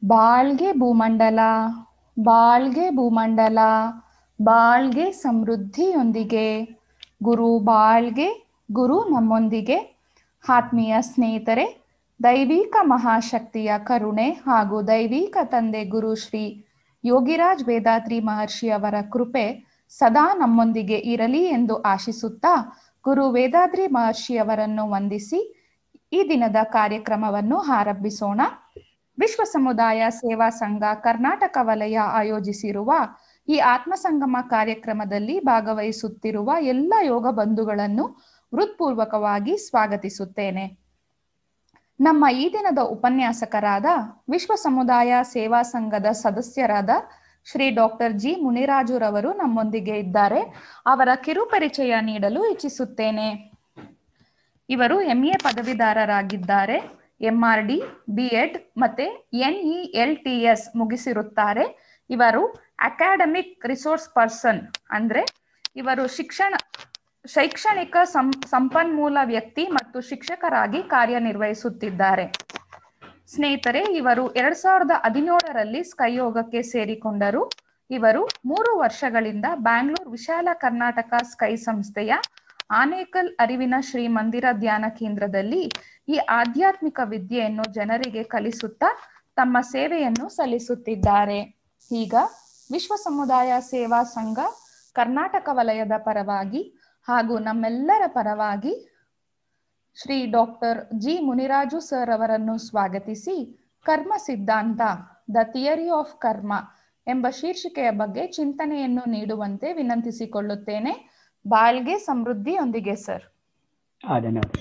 ಬಾಳ್ಗೆ ಭೂಮಂಡಲ ಬಾಳ್ಗೆ ಭೂಮಂಡಲ ಬಾಳ್ಗೆ ಸಮೃದ್ಧಿಯೊಂದಿಗೆ ಗುರು ಬಾಳ್ಗೆ ಗುರು ನಮ್ಮೊಂದಿಗೆ ಆತ್ಮೀಯ ಸ್ನೇಹಿತರೆ ದೈವಿಕ ಮಹಾಶಕ್ತಿಯ ಕರುಣೆ ಹಾಗೂ ದೈವಿಕ ತಂದೆ ಗುರು ಶ್ರೀ ಯೋಗಿರಾಜ್ ವೇದಾದ್ರಿ ಮಹರ್ಷಿ ಅವರ ಕೃಪೆ ಸದಾ ನಮ್ಮೊಂದಿಗೆ ಇರಲಿ ಎಂದು ಆಶಿಸುತ್ತಾ ಗುರು ವೇದಾದ್ರಿ ಮಹರ್ಷಿ ಅವರನ್ನು ವಂದಿಸಿ ಈ ದಿನದ ಕಾರ್ಯಕ್ರಮವನ್ನು ಆರಂಭಿಸೋಣ ವಿಶ್ವ ಸಮುದಾಯ ಸೇವಾ ಸಂಘ ಕರ್ನಾಟಕ ವಲಯ ಆಯೋಜಿಸಿರುವ ಈ ಆತ್ಮಸಂಗಮ ಕಾರ್ಯಕ್ರಮದಲ್ಲಿ ಭಾಗವಹಿಸುತ್ತಿರುವ ಎಲ್ಲ ಯೋಗ ಬಂಧುಗಳನ್ನು ಹೃತ್ಪೂರ್ವಕವಾಗಿ ಸ್ವಾಗತಿಸುತ್ತೇನೆ ನಮ್ಮ ಈ ದಿನದ ಉಪನ್ಯಾಸಕರಾದ ವಿಶ್ವ ಸಮುದಾಯ ಸೇವಾ ಸಂಘದ ಸದಸ್ಯರಾದ ಶ್ರೀ ಡಾಕ್ಟರ್ ಜಿ ಮುನಿರಾಜುರವರು ನಮ್ಮೊಂದಿಗೆ ಇದ್ದಾರೆ ಅವರ ಕಿರುಪರಿಚಯ ನೀಡಲು ಇಚ್ಛಿಸುತ್ತೇನೆ ಇವರು ಎಂಎ ಪದವೀಧರರಾಗಿದ್ದಾರೆ ಎಂಆರ್ ಡಿ ಬಿ ಎಡ್ ಮತ್ತೆ ಎನ್ಇಎಲ್ ಟಿ ಎಸ್ ಮುಗಿಸಿರುತ್ತಾರೆ ಇವರು ಅಕಾಡೆಮಿಕ್ ರಿಸೋರ್ಸ್ ಪರ್ಸನ್ ಅಂದ್ರೆ ಇವರು ಶಿಕ್ಷಣ ಶೈಕ್ಷಣಿಕ ಸಂ ಸಂಪನ್ಮೂಲ ವ್ಯಕ್ತಿ ಮತ್ತು ಶಿಕ್ಷಕರಾಗಿ ಕಾರ್ಯನಿರ್ವಹಿಸುತ್ತಿದ್ದಾರೆ ಸ್ನೇಹಿತರೆ ಇವರು ಎರಡ್ ಸಾವಿರದ ಹದಿನೇಳರಲ್ಲಿ ಸ್ಕೈಯೋಗಕ್ಕೆ ಸೇರಿಕೊಂಡರು ಇವರು ಮೂರು ವರ್ಷಗಳಿಂದ ಬ್ಯಾಂಗ್ಳೂರ್ ವಿಶಾಲ ಕರ್ನಾಟಕ ಸ್ಕೈ ಸಂಸ್ಥೆಯ ಆನೇಕಲ್ ಅರಿವಿನ ಶ್ರೀ ಮಂದಿರ ಧ್ಯಾನ ಕೇಂದ್ರದಲ್ಲಿ ಈ ಆಧ್ಯಾತ್ಮಿಕ ವಿದ್ಯೆಯನ್ನು ಜನರಿಗೆ ಕಲಿಸುತ್ತಾ ತಮ್ಮ ಸೇವೆಯನ್ನು ಸಲ್ಲಿಸುತ್ತಿದ್ದಾರೆ ಈಗ ವಿಶ್ವ ಸಮುದಾಯ ಸೇವಾ ಸಂಘ ಕರ್ನಾಟಕ ವಲಯದ ಪರವಾಗಿ ಹಾಗೂ ನಮ್ಮೆಲ್ಲರ ಪರವಾಗಿ Shri doctor G Muniraju sir ಅವರನ್ನು ಸ್ವಾಗತಿಸಿ ಕರ್ಮ ಸಿದ್ಧಾಂತ ದ ಥಿಯರಿ ಆಫ್ ಕರ್ಮ ಎಂಬ ಶೀರ್ಷಿಕೆಯ ಬಗ್ಗೆ ಚಿಂತನೆಯನ್ನು ನೀಡುವಂತೆ ವಿನಂತಿಸಿಕೊಳ್ಳುತ್ತೇನೆ ಬಾಳ್ಗೆ ಸಮೃದ್ಧಿಯೊಂದಿಗೆ ಸರ್ ಧನ್ಯವಾದ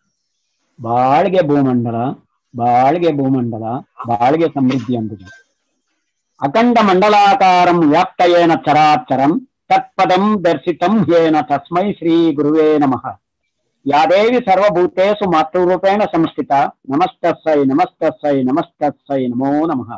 ಬಾಳ್ಗೆ ಭೂಮಂಡಲ ಬಾಳ್ಗೆ ಭೂಮಂಡಲ ಬಾಳ್ಗೆ ಸಮೃದ್ಧಿಯೊಂದಿಗೆ ಅಖಂಡ ಮಂಡಲಾಕಾರಂ ವ್ಯಾಪ್ತಯೇನ ಚರಾಚರಂ ತತ್ಪದಂ ದರ್ಶಿತಂ ಹೇನ ತಸ್ಮೈ ಶ್ರೀ ಗುರುವೇ ನಮಃ ಯಾ ದೇವಿ ಸರ್ವಭೂತೇಷು ಮಾತೃರೂಪೇಣ ಸಂಸ್ಥಿತ ನಮಸ್ತಸ್ಸೈ ನಮಸ್ತಸ್ಸೈ ನಮಸ್ತಸ್ಸೈ ನಮೋ ನಮಃ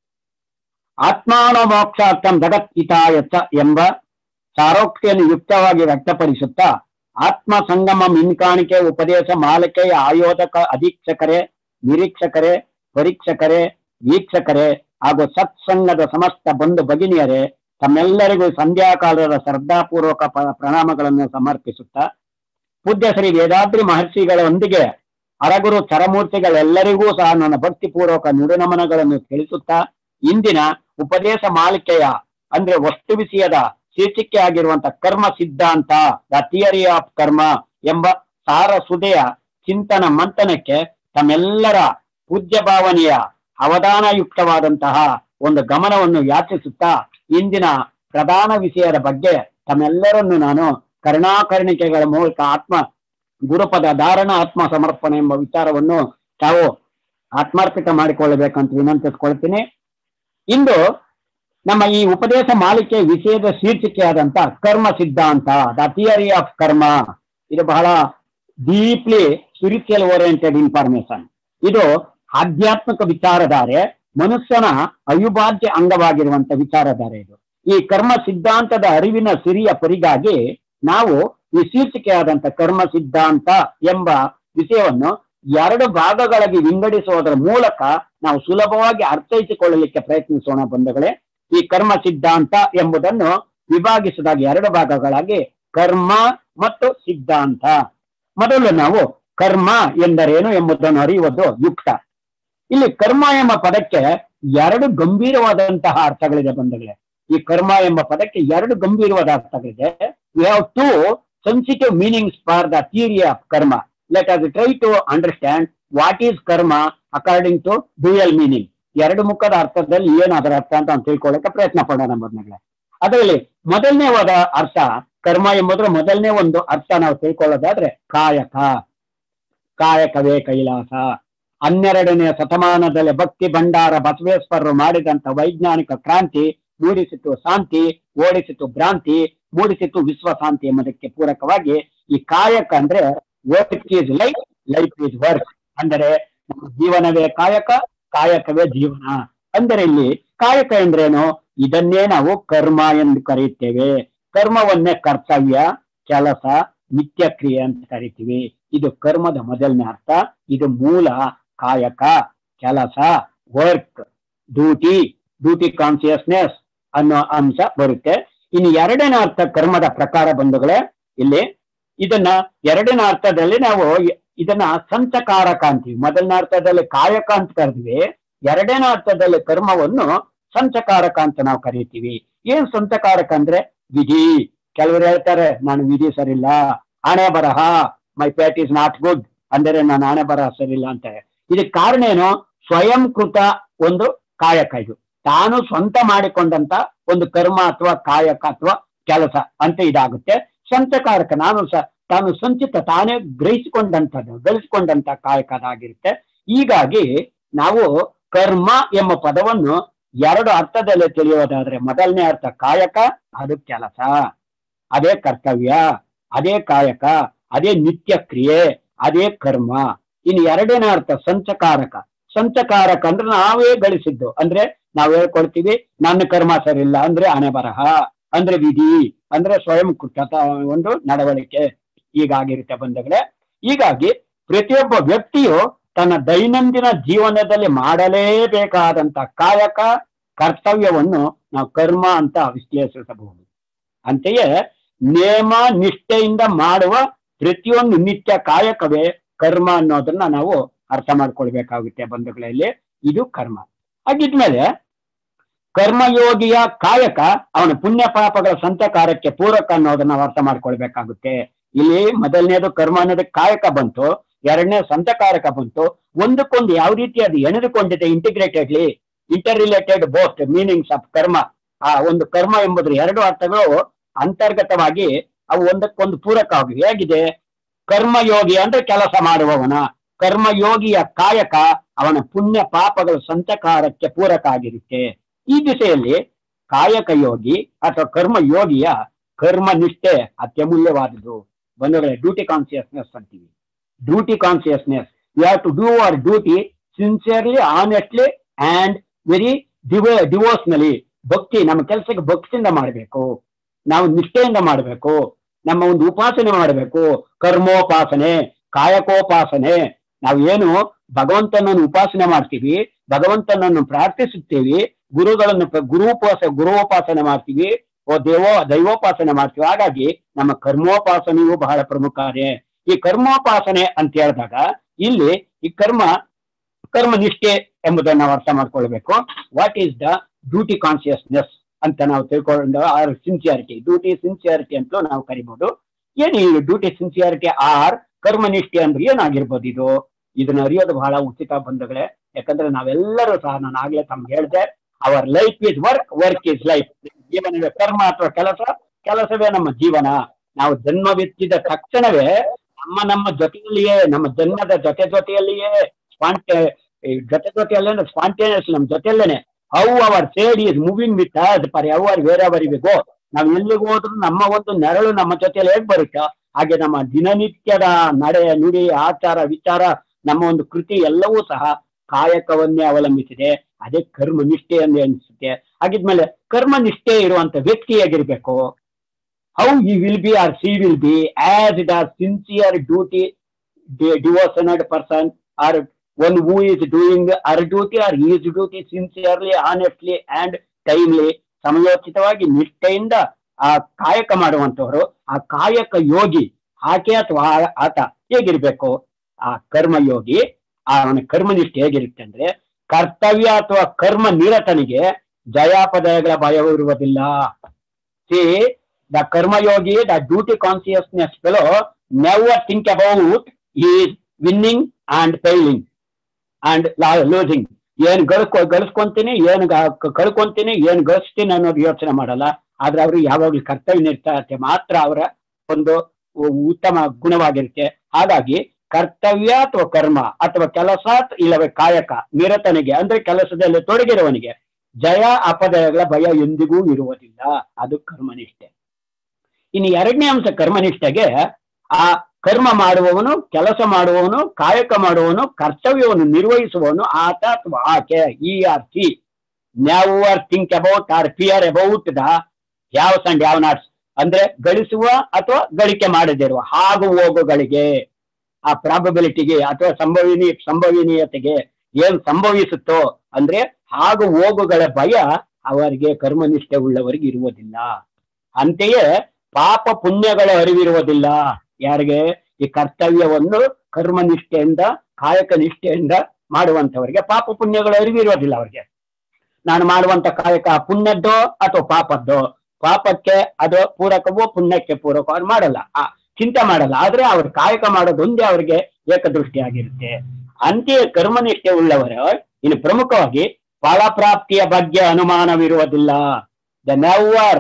ಆತ್ಮಾನ ಮೋಕ್ಷಾರ್ಥಂ ಜಗತ್ ಹಿತಾಯತ ಎಂಬ ಸಾರೋಕ್ತಿಯನ್ನು ಯುಕ್ತವಾಗಿ ವ್ಯಕ್ತಪಡಿಸುತ್ತಾ ಆತ್ಮ ಸಂಗಮ ಮಿನ್ಕಾಣಿಕೆ ಉಪದೇಶ ಮಾಲಿಕೆ ಆಯೋಧಕ ಅಧೀಕ್ಷಕರೇ ನಿರೀಕ್ಷಕರೇ ಪರೀಕ್ಷಕರೇ ವೀಕ್ಷಕರೇ ಹಾಗೂ ಸತ್ಸಂಗದ ಸಮಸ್ತ ಬಂಧು ಭಗಿನಿಯರೇ ತಮ್ಮೆಲ್ಲರಿಗೂ ಸಂಧ್ಯಾಕಾಲದ ಶ್ರದ್ಧಾಪೂರ್ವಕ ಪ- ಪ್ರಣಾಮಗಳನ್ನು ಸಮರ್ಪಿಸುತ್ತಾ ಪೂಜ್ಯ ಶ್ರೀ ವೇದಾದ್ರಿ ಮಹರ್ಷಿಗಳೊಂದಿಗೆ ಅರಗುರು ಚರಮೂರ್ತಿಗಳೆಲ್ಲರಿಗೂ ಸಹ ನನ್ನ ಭಕ್ತಿಪೂರ್ವಕ ನುಡಿನಮನಗಳನ್ನು ತಿಳಿಸುತ್ತಾ ಇಂದಿನ ಉಪದೇಶ ಮಾಲಿಕೆಯ ಅಂದ್ರೆ ವಸ್ತು ವಿಷಯದ ಶೀರ್ಷಿಕೆ ಆಗಿರುವಂತ ಕರ್ಮ ಸಿದ್ಧಾಂತ ದ ಥಿಯರಿ ಆಫ್ ಕರ್ಮ ಎಂಬ ಸಾರ ಸುದೆಯ ಚಿಂತನ ಮಂಥನಕ್ಕೆ ತಮ್ಮೆಲ್ಲರ ಪೂಜ್ಯ ಭಾವನೆಯ ಅವಧಾನಯುಕ್ತವಾದಂತಹ ಒಂದು ಗಮನವನ್ನು ಯಾಚಿಸುತ್ತಾ ಇಂದಿನ ಪ್ರಧಾನ ವಿಷಯದ ಬಗ್ಗೆ ತಮ್ಮೆಲ್ಲರನ್ನು ನಾನು ಕರುಣಾಕರ್ಣಿಕೆಗಳ ಮೂಲಕ ಆತ್ಮ ಗುರುಪದ ಧಾರಣ ಆತ್ಮ ಸಮರ್ಪಣೆ ಎಂಬ ವಿಚಾರವನ್ನು ತಾವು ಆತ್ಮಾರ್ಪಿತ ಮಾಡಿಕೊಳ್ಳಬೇಕಂತ ವಿನಂತಿಸ್ಕೊಳ್ತೀನಿ ಇಂದು ನಮ್ಮ ಈ ಉಪದೇಶ ಮಾಲಿಕೆ ವಿಷಯದ ಶೀರ್ಷಿಕೆಯಾದಂತ ಕರ್ಮ ಸಿದ್ಧಾಂತ ದ ಥಿಯರಿ ಆಫ್ ಕರ್ಮ ಇದು ಬಹಳ ಡೀಪ್ಲಿ ಸ್ಪಿರಿಚುವಲ್ ಓರಿಯೆಂಟೆಡ್ ಇನ್ಫಾರ್ಮೇಶನ್ ಇದು ಆಧ್ಯಾತ್ಮಿಕ ವಿಚಾರಧಾರೆ ಮನುಷ್ಯನ ಅವಿಭಾಜ್ಯ ಅಂಗವಾಗಿರುವಂತ ವಿಚಾರಧಾರೆ ಇದು ಈ ಕರ್ಮ ಸಿದ್ಧಾಂತದ ಅರಿವಿನ ಸಿರಿಯ ಪರಿಗಾಗಿ ನಾವು ಈ ಶೀರ್ಷಿಕೆಯಾದಂತ ಕರ್ಮ ಸಿದ್ಧಾಂತ ಎಂಬ ವಿಷಯವನ್ನು ಎರಡು ಭಾಗಗಳಾಗಿ ವಿಂಗಡಿಸುವುದರ ಮೂಲಕ ನಾವು ಸುಲಭವಾಗಿ ಅರ್ಥೈಸಿಕೊಳ್ಳಲಿಕ್ಕೆ ಪ್ರಯತ್ನಿಸೋಣ ಬಂಧುಗಳೇ ಈ ಕರ್ಮ ಸಿದ್ಧಾಂತ ಎಂಬುದನ್ನು ವಿಭಾಗಿಸಿದಾಗ ಎರಡು ಭಾಗಗಳಾಗಿ ಕರ್ಮ ಮತ್ತು ಸಿದ್ಧಾಂತ ಮೊದಲು ನಾವು ಕರ್ಮ ಎಂದರೇನು ಎಂಬುದನ್ನು ಅರಿಯುವುದು ಯುಕ್ತ ಇಲ್ಲಿ ಕರ್ಮ ಎಂಬ ಪದಕ್ಕೆ ಎರಡು ಗಂಭೀರವಾದಂತಹ ಅರ್ಥಗಳಿದೆ ಬಂಧುಗಳೇ ಈ ಕರ್ಮ ಎಂಬ ಪದಕ್ಕೆ ಎರಡು ಗಂಭೀರವಾದ ಅರ್ಥಗಳಿದೆ we have two sensitive meanings for the theory of karma let us try to understand what is karma according to dual meaning ಎರಡು ಮುಖದ ಅರ್ಥದಲ್ಲಿ ಏನು ಅದರ ಅರ್ಥ ಅಂತ ನಾವು ತಿಳ್ಕೊಳ್ಳಕ್ಕೆ ಪ್ರಯತ್ನ ಪಡೋಣ ಬಂಧುಗಳೇ ಅದರಲ್ಲಿ ಮೊದಲನೇವಾದ ಅರ್ಥ ಕರ್ಮ ಎಂಬುದರ ಮೊದಲನೇ ಒಂದು ಅರ್ಥ ನಾವು ತಿಳ್ಕೊಳ್ಳೋದಾದ್ರೆ ಕಾಯಕ ಕಾಯಕವೇ ಕೈಲಾಸ ಹನ್ನೆರಡನೆಯ ಶತಮಾನದಲ್ಲಿ ಭಕ್ತಿ ಭಂಡಾರ ಬಸವೇಶ್ವರರು ಮಾಡಿದಂತ ವೈಜ್ಞಾನಿಕ ಕ್ರಾಂತಿ ಮೂಡಿಸಿತು ಶಾಂತಿ ಓಡಿಸಿತು ಭ್ರಾಂತಿ ಮೂಡಿಸಿತು ವಿಶ್ವ ಶಾಂತಿ ಎಂಬುದಕ್ಕೆ ಪೂರಕವಾಗಿ ಈ ಕಾಯಕ ಅಂದ್ರೆ work is life life is work ಅಂದರೆ ನಮ್ಮ ಜೀವನವೇ ಕಾಯಕ ಕಾಯಕವೇ ಜೀವನ ಅಂದರೆ ಇಲ್ಲಿ ಕಾಯಕ ಎಂದ್ರೇನು ಇದನ್ನೇ ನಾವು ಕರ್ಮ ಎಂದು ಕರೆಯುತ್ತೇವೆ ಕರ್ಮವನ್ನೇ ಕರ್ತವ್ಯ ಕೆಲಸ ನಿತ್ಯ ಕ್ರಿಯೆ ಅಂತ ಕರಿತೀವಿ ಇದು ಕರ್ಮದ ಮೊದಲನೇ ಅರ್ಥ ಇದು ಮೂಲ ಕಾಯಕ ಕೆಲಸ ವರ್ಕ್ ಡ್ಯೂಟಿ ಡ್ಯೂಟಿ ಕಾನ್ಸಿಯಸ್ನೆಸ್ ಅನ್ನೋ ಅಂಶ ಬರುತ್ತೆ ಇನ್ನು ಎರಡನೇ ಅರ್ಥ ಕರ್ಮದ ಪ್ರಕಾರ ಬಂಧುಗಳೇ ಇಲ್ಲಿ ಇದನ್ನ ಎರಡನೇ ಅರ್ಥದಲ್ಲಿ ನಾವು ಇ- ಇದನ್ನ ಸಂಚಕಾರಕ ಅಂತೀವಿ ಮೊದಲನೇ ಅರ್ಥದಲ್ಲಿ ಕಾಯಕ ಅಂತ ಕರೆದ್ವಿ ಎರಡನೇ ಅರ್ಥದಲ್ಲಿ ಕರ್ಮವನ್ನು ಸಂಚಕಾರಕ ಅಂತ ನಾವು ಕರಿತೀವಿ ಏನ್ ಸಂಚಕಾರಕ ಅಂದ್ರೆ ವಿಧಿ ಕೆಲವರು ಹೇಳ್ತಾರೆ ನಾನು ವಿಧಿ ಸರಿಲ್ಲ ಹಣೆ ಬರಹ my fate is not good ಅಂದರೆ ನಾನು ಹಣೆ ಬರಹ ಸರಿಲ್ಲ ಅಂತಾರೆ ಇದಕ್ಕೆ ಕಾರಣ ಏನು ಸ್ವಯಂಕೃತ ಒಂದು ಕಾಯಕ ಇದು ತಾನು ಸ್ವಂತ ಮಾಡಿಕೊಂಡಂತ ಒಂದು ಕರ್ಮ ಅಥವಾ ಕಾಯಕ ಅಥವಾ ಕೆಲಸ ಅಂತ ಇದಾಗುತ್ತೆ ಸಂಚಕಾರಕ ನಾನು ಸ ತಾನು ಸಂಚಿತ ತಾನೇ ಗ್ರಹಿಸಿಕೊಂಡಂತದ್ದು ಗಳಿಸಿಕೊಂಡಂತ ಕಾಯಕ ಅದಾಗಿರುತ್ತೆ ಹೀಗಾಗಿ ನಾವು ಕರ್ಮ ಎಂಬ ಪದವನ್ನು ಎರಡು ಅರ್ಥದಲ್ಲಿ ತಿಳಿಯೋದಾದ್ರೆ ಮೊದಲನೇ ಅರ್ಥ ಕಾಯಕ ಅದು ಕೆಲಸ ಅದೇ ಕರ್ತವ್ಯ ಅದೇ ಕಾಯಕ ಅದೇ ನಿತ್ಯ ಕ್ರಿಯೆ ಅದೇ ಕರ್ಮ ಇನ್ನು ಎರಡನೇ ಅರ್ಥ ಸಂಚಕಾರಕ ಸಂಚಕಾರಕ ಅಂದ್ರೆ ನಾವೇ ಗಳಿಸಿದ್ದು ಅಂದ್ರೆ ನಾವ್ ಹೇಳ್ಕೊಳ್ತೀವಿ ನನ್ನ ಕರ್ಮ ಸರಿಯಿಲ್ಲ ಅಂದ್ರೆ ಹಣೆ ಬರಹ ಅಂದ್ರೆ ವಿಧಿ ಅಂದ್ರೆ ಸ್ವಯಂ ಕೃತ ಒಂದು ನಡವಳಿಕೆ ಹೀಗಾಗಿರುತ್ತೆ ಬಂಧುಗಳೇ ಹೀಗಾಗಿ ಪ್ರತಿಯೊಬ್ಬ ವ್ಯಕ್ತಿಯು ತನ್ನ ದೈನಂದಿನ ಜೀವನದಲ್ಲಿ ಮಾಡಲೇಬೇಕಾದಂತ ಕಾಯಕ ಕರ್ತವ್ಯವನ್ನು ನಾವು ಕರ್ಮ ಅಂತ ವಿಶ್ಲೇಷಿಸಬಹುದು ಅಂತೆಯೇ ನೇಮ ನಿಷ್ಠೆಯಿಂದ ಮಾಡುವ ಪ್ರತಿಯೊಂದು ನಿತ್ಯ ಕಾಯಕವೇ ಕರ್ಮ ಅನ್ನೋದನ್ನ ನಾವು ಅರ್ಥ ಮಾಡ್ಕೊಳ್ಬೇಕಾಗುತ್ತೆ ಬಂಧುಗಳಲ್ಲಿ ಇದು ಕರ್ಮ ಹಾಗಿದ್ಮೇಲೆ ಕರ್ಮಯೋಗಿಯ ಕಾಯಕ ಅವನ ಪುಣ್ಯ ಪಾಪಗಳ ಸಂತಕಾರಕ್ಕೆ ಪೂರಕ ಅನ್ನೋದನ್ನ ನಾವು ಅರ್ಥ ಮಾಡ್ಕೊಳ್ಬೇಕಾಗುತ್ತೆ ಇಲ್ಲಿ ಮೊದಲನೇದು ಕರ್ಮ ಅನ್ನೋದಕ್ಕೆ ಕಾಯಕ ಬಂತು ಎರಡನೇ ಸಂತಕಾರಕ ಬಂತು ಒಂದಕ್ಕೊಂದು ಯಾವ ರೀತಿ ಅದು ಎಣೆದುಕೊಂಡಿದೆ integratedly interrelated both meanings of karma ಆ ಒಂದು ಕರ್ಮ ಎಂಬುದ್ರ ಎರಡು ಅರ್ಥಗಳು ಅಂತರ್ಗತವಾಗಿ ಅವು ಒಂದಕ್ಕೊಂದು ಪೂರಕ ಆಗಿವೆ ಹೇಗಿದೆ ಕರ್ಮಯೋಗಿ ಅಂದ್ರೆ ಕೆಲಸ ಮಾಡುವವನ ಕರ್ಮಯೋಗಿಯ ಕಾಯಕ ಅವನ ಪುಣ್ಯ ಪಾಪಗಳ ಸಂತಕಾರಕ್ಕೆ ಪೂರಕ ಆಗಿರುತ್ತೆ ಈ ದಿಸೆಯಲ್ಲಿ ಕಾಯಕ ಯೋಗಿ ಅಥವಾ ಕರ್ಮಯೋಗಿಯ ಕರ್ಮ ನಿಷ್ಠೆ ಅತ್ಯಮೂಲ್ಯವಾದುದು ಬಂಧುಗಳೇ ಡ್ಯೂಟಿ ಕಾನ್ಸಿಯಸ್ನೆಸ್ ಅಂತೀವಿ duty consciousness you have to do our duty sincerely honestly and very ಡಿವೋ ಡಿವೋರ್ಸ್ನಲಿ ಭಕ್ತಿ ನಮ್ಮ ಕೆಲಸಕ್ಕೆ ಭಕ್ತಿಯಿಂದ ಮಾಡಬೇಕು ನಾವು ನಿಷ್ಠೆಯಿಂದ ಮಾಡಬೇಕು ನಮ್ಮ ಒಂದು ಉಪಾಸನೆ ಮಾಡಬೇಕು ಕರ್ಮೋಪಾಸನೆ ಕಾಯಕೋಪಾಸನೆ ನಾವು ಏನು ಭಗವಂತನನ್ನು ಉಪಾಸನೆ ಮಾಡ್ತೀವಿ ಭಗವಂತನನ್ನು ಪ್ರಾರ್ಥಿಸುತ್ತೇವೆ ಗುರುಗಳನ್ನು ಪ್ರ- ಗುರುಪೋಸ ಗುರುೋಪಾಸನೆ ಮಾಡ್ತೀವಿ ಓ ದೇವೋ ದೈವೋಪಾಸನೆ ಮಾಡ್ತೀವಿ ಹಾಗಾಗಿ ನಮ್ಮ ಕರ್ಮೋಪಾಸನೆಯು ಬಹಳ ಪ್ರಮುಖ ಇದೆ ಈ ಕರ್ಮೋಪಾಸನೆ ಅಂತ ಹೇಳಿದಾಗ ಇಲ್ಲಿ ಈ ಕರ್ಮ ಕರ್ಮ ನಿಷ್ಠೆ ಎಂಬುದನ್ನು ನಾವು ಅರ್ಥ ಮಾಡ್ಕೊಳ್ಬೇಕು what is the duty consciousness ಅಂತ ನಾವು ತಿಳ್ಕೊಂಡು ಆರ್ ಸಿನ್ಸಿಯಾರಿಟಿ ಡ್ಯೂಟಿ ಸಿನ್ಸಿಯಾರಿಟಿ ಅಂತಲೂ ನಾವು ಕರಿಬಹುದು ಏನು ಈ ಡ್ಯೂಟಿ ಸಿನ್ಸಿಯಾರಿಟಿ ಆರ್ ಕರ್ಮನಿಷ್ಠೆ ಅಂದ್ರೆ ಏನಾಗಿರ್ಬೋದು ಇದು ಇದನ್ನ ಅರಿಯೋದು ಬಹಳ ಉಚಿತ ಬಂಧುಗಳೇ ಯಾಕಂದ್ರೆ ನಾವೆಲ್ಲರೂ ಸಹ ನಾನು ಆಗ್ಲೇ ತಮ್ಗೆ ಹೇಳಿದೆ our life is work work is life ಜೀವನವೇ ಕರ್ಮ ಅಥವಾ ಕೆಲಸ ಕೆಲಸವೇ ನಮ್ಮ ಜೀವನ ನಾವು ಜನ್ಮವೆತ್ತಿದ ತಕ್ಷಣವೇ ನಮ್ಮ ನಮ್ಮ ಜೊತೆಯಲ್ಲಿಯೇ ನಮ್ಮ ಜನ್ಮದ ಜೊತೆ ಜೊತೆಯಲ್ಲಿಯೇ ಸ್ಪಾಂಟೆ ಜೊತೆ ಜೊತೆಯಲ್ಲೇ ಸ್ಪಾಂಟೇನಿಯಸ್ ನಮ್ಮ ಜೊತೆಯಲ್ಲೇನೆ how our said is moving with us for our ಬೇರೆ ಅವರಿಗೆ ಗೋ ನಾವು ಎಲ್ಲಿಗೆ ಹೋದ್ರು ನಮ್ಮ ಒಂದು ನೆರಳು ನಮ್ಮ ಜೊತೆಯಲ್ಲಿ ಹೇಗ್ ಬರುತ್ತೋ ಹಾಗೆ ನಮ್ಮ ದಿನನಿತ್ಯದ ನಡೆ ನುಡಿ ಆಚಾರ ವಿಚಾರ ನಮ್ಮ ಒಂದು ಕೃತಿ ಎಲ್ಲವೂ ಸಹ ಕಾಯಕವನ್ನೇ ಅವಲಂಬಿಸಿದೆ ಅದೇ ಕರ್ಮ ನಿಷ್ಠೆ ಎಂದು ಅನಿಸುತ್ತೆ ಹಾಗಿದ್ಮೇಲೆ ಕರ್ಮ ನಿಷ್ಠೆ ಇರುವಂತ ವ್ಯಕ್ತಿ ಹೇಗಿರ್ಬೇಕು how he will be or she will be as it or sincere duty devotioned person or one who is doing our duty or is duty sincerely honestly and timely ಸಮಯೋಚಿತವಾಗಿ ನಿಷ್ಠೆಯಿಂದ ಆ ಕಾಯಕ ಮಾಡುವಂತವರು ಆ ಕಾಯಕ ಯೋಗಿ ಆಕೆ ಅಥವಾ ಆ- ಆತ ಹೇಗಿರ್ಬೇಕು ಆ ಕರ್ಮಯೋಗಿ ಆ ಅವನ ಕರ್ಮನಿಷ್ಠೆ ಹೇಗಿರುತ್ತೆ ಅಂದ್ರೆ ಕರ್ತವ್ಯ ಅಥವಾ ಕರ್ಮ ನಿರತನಿಗೆ ಜಯಾಪದಯಗಳ ಭಯವಿರುವುದಿಲ್ಲ she the karmayogi the duty consciousness fellow never think about is winning and failing and losing ಏನ್ ಗಳಿಸ್ಕೊ ಗಳಿಸ್ಕೊಂತೀನಿ ಏನ್ ಗ- ಕಳ್ಕೊಂತೀನಿ ಏನ್ ಗಳಿಸ್ತೀನಿ ಅನ್ನೋದು ಯೋಚನೆ ಮಾಡಲ್ಲ ಆದ್ರೆ ಅವರು ಯಾವಾಗ್ಲೂ ಕರ್ತವ್ಯ ನಿರತೆ ಮಾತ್ರ ಅವರ ಒಂದು ಉ- ಉತ್ತಮ ಗುಣವಾಗಿರುತ್ತೆ ಹಾಗಾಗಿ ಕರ್ತವ್ಯ ಅಥವಾ ಕರ್ಮ ಅಥವಾ ಕೆಲಸ ಇಲ್ಲವೇ ಕಾಯಕ ನಿರತನಿಗೆ ಅಂದ್ರೆ ಕೆಲಸದಲ್ಲಿ ತೊಡಗಿರುವವನಿಗೆ ಜಯ ಅಪಜಯಗಳ ಭಯ ಎಂದಿಗೂ ಇರುವುದಿಲ್ಲ ಅದು ಕರ್ಮನಿಷ್ಠೆ ಇನ್ನು ಎರಡನೇ ಅಂಶ ಕರ್ಮನಿಷ್ಠೆಗೆ ಆ ಕರ್ಮ ಮಾಡುವವನು ಕೆಲಸ ಮಾಡುವವನು ಕಾಯಕ ಮಾಡುವವನು ಕರ್ತವ್ಯವನ್ನು ನಿರ್ವಹಿಸುವವನು ಆತ ಅಥವಾ ಆಕೆ ಈ or she never think about or fear about the ಯಾವ್ಸ್ ಅಂಡ್ ಯಾವ ನಾಟ್ಸ್ ಅಂದ್ರೆ ಗಳಿಸುವ ಅಥವಾ ಗಳಿಕೆ ಮಾಡದಿರುವ ಹಾಗು ಹೋಗುಗಳಿಗೆ ಆ ಪ್ರಾಬಬಿಲಿಟಿಗೆ ಅಥವಾ ಸಂಭವನೀಯ ಸಂಭವನೀಯತೆಗೆ ಏನ್ ಸಂಭವಿಸುತ್ತೋ ಅಂದ್ರೆ ಹಾಗೂ ಹೋಗುಗಳ ಭಯ ಅವರಿಗೆ ಕರ್ಮನಿಷ್ಠೆ ಉಳ್ಳವರಿಗೆ ಇರುವುದಿಲ್ಲ ಅಂತೆಯೇ ಪಾಪ ಪುಣ್ಯಗಳ ಅರಿವಿರುವುದಿಲ್ಲ ಯಾರಿಗೆ ಈ ಕರ್ತವ್ಯವನ್ನು ಕರ್ಮನಿಷ್ಠೆಯಿಂದ ಕಾಯಕ ನಿಷ್ಠೆಯಿಂದ ಮಾಡುವಂತವರಿಗೆ ಪಾಪ ಪುಣ್ಯಗಳ ಅರಿವಿರೋದಿಲ್ಲ ಅವರಿಗೆ ನಾನು ಮಾಡುವಂತ ಕಾಯಕ ಪುಣ್ಯದ್ದೋ ಅಥವಾ ಪಾಪದ್ದೋ ಪಾಪಕ್ಕೆ ಅದು ಪೂರಕವೋ ಪುಣ್ಯಕ್ಕೆ ಪೂರಕ ಅವ್ರು ಮಾಡಲ್ಲ ಆ ಚಿಂತೆ ಮಾಡಲ್ಲ ಆದ್ರೆ ಅವ್ರ ಕಾಯಕ ಮಾಡೋದೊಂದೇ ಅವರಿಗೆ ಏಕದೃಷ್ಟಿಯಾಗಿರುತ್ತೆ ಅಂತೆಯೇ ಕರ್ಮನಿಷ್ಠೆ ಉಳ್ಳವರು ಇನ್ನು ಪ್ರಮುಖವಾಗಿ ಫಲಪ್ರಾಪ್ತಿಯ ಬಗ್ಗೆ ಅನುಮಾನವಿರುವುದಿಲ್ಲ they never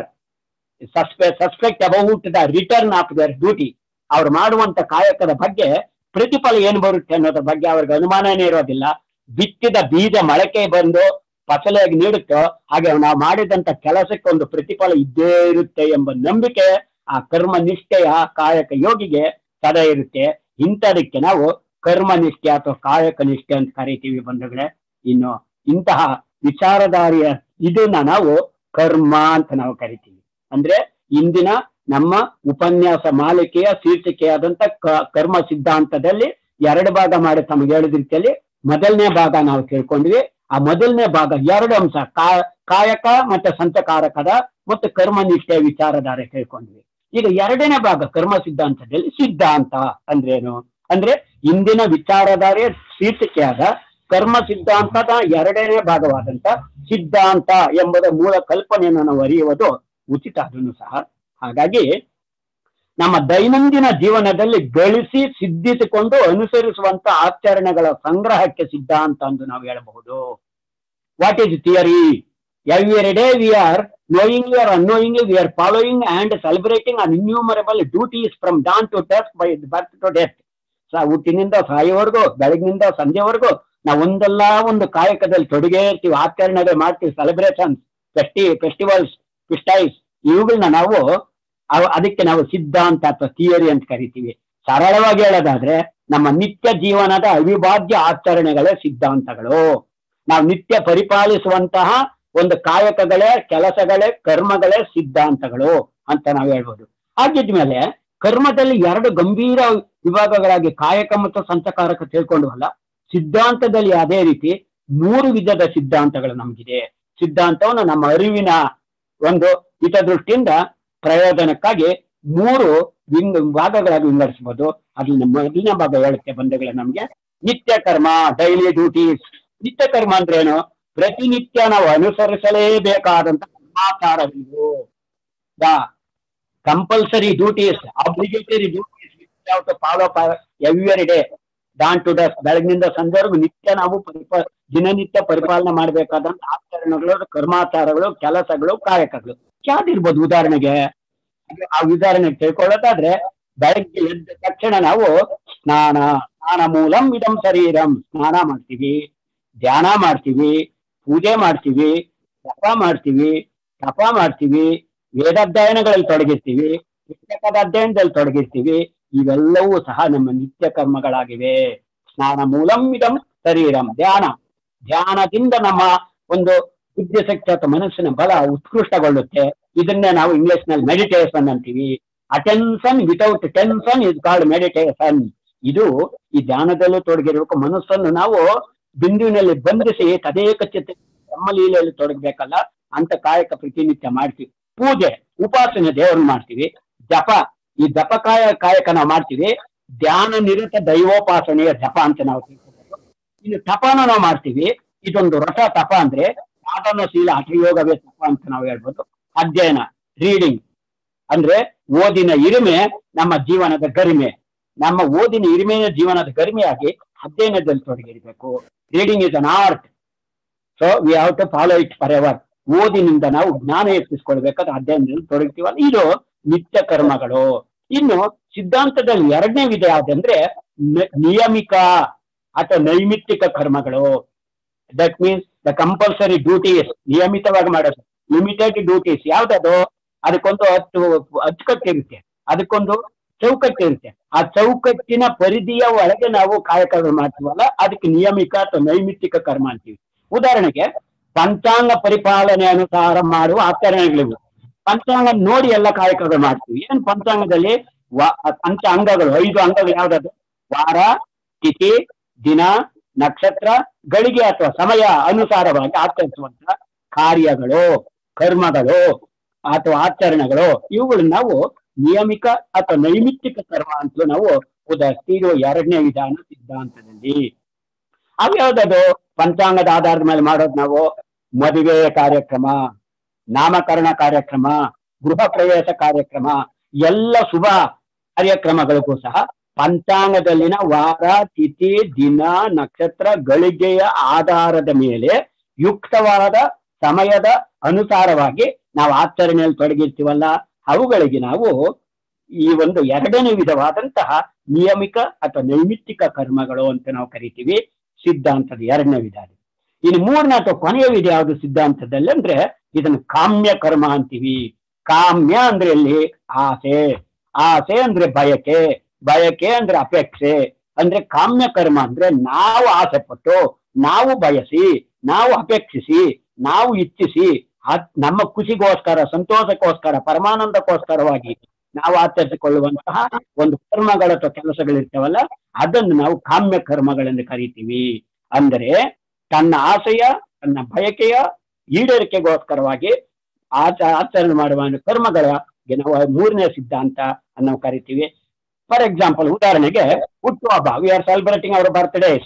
suspect about the return of their duty ಅವ್ರು ಮಾಡುವಂತ ಕಾಯಕದ ಬಗ್ಗೆ ಪ್ರತಿಫಲ ಏನ್ ಬರುತ್ತೆ ಅನ್ನೋದ್ರ ಬಗ್ಗೆ ಅವ್ರಿಗೆ ಅನುಮಾನನೇ ಇರೋದಿಲ್ಲ ಬಿತ್ತಿದ ಬೀಜ ಮೊಳಕೆ ಬಂದು ಫಸಲಾಗಿ ನೀಡುತ್ತೋ ಹಾಗೆ ನಾವು ಮಾಡಿದಂತ ಕೆಲಸಕ್ಕೆ ಒಂದು ಪ್ರತಿಫಲ ಇದ್ದೇ ಇರುತ್ತೆ ಎಂಬ ನಂಬಿಕೆ ಆ ಕರ್ಮ ನಿಷ್ಠೆಯ ಕಾಯಕ ಯೋಗಿಗೆ ಸದಾ ಇರುತ್ತೆ ಇಂಥದಕ್ಕೆ ನಾವು ಕರ್ಮನಿಷ್ಠೆ ಅಥವಾ ಕಾಯಕ ನಿಷ್ಠೆ ಅಂತ ಕರಿತೀವಿ ಬಂಧುಗಳೇ ಇನ್ನು ಇಂತಹ ವಿಚಾರಧಾರಿಯ ಇದನ್ನ ನಾವು ಕರ್ಮ ಅಂತ ನಾವು ಕರಿತೀವಿ ಅಂದ್ರೆ ಇಂದಿನ ನಮ್ಮ ಉಪನ್ಯಾಸ ಮಾಲಿಕೆಯ ಶೀರ್ಷಿಕೆಯಾದಂತ ಕ- ಕರ್ಮ ಸಿದ್ಧಾಂತದಲ್ಲಿ ಎರಡು ಭಾಗ ಮಾಡಿ ತಮಗೆ ಹೇಳಿದ ರೀತಿಯಲ್ಲಿ ಮೊದಲನೇ ಭಾಗ ನಾವು ತಿಳ್ಕೊಂಡ್ವಿ ಆ ಮೊದಲನೇ ಭಾಗ ಎರಡು ಅಂಶ ಕಾ- ಕಾಯಕ ಮತ್ತೆ ಸಂತಕಾರಕದ ಮತ್ತು ಕರ್ಮನಿಷ್ಠೆ ವಿಚಾರಧಾರೆ ತಿಳ್ಕೊಂಡ್ವಿ ಈಗ ಎರಡನೇ ಭಾಗ ಕರ್ಮ ಸಿದ್ಧಾಂತದಲ್ಲಿ ಸಿದ್ಧಾಂತ ಅಂದ್ರೇನು ಅಂದ್ರೆ ಇಂದಿನ ವಿಚಾರಧಾರೆ ಶೀರ್ಷಿಕೆಯಾದ ಕರ್ಮ ಸಿದ್ಧಾಂತದ ಎರಡನೇ ಭಾಗವಾದಂತ ಸಿದ್ಧಾಂತ ಎಂಬುದ ಮೂಲ ಕಲ್ಪನೆಯನ್ನು ನಾವು ಅರಿಯುವುದು ಉಚಿತ ಅದನ್ನು ಸಹ ಹಾಗಾಗಿ ನಮ್ಮ ದೈನಂದಿನ ಜೀವನದಲ್ಲಿ ಗಳಿಸಿ ಸಿದ್ಧಿಸಿಕೊಂಡು ಅನುಸರಿಸುವಂತ ಆಚರಣೆಗಳ ಸಂಗ್ರಹಕ್ಕೆ ಸಿದ್ಧಾಂತ ಎಂದು ನಾವು ಹೇಳಬಹುದು what is theory every day we are knowingly or unknowingly we are following and celebrating an innumerable duties from dawn to dusk by birth to death ಸ ಹುಟ್ಟಿನಿಂದ ಸಾಯೋವರೆಗೂ ಬೆಳಗಿನಿಂದ ಸಂಜೆವರೆಗೂ ನಾವು ಒಂದಲ್ಲ ಒಂದು ಕಾಯಕದಲ್ಲಿ ತೊಡಗೇ ಇರ್ತೀವಿ ಆಚರಣೆಗಳು ಮಾಡ್ತೀವಿ ಸೆಲೆಬ್ರೇಷನ್ಸ್ ಫೆಸ್ಟಿ ಫೆಸ್ಟಿವಲ್ಸ್ ಫಿಸ್ಟೈಸ್ ಇವುಗಳನ್ನ ನಾವು ಅವ್- ಅದಕ್ಕೆ ನಾವು ಸಿದ್ಧಾಂತ ಅಥವಾ ಥಿಯರಿ ಅಂತ ಕರಿತೀವಿ ಸರಳವಾಗಿ ಹೇಳೋದಾದ್ರೆ ನಮ್ಮ ನಿತ್ಯ ಜೀವನದ ಅವಿಭಾಜ್ಯ ಆಚರಣೆಗಳೇ ಸಿದ್ಧಾಂತಗಳು ನಾವು ನಿತ್ಯ ಪರಿಪಾಲಿಸುವಂತಹ ಒಂದು ಕಾಯಕಗಳೇ ಕೆಲಸಗಳೇ ಕರ್ಮಗಳೇ ಸಿದ್ಧಾಂತಗಳು ಅಂತ ನಾವು ಹೇಳ್ಬೋದು ಹಾಗಿದ್ಮೇಲೆ ಕರ್ಮದಲ್ಲಿ ಎರಡು ಗಂಭೀರ ವಿಭಾಗಗಳಾಗಿ ಕಾಯಕ ಮತ್ತು ಸಂತಕಾರಕ ತಿಳ್ಕೊಂಡ್ವಲ್ಲ ಸಿದ್ಧಾಂತದಲ್ಲಿ ಅದೇ ರೀತಿ ಮೂರು ವಿಧದ ಸಿದ್ಧಾಂತಗಳು ನಮಗಿದೆ ಸಿದ್ಧಾಂತವನ್ನು ನಮ್ಮ ಅರಿವಿನ ಒಂದು ಹಿತದೃಷ್ಟಿಯಿಂದ ಪ್ರಯೋಜನಕ್ಕಾಗಿ ಮೂರು ವಿಂಗ ಭಾಗಗಳಾಗಿ ವಿಂಗಡಿಸಬಹುದು ಅದ್ರಲ್ಲಿ ಮೊದಲನೇ ಭಾಗ ಹೇಳುತ್ತೆ ಬಂಧುಗಳೇ ನಮ್ಗೆ ನಿತ್ಯ ಕರ್ಮ ಡೈಲಿ ಡ್ಯೂಟೀಸ್ ನಿತ್ಯ ಕರ್ಮ ಅಂದ್ರೆ ಏನು ಪ್ರತಿನಿತ್ಯ ನಾವು ಅನುಸರಿಸಲೇಬೇಕಾದಂತ ಕರ್ಮಾಚಾರವಿವು the compulsory duties obligatory duties follow every day dawn to dusk ಬೆಳಗಿನಿಂದ ಸಂಜೆವರೆಗೂ ನಿತ್ಯ ನಾವು ಪರಿಪ ದಿನನಿತ್ಯ ಪರಿಪಾಲನೆ ಮಾಡಬೇಕಾದಂತ ಆಚರಣೆಗಳು ಕರ್ಮಾಚಾರಗಳು ಕೆಲಸಗಳು ಕಾಯಕಗಳು ಯಾವ್ದಿರ್ಬೋದು ಉದಾಹರಣೆಗೆ ಅದು ಆ ಉದಾಹರಣೆ ತಿಳ್ಕೊಳ್ಳೋದಾದ್ರೆ ಬೆಳಗ್ಗೆ ಎದ್ದ ತಕ್ಷಣ ನಾವು ಸ್ನಾನ ಸ್ನಾನ ಮೂಲಂ ಇದಂ ಶರೀರಂ ಸ್ನಾನ ಮಾಡ್ತೀವಿ ಧ್ಯಾನ ಮಾಡ್ತೀವಿ ಪೂಜೆ ಮಾಡ್ತೀವಿ ಜಪ ಮಾಡ್ತೀವಿ ತಪ ಮಾಡ್ತೀವಿ ವೇದಾಧ್ಯಯನಗಳಲ್ಲಿ ತೊಡಗಿರ್ತೀವಿ ಪುಸ್ತಕದ ಅಧ್ಯಯನದಲ್ಲಿ ತೊಡಗಿರ್ತೀವಿ ಇವೆಲ್ಲವೂ ಸಹ ನಮ್ಮ ನಿತ್ಯ ಕರ್ಮಗಳಾಗಿವೆ ಸ್ನಾನ ಮೂಲಂ ಇದಂ ಶರೀರಂ ಧ್ಯಾನ ಧ್ಯಾನದಿಂದ ನಮ್ಮ ಒಂದು ಬುದ್ಧಿಶಕ್ತಿ ಅಥವಾ ಮನಸ್ಸಿನ ಬಲ ಉತ್ಕೃಷ್ಟಗೊಳ್ಳುತ್ತೆ ಇದನ್ನೇ ನಾವು ಇಂಗ್ಲಿಷ್ ನಲ್ಲಿ ಮೆಡಿಟೇಷನ್ ಅಂತೀವಿ attention without tension is called meditation ಇದು ಈ ಧ್ಯಾನದಲ್ಲೂ ತೊಡಗಿರ್ಬೇಕು ಮನಸ್ಸನ್ನು ನಾವು ಬಿಂದುವಿನಲ್ಲಿ ಬಂಧಿಸಿ ತದೇಕ ಚಿತ್ತ ನಮ್ಮ ಲೀಲೆಯಲ್ಲಿ ತೊಡಗಬೇಕಲ್ಲ ಅಂತ ಕಾಯಕ ಪ್ರತಿನಿತ್ಯ ಮಾಡ್ತೀವಿ ಪೂಜೆ ಉಪಾಸನೆ ದೇವರನ್ನ ಮಾಡ್ತೀವಿ ಜಪ ಈ ಜಪ ಕಾಯ ಕಾಯಕ ನಾವು ಮಾಡ್ತೀವಿ ಧ್ಯಾನ ನಿರತ ದೈವೋಪಾಸನೆಯ ಜಪ ಅಂತ ನಾವು ತಿಳ್ಕೊಬೇಕು ಇನ್ನು ತಪನ ನಾವು ಮಾಡ್ತೀವಿ ಇದೊಂದು ರಸ ತಪ ಅಂದ್ರೆ ಸಾಧನಶೀಲ ಹಠಯೋಗವೇ ತಪ ಅಂತ ನಾವು ಹೇಳ್ಬೋದು ಅಧ್ಯಯನ ರೀಡಿಂಗ್ ಅಂದ್ರೆ ಓದಿನ ಇರಿಮೆ ನಮ್ಮ ಜೀವನದ ಗರಿಮೆ ನಮ್ಮ ಓದಿನ ಇರಿಮೆಯ ಜೀವನದ ಗರಿಮೆಯಾಗಿ ಅಧ್ಯಯನದಲ್ಲಿ ತೊಡಗಿರಬೇಕು reading is an art so we have to follow it forever ಓದಿನಿಂದ ನಾವು ಜ್ಞಾನ ಹೆಚ್ಚಿಸ್ಕೊಳ್ಬೇಕಾದ್ರೆ ಅಧ್ಯಯನದಲ್ಲಿ ತೊಡಗ್ತೀವಲ್ಲ ಇದು ನಿತ್ಯ ಕರ್ಮಗಳು ಇನ್ನು ಸಿದ್ಧಾಂತದಲ್ಲಿ ಎರಡನೇ ವಿಧ ಯಾವ್ದಂದ್ರೆ ನ- ನಿಯಮಿಕ ಅಥವಾ ನೈಮಿತ್ತಿಕ ಕರ್ಮಗಳು that means the compulsory duties ನಿಯಮಿತವಾಗಿ ಮಾಡೋದು ಲಿಮಿಟೆಡ್ ಡ್ಯೂಟೀಸ್ ಯಾವ್ದದು ಅದಕ್ಕೊಂದು ಹತ್ತು ಅಚ್ಚುಕಟ್ಟಿರುತ್ತೆ ಅದಕ್ಕೊಂದು ಚೌಕಟ್ಟಿರುತ್ತೆ ಆ ಚೌಕಟ್ಟಿನ ಪರಿಧಿಯ ಒಳಗೆ ನಾವು ಕಾಯಕಗಳು ಮಾಡ್ತೀವಲ್ಲ ಅದಕ್ಕೆ ನಿಯಮಿಕ ಅಥವಾ ನೈಮಿತ್ತಿಕ ಕರ್ಮ ಅಂತೀವಿ ಉದಾಹರಣೆಗೆ ಪಂಚಾಂಗ ಪರಿಪಾಲನೆ ಅನುಸಾರ ಮಾಡುವ ಆಚರಣೆಗಳಿವು ಪಂಚಾಂಗ ನೋಡಿ ಎಲ್ಲ ಕಾಯಕಗಳು ಮಾಡ್ತೀವಿ ಏನ್ ಪಂಚಾಂಗದಲ್ಲಿ ವ- ಪಂಚ ಅಂಗಗಳು ಐದು ಅಂಗಗಳು ಯಾವ್ದದು ವಾರ ತಿಥಿ ದಿನ ನಕ್ಷತ್ರ ಗಳಿಗೆ ಅಥವಾ ಸಮಯ ಅನುಸಾರವಾಗಿ ಆಚರಿಸುವಂತ ಕಾರ್ಯಗಳು ಕರ್ಮಗಳು ಅಥವಾ ಆಚರಣೆಗಳು ಇವುಗಳು ನಾವು ನಿಯಮಿಕ ಅಥವಾ ನೈಮಿತ್ತಿಕ ಕರ್ಮ ಅಂತಲೂ ನಾವು ಉದಾಹರಿಸ್ತೀವಿ ಎರಡನೇ ವಿಧಾನ ಸಿದ್ಧಾಂತದಲ್ಲಿ ಅವ್ಯಾವ್ದದು ಪಂಚಾಂಗದ ಆಧಾರದ ಮೇಲೆ ಮಾಡೋದು ನಾವು ಮದುವೆ ಕಾರ್ಯಕ್ರಮ ನಾಮಕರಣ ಕಾರ್ಯಕ್ರಮ ಗೃಹ ಪ್ರವೇಶ ಕಾರ್ಯಕ್ರಮ ಎಲ್ಲ ಶುಭ ಕಾರ್ಯಕ್ರಮಗಳಿಗೂ ಸಹ ಪಂಚಾಂಗದಲ್ಲಿನ ವಾರ ತಿಥಿ ದಿನ ನಕ್ಷತ್ರ ಗಳಿಗೆಯ ಆಧಾರದ ಮೇಲೆ ಯುಕ್ತವಾದ ಸಮಯದ ಅನುಸಾರವಾಗಿ ನಾವು ಆಚರಣೆಯಲ್ಲಿ ತೊಡಗಿರ್ತೀವಲ್ಲ ಅವುಗಳಿಗೆ ನಾವು ಈ ಒಂದು ಎರಡನೇ ವಿಧವಾದಂತಹ ನಿಯಮಿಕ ಅಥವಾ ನೈಮಿತ್ತಿಕ ಕರ್ಮಗಳು ಅಂತ ನಾವು ಕರಿತೀವಿ ಸಿದ್ಧಾಂತದ ಎರಡನೇ ವಿಧ ಅದು. ಇನ್ನು ಮೂರನೇ ಅಥವಾ ಕೊನೆಯ ವಿಧ ಯಾವುದು ಸಿದ್ಧಾಂತದಲ್ಲಿ ಅಂದ್ರೆ ಇದನ್ನು ಕಾಮ್ಯ ಕರ್ಮ ಅಂತೀವಿ ಕಾಮ್ಯ ಅಂದ್ರೆ ಇಲ್ಲಿ ಆಸೆ ಆಸೆ ಅಂದ್ರೆ ಬಯಕೆ ಬಯಕೆ ಅಂದ್ರೆ ಅಪೇಕ್ಷೆ ಅಂದ್ರೆ ಕಾಮ್ಯ ಕರ್ಮ ಅಂದ್ರೆ ನಾವು ಆಸೆ ಪಟ್ಟು ನಾವು ಬಯಸಿ ನಾವು ಅಪೇಕ್ಷಿಸಿ ನಾವು ಇಚ್ಛಿಸಿ ಅದ್ ನಮ್ಮ ಖುಷಿಗೋಸ್ಕರ ಸಂತೋಷಕ್ಕೋಸ್ಕರ ಪರಮಾನಂದಕ್ಕೋಸ್ಕರವಾಗಿ ನಾವು ಆಚರಿಸಿಕೊಳ್ಳುವಂತಹ ಒಂದು ಕರ್ಮಗಳ ಅಥವಾ ಕೆಲಸಗಳಿರ್ತವಲ್ಲ ಅದನ್ನು ನಾವು ಕಾಮ್ಯ ಕರ್ಮಗಳೆಂದು ಕರಿತೀವಿ ಅಂದರೆ ತನ್ನ ಆಸೆಯ ತನ್ನ ಬಯಕೆಯ ಈಡೇರಿಕೆಗೋಸ್ಕರವಾಗಿ ಆಚ ಆಚರಣೆ ಮಾಡುವ ಒಂದು ಕರ್ಮಗಳ ನಾವು ಮೂರನೇ ಸಿದ್ಧಾಂತ ಅನ್ನು ನಾವು ಕರಿತೀವಿ ಫಾರ್ ಎಕ್ಸಾಂಪಲ್ ಉದಾಹರಣೆಗೆ ಹುಟ್ಟುಹಬ್ಬ we are celebrating our birthdays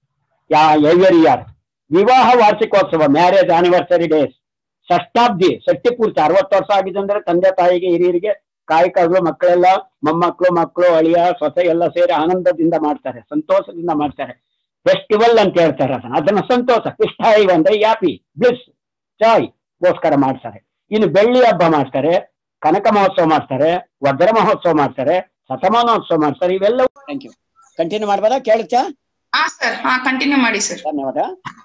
yeah every year ವಿವಾಹ ವಾರ್ಷಿಕೋತ್ಸವ ಮ್ಯಾರೇಜ್ ಆನಿವರ್ಸರಿ ಡೇಸ್ ಷಷ್ಟಾಬ್ದಿ ಷಷ್ಟಿ ಪೂರ್ತಿ ಅರವತ್ತು ವರ್ಷ ಆಗಿದೆ ಅಂದ್ರೆ ತಂದೆ ತಾಯಿಗೆ ಹಿರಿಯರಿಗೆ ಕಾಯಕಗಳು ಮಕ್ಕಳೆಲ್ಲ ಮೊಮ್ಮಕ್ಕಳು ಮಕ್ಕಳು ಅಳಿಯ ಸೊಸೆ ಎಲ್ಲ ಸೇರಿ ಆನಂದದಿಂದ ಮಾಡ್ತಾರೆ ಸಂತೋಷದಿಂದ ಮಾಡ್ತಾರೆ ಫೆಸ್ಟಿವಲ್ ಅಂತ ಹೇಳ್ತಾರೆ ಅದನ್ನ ಅದನ್ನ ಸಂತೋಷ ಇಷ್ಟ ಅಂದ್ರೆ ಯಾಪಿ ಬ್ಲಿಸ್ ಜಾಯ್ ಗೋಸ್ಕರ ಮಾಡ್ತಾರೆ ಇನ್ನು ಬೆಳ್ಳಿ ಹಬ್ಬ ಮಾಡ್ತಾರೆ ಕನಕ ಮಹೋತ್ಸವ ಮಾಡ್ತಾರೆ ವಜ್ರ ಮಹೋತ್ಸವ ಮಾಡ್ತಾರೆ ಶತಮಾನೋತ್ಸವ ಮಾಡ್ತಾರೆ ಇವೆಲ್ಲ ಥ್ಯಾಂಕ್ ಯು ಕಂಟಿನ್ಯೂ ಮಾಡ್ಬೋದಾ ಕೇಳುತ್ತಾ ಹಾ ಸರ್ ಹಾ ಕಂಟಿನ್ಯೂ ಮಾಡಿ ಸರ್ ಧನ್ಯವಾದ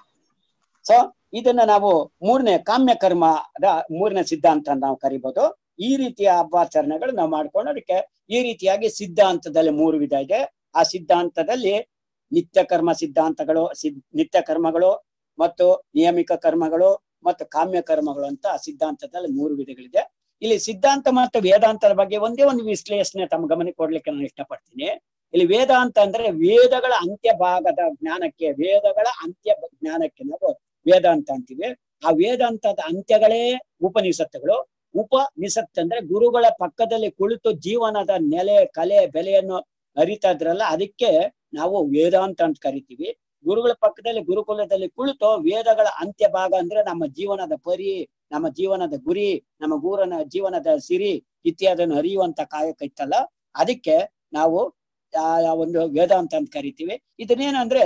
ಸೊ ಇದನ್ನ ನಾವು ಮೂರನೇ ಕಾಮ್ಯ ಕರ್ಮದ ಮೂರನೇ ಸಿದ್ಧಾಂತ ಅಂತ ನಾವು ಕರಿಬಹುದು ಈ ರೀತಿಯ ಹಬ್ಬಾಚರಣೆಗಳು ನಾವು ಮಾಡ್ಕೊಂಡು ಅದಕ್ಕೆ ಈ ರೀತಿಯಾಗಿ ಸಿದ್ಧಾಂತದಲ್ಲಿ ಮೂರು ವಿಧ ಇದೆ ಆ ಸಿದ್ಧಾಂತದಲ್ಲಿ ನಿತ್ಯ ಕರ್ಮ ಸಿದ್ಧಾಂತಗಳು ಸಿದ್ ನಿತ್ಯ ಕರ್ಮಗಳು ಮತ್ತು ನಿಯಮಿಕ ಕರ್ಮಗಳು ಮತ್ತು ಕಾಮ್ಯ ಕರ್ಮಗಳು ಅಂತ ಆ ಸಿದ್ಧಾಂತದಲ್ಲಿ ಮೂರು ವಿಧಗಳಿದೆ ಇಲ್ಲಿ ಸಿದ್ಧಾಂತ ಮತ್ತು ವೇದಾಂತದ ಬಗ್ಗೆ ಒಂದೇ ಒಂದು ವಿಶ್ಲೇಷಣೆ ತಮ್ಮ ಗಮನಕ್ಕೆ ಕೊಡ್ಲಿಕ್ಕೆ ನಾನು ಇಷ್ಟಪಡ್ತೀನಿ ಇಲ್ಲಿ ವೇದಾಂತ ಅಂದ್ರೆ ವೇದಗಳ ಅಂತ್ಯ ಭಾಗದ ಜ್ಞಾನಕ್ಕೆ ವೇದಗಳ ಅಂತ್ಯ ಬ- ಜ್ಞಾನಕ್ಕೆ ನಾವು ವೇದಾಂತ ಅಂತೀವಿ ಆ ವೇದಾಂತದ ಅಂತ್ಯಗಳೇ ಉಪನಿಷತ್ತುಗಳು ಉಪನಿಷತ್ ಅಂದ್ರೆ ಗುರುಗಳ ಪಕ್ಕದಲ್ಲಿ ಕುಳಿತು ಜೀವನದ ನೆಲೆ ಕಲೆ ಬೆಲೆಯನ್ನು ಅರಿತಾ ಇದ್ರಲ್ಲ ಅದಕ್ಕೆ ನಾವು ವೇದಾಂತ ಅಂತ ಕರಿತೀವಿ ಗುರುಗಳ ಪಕ್ಕದಲ್ಲಿ ಗುರುಕುಲದಲ್ಲಿ ಕುಳಿತು ವೇದಗಳ ಅಂತ್ಯ ಭಾಗ ಅಂದ್ರೆ ನಮ್ಮ ಜೀವನದ ಪರಿ ನಮ್ಮ ಜೀವನದ ಗುರಿ ನಮ್ಮ ಗೂರನ ಜೀವನದ ಸಿರಿ ಇತ್ಯಾದನ್ನು ಅರಿಯುವಂತ ಕಾಯಕ ಇತ್ತಲ್ಲ ಅದಕ್ಕೆ ನಾವು ಆ ಆ ಒಂದು ವೇದಾಂತ ಅಂತ ಕರಿತೀವಿ ಇದನ್ನೇನಂದ್ರೆ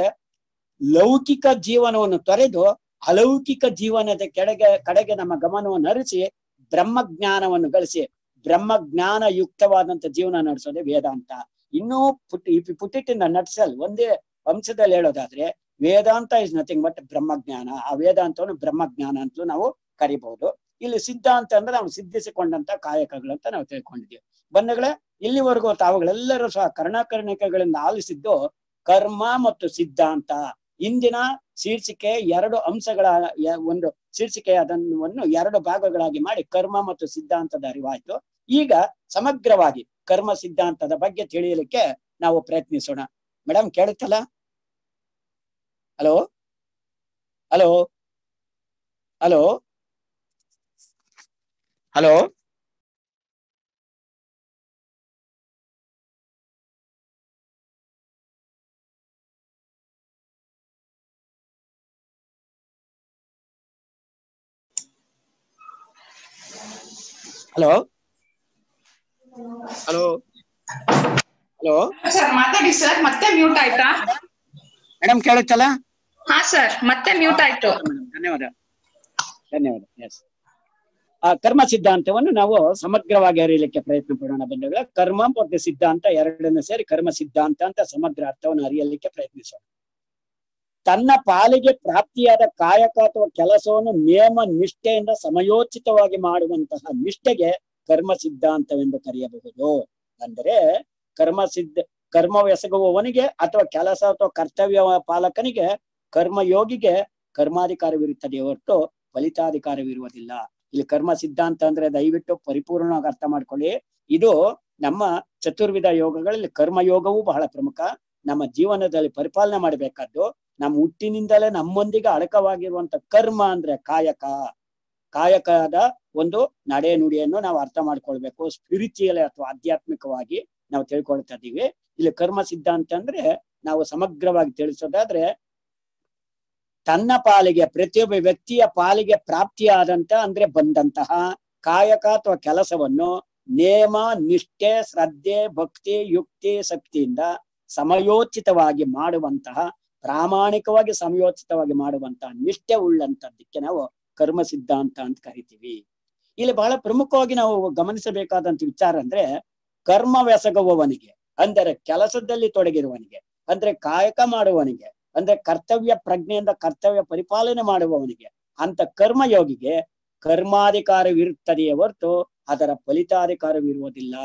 ಲೌಕಿಕ ಜೀವನವನ್ನು ತೊರೆದು ಅಲೌಕಿಕ ಜೀವನದ ಕೆಳಗೆ ಕಡೆಗೆ ನಮ್ಮ ಗಮನವನ್ನು ಹರಿಸಿ ಬ್ರಹ್ಮಜ್ಞಾನವನ್ನು ಗಳಿಸಿ ಬ್ರಹ್ಮಜ್ಞಾನ ಯುಕ್ತವಾದಂತ ಜೀವನ ನಡೆಸೋದೇ ವೇದಾಂತ ಇನ್ನೂ ಪುಟ್ ಇಫ್ ಪುಟ್ ಇಟ್ ಇನ್ ನಟ್ಸಲ್ ಒಂದೇ ಅಂಶದಲ್ಲಿ ಹೇಳೋದಾದ್ರೆ ವೇದಾಂತ ಇಸ್ ನಥಿಂಗ್ ಬಟ್ ಬ್ರಹ್ಮಜ್ಞಾನ ಆ ವೇದಾಂತವನ್ನು ಬ್ರಹ್ಮಜ್ಞಾನ ಅಂತಲೂ ನಾವು ಕರಿಬಹುದು ಇಲ್ಲಿ ಸಿದ್ಧಾಂತ ಅಂದ್ರೆ ನಾವು ಸಿದ್ಧಿಸಿಕೊಂಡಂತ ಕಾಯಕಗಳಂತ ನಾವು ತಿಳ್ಕೊಂಡಿದ್ದೀವಿ ಬಂಧುಗಳೇ ಇಲ್ಲಿವರೆಗೂ ತಾವುಗಳೆಲ್ಲರೂ ಸಹ ಕರ್ಣಕರ್ಣಿಕೆಗಳಿಂದ ಆಲಿಸಿದ್ದು ಕರ್ಮ ಮತ್ತು ಸಿದ್ಧಾಂತ ಇಂದಿನ ಶೀರ್ಷಿಕೆ ಎರಡು ಅಂಶಗಳ ಯ- ಒಂದು ಶೀರ್ಷಿಕೆ ಅದನ್ನು ಎರಡು ಭಾಗಗಳಾಗಿ ಮಾಡಿ ಕರ್ಮ ಮತ್ತು ಸಿದ್ಧಾಂತದ ಅರಿವಾಯ್ತು ಈಗ ಸಮಗ್ರವಾಗಿ ಕರ್ಮ ಸಿದ್ಧಾಂತದ ಬಗ್ಗೆ ತಿಳಿಯಲಿಕ್ಕೆ ನಾವು ಪ್ರಯತ್ನಿಸೋಣ ಮೇಡಮ್ ಕೇಳುತ್ತಲ್ಲ hello hello hello hello hello hello hello sir ಮಾತಾಡಿ ಸರ್ ಮತ್ತೆ ಮ್ಯೂಟ್ ಆಯ್ತಾ ಮೇಡಮ್ ಕೇಳುತ್ತಲ್ಲ ಹಾ ಸರ್ ಮತ್ತೆ ಮ್ಯೂಟ್ ಆಯ್ತು ಧನ್ಯವಾದ ಧನ್ಯವಾದ ಎಸ್ ಆ ಕರ್ಮ ಸಿದ್ಧಾಂತವನ್ನು ನಾವು ಸಮಗ್ರವಾಗಿ ಅರಿಯಲಿಕ್ಕೆ ಪ್ರಯತ್ನ ಪಡೋಣ ಬಂದಾಗ ಕರ್ಮ ಮತ್ತು ಸಿದ್ಧಾಂತ ಎರಡನ್ನು ಸೇರಿ ಕರ್ಮ ಸಿದ್ಧಾಂತ ಅಂತ ಸಮಗ್ರ ಅರ್ಥವನ್ನು ಅರಿಯಲಿಕ್ಕೆ ಪ್ರಯತ್ನಿಸೋಣ ತನ್ನ ಪಾಲಿಗೆ ಪ್ರಾಪ್ತಿಯಾದ ಕಾಯಕ ಅಥವಾ ಕೆಲಸವನ್ನು ನೇಮ ನಿಷ್ಠೆಯಿಂದ ಸಮಯೋಚಿತವಾಗಿ ಮಾಡುವಂತಹ ನಿಷ್ಠೆಗೆ ಕರ್ಮ ಸಿದ್ಧಾಂತವೆಂದು ಕರೆಯಬಹುದು ಅಂದರೆ ಕರ್ಮ ಸಿದ್ಧ ಕರ್ಮವೆಸಗುವವನಿಗೆ ಅಥವಾ ಕೆಲಸ ಅಥವಾ ಕರ್ತವ್ಯ ಪಾಲಕನಿಗೆ ಕರ್ಮಯೋಗಿಗೆ ಕರ್ಮಾಧಿಕಾರವಿರುತ್ತದೆ ಹೊರತು ಫಲಿತಾಧಿಕಾರವಿರುವುದಿಲ್ಲ ಇಲ್ಲಿ ಕರ್ಮ ಸಿದ್ಧಾಂತ ಅಂದ್ರೆ ದಯವಿಟ್ಟು ಪರಿಪೂರ್ಣವಾಗಿ ಅರ್ಥ ಮಾಡ್ಕೊಳ್ಳಿ ಇದು ನಮ್ಮ ಚತುರ್ವಿಧ ಯೋಗಗಳಲ್ಲಿ ಕರ್ಮಯೋಗವೂ ಬಹಳ ಪ್ರಮುಖ ನಮ್ಮ ಜೀವನದಲ್ಲಿ ಪರಿಪಾಲನೆ ಮಾಡಬೇಕಾದ್ದು ನಮ್ಮ ಹುಟ್ಟಿನಿಂದಲೇ ನಮ್ಮೊಂದಿಗೆ ಅಡಕವಾಗಿರುವಂತ ಕರ್ಮ ಅಂದ್ರೆ ಕಾಯಕ ಕಾಯಕದ ಒಂದು ನಡೆ ನುಡಿಯನ್ನು ನಾವು ಅರ್ಥ ಮಾಡ್ಕೊಳ್ಬೇಕು ಸ್ಪಿರಿಚುಯಲ್ ಅಥವಾ ಆಧ್ಯಾತ್ಮಿಕವಾಗಿ ನಾವು ತಿಳ್ಕೊಳ್ತಾ ಇದೀವಿ ಇಲ್ಲಿ ಕರ್ಮ ಸಿದ್ಧಾಂತ ಅಂದ್ರೆ ನಾವು ಸಮಗ್ರವಾಗಿ ತಿಳಿಸೋದಾದ್ರೆ ತನ್ನ ಪಾಲಿಗೆ ಪ್ರತಿಯೊಬ್ಬ ವ್ಯಕ್ತಿಯ ಪಾಲಿಗೆ ಪ್ರಾಪ್ತಿಯಾದಂತ ಅಂದ್ರೆ ಬಂದಂತಹ ಕಾಯಕ ಅಥವಾ ಕೆಲಸವನ್ನು ನೇಮ ನಿಷ್ಠೆ ಶ್ರದ್ಧೆ ಭಕ್ತಿ ಯುಕ್ತಿ ಶಕ್ತಿಯಿಂದ ಸಮಯೋಚಿತವಾಗಿ ಮಾಡುವಂತಹ ಪ್ರಾಮಾಣಿಕವಾಗಿ ಸಮಯೋಚಿತವಾಗಿ ಮಾಡುವಂತಹ ನಿಷ್ಠೆ ಉಳ್ಳಂತದ್ದಕ್ಕೆ ನಾವು ಕರ್ಮ ಸಿದ್ಧಾಂತ ಅಂತ ಕರಿತೀವಿ ಇಲ್ಲಿ ಬಹಳ ಪ್ರಮುಖವಾಗಿ ನಾವು ಗಮನಿಸಬೇಕಾದಂತ ವಿಚಾರ ಅಂದ್ರೆ ಕರ್ಮವೆಸಗುವವನಿಗೆ ಅಂದರೆ ಕೆಲಸದಲ್ಲಿ ತೊಡಗಿರುವವನಿಗೆ ಅಂದ್ರೆ ಕಾಯಕ ಮಾಡುವವನಿಗೆ ಅಂದ್ರೆ ಕರ್ತವ್ಯ ಪ್ರಜ್ಞೆಯಿಂದ ಕರ್ತವ್ಯ ಪರಿಪಾಲನೆ ಮಾಡುವವನಿಗೆ ಅಂತ ಕರ್ಮಯೋಗಿಗೆ ಕರ್ಮಾಧಿಕಾರವಿರುತ್ತದೆಯೇ ಹೊರತು ಅದರ ಫಲಿತಾಧಿಕಾರವಿರುವುದಿಲ್ಲ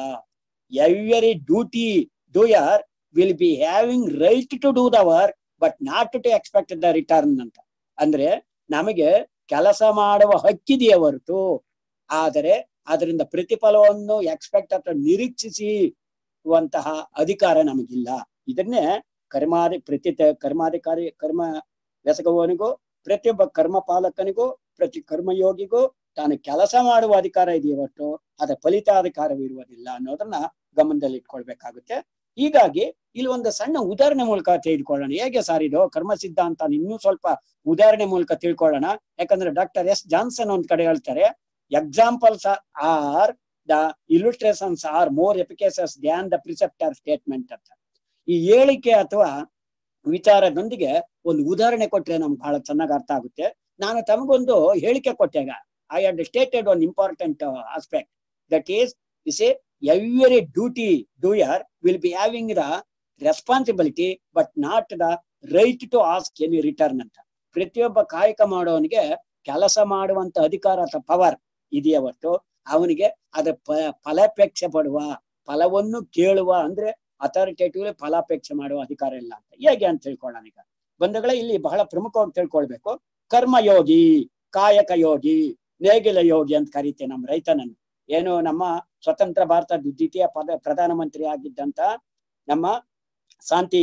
every duty doer will be having right to do the work but not to expect the return ಅಂತ ಅಂದ್ರೆ ನಮಗೆ ಕೆಲಸ ಮಾಡುವ ಹಕ್ಕಿದೆಯೇ ಹೊರತು ಆದರೆ ಅದರಿಂದ ಪ್ರತಿಫಲವನ್ನು ಎಕ್ಸ್ಪೆಕ್ಟ್ ಅಥವಾ ನಿರೀಕ್ಷಿಸುವಂತಹ ಅಧಿಕಾರ ನಮಗಿಲ್ಲ ಇದನ್ನೇ ಕರ್ಮಾಧಿ ಪ್ರತಿ ಕರ್ಮಾಧಿಕಾರಿ ಕರ್ಮ ಬೆಸಗುವವನಿಗೂ ಪ್ರತಿಯೊಬ್ಬ ಕರ್ಮ ಪಾಲಕನಿಗೂ ಪ್ರತಿ ಕರ್ಮಯೋಗಿಗೂ ತಾನು ಕೆಲಸ ಮಾಡುವ ಅಧಿಕಾರ ಇದೆಯೇ ಹೊರತು ಅದರ ಫಲಿತಾಧಿಕಾರವಿರುವುದಿಲ್ಲ ಅನ್ನೋದನ್ನ ಗಮನದಲ್ಲಿ ಇಟ್ಕೊಳ್ಬೇಕಾಗುತ್ತೆ ಹೀಗಾಗಿ ಇಲ್ಲಿ ಒಂದು ಸಣ್ಣ ಉದಾಹರಣೆ ಮೂಲಕ ತೆಗೆದುಕೊಳ್ಳೋಣ ಹೇಗೆ ಸರ್ ಇದು ಕರ್ಮ ಸಿದ್ಧಾಂತ ಇನ್ನೂ ಸ್ವಲ್ಪ ಉದಾಹರಣೆ ಮೂಲಕ ತಿಳ್ಕೊಳ್ಳೋಣ ಯಾಕಂದ್ರೆ ಡಾಕ್ಟರ್ ಎಸ್ ಜಾನ್ಸನ್ ಒಂದ್ ಕಡೆ ಹೇಳ್ತಾರೆ examples are the illustrations are more efficacious than the precept or statement ಅಂತ ಈ ಹೇಳಿಕೆ ಅಥವಾ ವಿಚಾರದೊಂದಿಗೆ ಒಂದು ಉದಾಹರಣೆ ಕೊಟ್ರೆ ನಮ್ಗೆ ಬಹಳ ಚೆನ್ನಾಗಿ ಅರ್ಥ ಆಗುತ್ತೆ ನಾನು ತಮಗೊಂದು ಹೇಳಿಕೆ ಕೊಟ್ಟಾಗ I had stated one important aspect that is is a every duty doer will be having the responsibility but not the right to ask any return ಅಂತ ಪ್ರತಿಯೊಬ್ಬ ಕಾಯಕ ಮಾಡೋವನಿಗೆ ಕೆಲಸ ಮಾಡುವಂತ ಅಧಿಕಾರ ಅಥವಾ ಪವರ್ ಇದೆಯೇ ಹೊರತು ಅವನಿಗೆ ಅದರ ಪ- ಫಲಾಪೇಕ್ಷೆ ಪಡುವ ಫಲವನ್ನು ಕೇಳುವ ಅಂದ್ರೆ ಅಥಾರಿಟೇಟಿವ್ಲಿ ಫಲಾಪೇಕ್ಷೆ ಮಾಡುವ ಅಧಿಕಾರ ಇಲ್ಲ ಅಂತ ಹೇಗೆ ಅಂತ ತಿಳ್ಕೊಳ್ಳೋಣ ಈಗ ಬಂಧುಗಳೇ ಇಲ್ಲಿ ಬಹಳ ಪ್ರಮುಖವಾಗಿ ತಿಳ್ಕೊಳ್ಬೇಕು ಕರ್ಮಯೋಗಿ ಕಾಯಕ ಯೋಗಿ ನೇಗಿಲ ಯೋಗಿ ಅಂತ ಕರೀತೇವೆ ನಮ್ಮ ರೈತನನ್ನು ಏನು ನಮ್ಮ ಸ್ವತಂತ್ರ ಭಾರತದ ದ್ವಿತೀಯ ಪದ ಪ್ರಧಾನಮಂತ್ರಿ ಆಗಿದ್ದಂತ ನಮ್ಮ ಶಾಂತಿ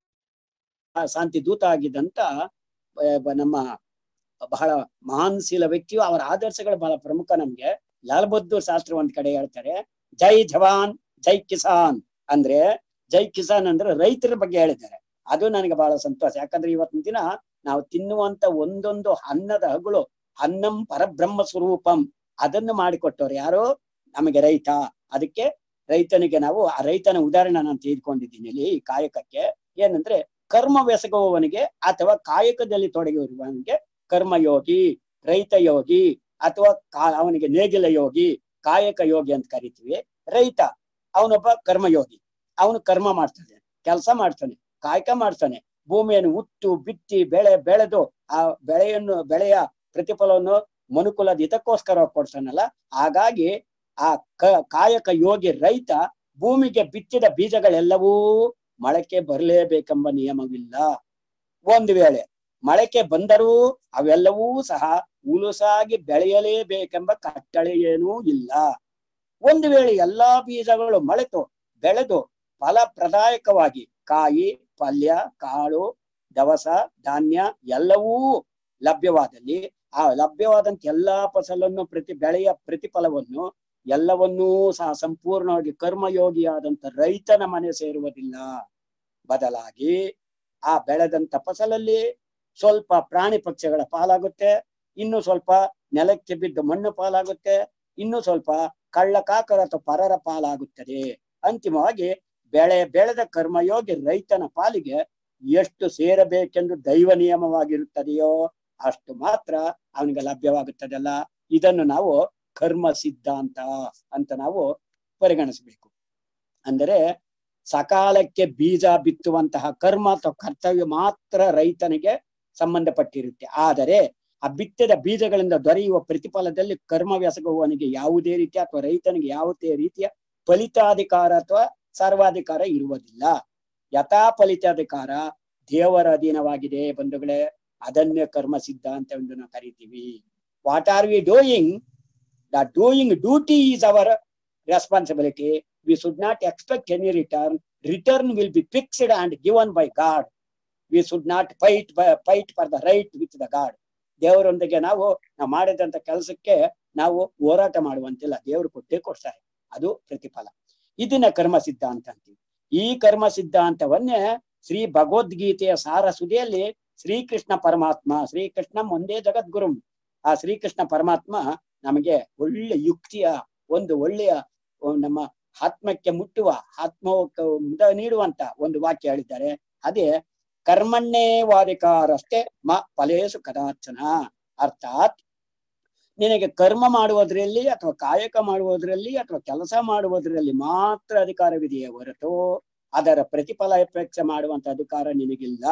ಆ ಶಾಂತಿ ದೂತ ಆಗಿದ್ದಂತ ಆ, ಬ- ನಮ್ಮ ಬಹಳ ಮಹಾನ್ಶೀಲ ವ್ಯಕ್ತಿಯು ಅವರ ಆದರ್ಶಗಳು ಬಹಳ ಪ್ರಮುಖ ನಮ್ಗೆ ಲಾಲ್ ಬಹದ್ದೂರ್ ಶಾಸ್ತ್ರ ಒಂದ್ ಕಡೆ ಹೇಳ್ತಾರೆ ಜೈ ಜವಾನ್ ಜೈ ಕಿಸಾನ್ ಅಂದ್ರೆ ಜೈ ಕಿಸಾನ್ ಅಂದ್ರೆ ರೈತರ ಬಗ್ಗೆ ಹೇಳಿದ್ದಾರೆ ಅದು ನನಗೆ ಬಹಳ ಸಂತೋಷ ಯಾಕಂದ್ರೆ ಇವತ್ತಿನ ದಿನ ನಾವು ತಿನ್ನುವಂತ ಒಂದೊಂದು ಅನ್ನದ ಹಗಳು ಅನ್ನಂ ಪರಬ್ರಹ್ಮ ಸ್ವರೂಪಂ ಅದನ್ನು ಮಾಡಿಕೊಟ್ಟವ್ರು ಯಾರು ನಮಗೆ ರೈತ ಅದಕ್ಕೆ ರೈತನಿಗೆ ನಾವು ಆ ರೈತನ ಉದಾಹರಣೆ ನಾನು ತೆಗೆದುಕೊಂಡಿದ್ದೀನಿ ಇಲ್ಲಿ ಈ ಕಾಯಕಕ್ಕೆ ಏನಂದ್ರೆ ಕರ್ಮವೆಸಗುವವನಿಗೆ ಅಥವಾ ಕಾಯಕದಲ್ಲಿ ತೊಡಗಿರುವವನಿಗೆ ಕರ್ಮಯೋಗಿ ರೈತ ಯೋಗಿ ಅಥವಾ ಕಾ- ಅವನಿಗೆ ನೇಗಿಲ ಯೋಗಿ ಕಾಯಕ ಯೋಗಿ ಅಂತ ಕರಿತೀವಿ ರೈತ ಅವನೊಬ್ಬ ಕರ್ಮಯೋಗಿ ಅವನು ಕರ್ಮ ಮಾಡ್ತಾನೆ ಕೆಲಸ ಮಾಡ್ತಾನೆ ಕಾಯಕ ಮಾಡ್ತಾನೆ ಭೂಮಿಯನ್ನು ಉತ್ತು ಬಿತ್ತಿ ಬೆಳೆ ಬೆಳೆದು ಆ ಬೆಳೆಯನ್ನು ಬೆಳೆಯ ಪ್ರತಿಫಲವನ್ನು ಮನುಕುಲದ ಇದಕ್ಕೋಸ್ಕರ ಕೊಡ್ತಾನಲ್ಲ ಹಾಗಾಗಿ ಆ ಕ- ಕಾಯಕ ಯೋಗಿ ರೈತ ಭೂಮಿಗೆ ಬಿತ್ತಿದ ಬೀಜಗಳೆಲ್ಲವೂ ಮೊಳಕೆ ಬರಲೇಬೇಕೆಂಬ ನಿಯಮವಿಲ್ಲ ಒಂದು ವೇಳೆ ಮೊಳಕೆ ಬಂದರೂ ಅವೆಲ್ಲವೂ ಸಹ ಉಲುಸಾಗಿ ಬೆಳೆಯಲೇಬೇಕೆಂಬ ಕಟ್ಟಳೆ ಏನೂ ಇಲ್ಲ ಒಂದು ವೇಳೆ ಎಲ್ಲಾ ಬೀಜಗಳು ಮೊಳೆತು ಬೆಳೆದು ಫಲಪ್ರದಾಯಕವಾಗಿ ಕಾಯಿ ಪಲ್ಯ ಕಾಳು ದವಸ ಧಾನ್ಯ ಎಲ್ಲವೂ ಲಭ್ಯವಾದಲ್ಲಿ ಆ ಲಭ್ಯವಾದಂತ ಎಲ್ಲಾ ಫಸಲನ್ನು ಪ್ರತಿ ಬೆಳೆಯ ಪ್ರತಿಫಲವನ್ನು ಎಲ್ಲವನ್ನೂ ಸಹ ಸಂಪೂರ್ಣವಾಗಿ ಕರ್ಮಯೋಗಿಯಾದಂತ ರೈತನ ಮನೆ ಸೇರುವುದಿಲ್ಲ ಬದಲಾಗಿ ಆ ಬೆಳೆದಂತ ಫಸಲಲ್ಲಿ ಸ್ವಲ್ಪ ಪ್ರಾಣಿ ಪಕ್ಷಿಗಳ ಪಾಲಾಗುತ್ತೆ ಇನ್ನು ಸ್ವಲ್ಪ ನೆಲಕ್ಕೆ ಬಿದ್ದು ಮಣ್ಣು ಪಾಲಾಗುತ್ತೆ ಇನ್ನು ಸ್ವಲ್ಪ ಕಳ್ಳ ಕಾಕರ ಅಥವಾ ಪರರ ಪಾಲಾಗುತ್ತದೆ ಅಂತಿಮವಾಗಿ ಬೆಳೆ ಬೆಳೆದ ಕರ್ಮಯೋಗಿ ರೈತನ ಪಾಲಿಗೆ ಎಷ್ಟು ಸೇರಬೇಕೆಂದು ದೈವ ನಿಯಮವಾಗಿರುತ್ತದೆಯೋ ಅಷ್ಟು ಮಾತ್ರ ಅವನಿಗೆ ಲಭ್ಯವಾಗುತ್ತದಲ್ಲ ಇದನ್ನು ನಾವು ಕರ್ಮ ಸಿದ್ಧಾಂತ ಅಂತ ನಾವು ಪರಿಗಣಿಸಬೇಕು ಅಂದರೆ ಸಕಾಲಕ್ಕೆ ಬೀಜ ಬಿತ್ತುವಂತಹ ಕರ್ಮ ಅಥವಾ ಕರ್ತವ್ಯ ಮಾತ್ರ ರೈತನಿಗೆ ಸಂಬಂಧಪಟ್ಟಿರುತ್ತೆ ಆದರೆ ಆ ಬಿತ್ತಿದ ಬೀಜಗಳಿಂದ ದೊರೆಯುವ ಪ್ರತಿಫಲದಲ್ಲಿ ಕರ್ಮವೆಸಗುವವನಿಗೆ ಯಾವುದೇ ರೀತಿಯ ಅಥವಾ ರೈತನಿಗೆ ಯಾವುದೇ ರೀತಿಯ ಫಲಿತಾಧಿಕಾರ ಅಥವಾ ಸರ್ವಾಧಿಕಾರ ಇರುವುದಿಲ್ಲ ಯಥಾ ಫಲಿತಾಧಿಕಾರ ದೇವರ ಅಧೀನವಾಗಿದೆ ಬಂಧುಗಳೇ ಅದನ್ನೇ ಕರ್ಮ ಸಿದ್ಧಾಂತ ಎಂದು ನಾವು ಕರಿತೀವಿ what are we doing the doing duty is our responsibility we should not expect any return return will be fixed and given by God we should not fight fight for the right with the God ದೇವರೊಂದಿಗೆ ನಾವು ನಾವು ಮಾಡಿದಂತ ಕೆಲಸಕ್ಕೆ ನಾವು ಹೋರಾಟ ಮಾಡುವಂತಿಲ್ಲ ದೇವರು ಕೊಟ್ಟೇ ಕೊಡ್ತಾರೆ ಅದು ಪ್ರತಿಫಲ ಇದನ್ನ ಕರ್ಮ ಸಿದ್ಧಾಂತ ಅಂತೀವಿ ಈ ಕರ್ಮ ಸಿದ್ಧಾಂತವನ್ನೇ ಶ್ರೀ ಭಗವದ್ಗೀತೆಯ ಸಾರ ಸುದಿಯಲ್ಲಿ ಶ್ರೀಕೃಷ್ಣ ಪರಮಾತ್ಮ ಶ್ರೀಕೃಷ್ಣ ಒಂದೇ ಜಗದ್ಗುರು ಆ ಶ್ರೀಕೃಷ್ಣ ಪರಮಾತ್ಮ ನಮಗೆ ಒಳ್ಳೆ ಯುಕ್ತಿಯ ಒಂದು ಒಳ್ಳೆಯ ಒಂದು ನಮ್ಮ ಆತ್ಮಕ್ಕೆ ಮುಟ್ಟುವ ಆತ್ಮಕ್ಕೆ ಮುದ ನೀಡುವಂತ ಒಂದು ವಾಕ್ಯ ಹೇಳಿದ್ದಾರೆ ಅದೇ ಕರ್ಮಣ್ಣೇ ವಾದಿಕಾರಷ್ಟೇ ಮ ಫಲೇಸು ಕದಾಚನ ಅರ್ಥಾತ್ ನಿನಗೆ ಕರ್ಮ ಮಾಡುವುದರಲ್ಲಿ ಅಥವಾ ಕಾಯಕ ಮಾಡುವುದರಲ್ಲಿ ಅಥವಾ ಕೆಲಸ ಮಾಡುವುದರಲ್ಲಿ ಮಾತ್ರ ಅಧಿಕಾರವಿದೆಯೇ ಹೊರತು ಅದರ ಪ್ರತಿಫಲ ಅಪೇಕ್ಷೆ ಮಾಡುವಂತ ಅಧಿಕಾರ ನಿನಗಿಲ್ಲ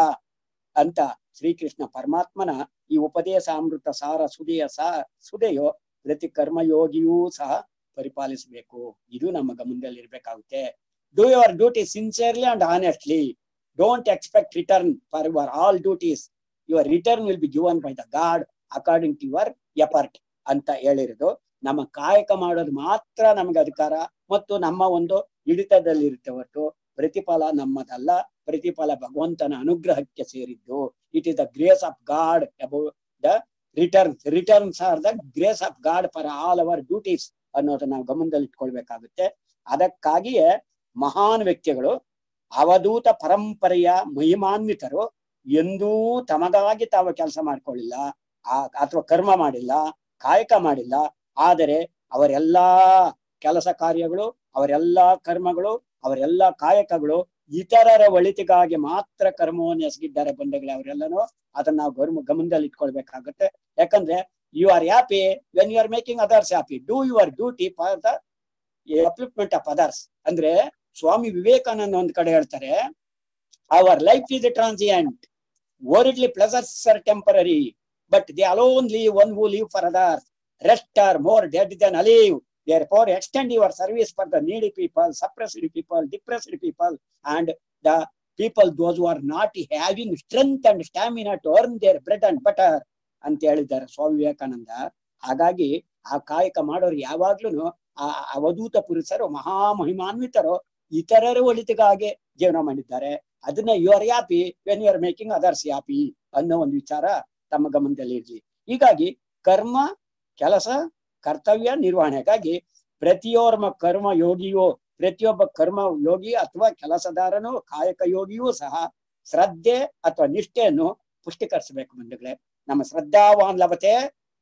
ಅಂತ ಶ್ರೀಕೃಷ್ಣ ಪರಮಾತ್ಮನ ಈ ಉಪದೇಶಾಮೃತ ಸಾರ ಸುದೆಯ ಸಾ ಸುದೆಯೋ ಪ್ರತಿ ಕರ್ಮಯೋಗಿಯೂ ಸಹ ಪರಿಪಾಲಿಸಬೇಕು ಇದು ನಮ್ಮ ಗಮನದಲ್ಲಿ ಇರ್ಬೇಕಾಗುತ್ತೆ do your duty sincerely and honestly don't expect return for your all duties your return will be given by the God according to your effort ಅಂತ ಹೇಳಿರೋದು ನಮ್ಮ ಕಾಯಕ ಮಾಡೋದು ಮಾತ್ರ ನಮಗೆ ಅಧಿಕಾರ ಮತ್ತು ನಮ್ಮ ಒಂದು ಹಿಡಿತದಲ್ಲಿ ಇರುತ್ತೆ ಹೊರತು ಪ್ರತಿಫಲ ನಮ್ಮದಲ್ಲ ಪ್ರತಿಫಲ ಭಗವಂತನ ಅನುಗ್ರಹಕ್ಕೆ ಸೇರಿದ್ದು it is the grace of God about the returns returns are the grace of God for all our duties ಅನ್ನೋದನ್ನ ನಾವು ಗಮನದಲ್ಲಿ ಇಟ್ಕೊಳ್ಬೇಕಾಗುತ್ತೆ ಅದಕ್ಕಾಗಿಯೇ ಮಹಾನ್ ವ್ಯಕ್ತಿಗಳು ಅವಧೂತ ಪರಂಪರೆಯ ಮಹಿಮಾನ್ವಿತರು ಎಂದೂ ತಮಗಾಗಿ ತಾವು ಕೆಲಸ ಮಾಡ್ಕೊಳ್ಳಿಲ್ಲ ಆ ಅಥವಾ ಕರ್ಮ ಮಾಡಿಲ್ಲ ಕಾಯಕ ಮಾಡಿಲ್ಲ ಆದರೆ ಅವರೆಲ್ಲಾ ಕೆಲಸ ಕಾರ್ಯಗಳು ಅವರೆಲ್ಲಾ ಕರ್ಮಗಳು ಅವರೆಲ್ಲಾ ಕಾಯಕಗಳು ಇತರರ ಒಳಿತಿಗಾಗಿ ಮಾತ್ರ ಕರ್ಮವನ್ನು ಎಸಗಿದ್ದಾರೆ ಬಂಡೆಗಳೇ ಅವರೆಲ್ಲನೂ ಅದನ್ನ ನಾವು ಗರ್ಮ ಗಮನದಲ್ಲಿ ಇಟ್ಕೊಳ್ಬೇಕಾಗುತ್ತೆ ಯಾಕಂದ್ರೆ you are happy when you are making others happy do your duty for the upliftment of others ಅಂದ್ರೆ ಸ್ವಾಮಿ ವಿವೇಕಾನಂದ ಒಂದ್ ಕಡೆ ಹೇಳ್ತಾರೆ our life is transient worldly pleasures are temporary but they alone live one who live for others rest are more dead than alive therefore extend your service for the needy people suppressed people depressed people and the people those who are not having strength and stamina to earn their bread and butter ಅಂತ ಹೇಳಿದ್ದಾರೆ ಸ್ವಾಮಿ ವಿವೇಕಾನಂದ ಹಾಗಾಗಿ ಆ ಕಾಯಕ ಮಾಡೋರು ಯಾವಾಗ್ಲೂ ಆ ಅವಧೂತ ಪುರುಷರು ಮಹಾಮಹಿಮಾನ್ವಿತರು ಇತರರ ಒಳಿತಿಗಾಗಿ ಜೀವನ ಮಾಡಿದ್ದಾರೆ ಅದನ್ನ you are happy when you are making others happy ಅನ್ನೋ ಒಂದು ವಿಚಾರ ತಮ್ಮ ಗಮನದಲ್ಲಿ ಇರ್ಲಿ ಹೀಗಾಗಿ ಕರ್ಮ ಕೆಲಸ ಕರ್ತವ್ಯ ನಿರ್ವಹಣೆಗಾಗಿ ಪ್ರತಿಯೊಬ್ಬ ಕರ್ಮ ಯೋಗಿಯೋ ಪ್ರತಿಯೊಬ್ಬ ಕರ್ಮ ಯೋಗಿ ಅಥವಾ ಕೆಲಸದಾರನು ಕಾಯಕ ಯೋಗಿಯೂ ಸಹ ಶ್ರದ್ಧೆ ಅಥವಾ ನಿಷ್ಠೆಯನ್ನು ಪುಷ್ಟೀಕರಿಸಬೇಕು ಬಂಧುಗಳೇ ನಮ್ಮ ಶ್ರದ್ಧಾವಾನ್ ಲಭತೆ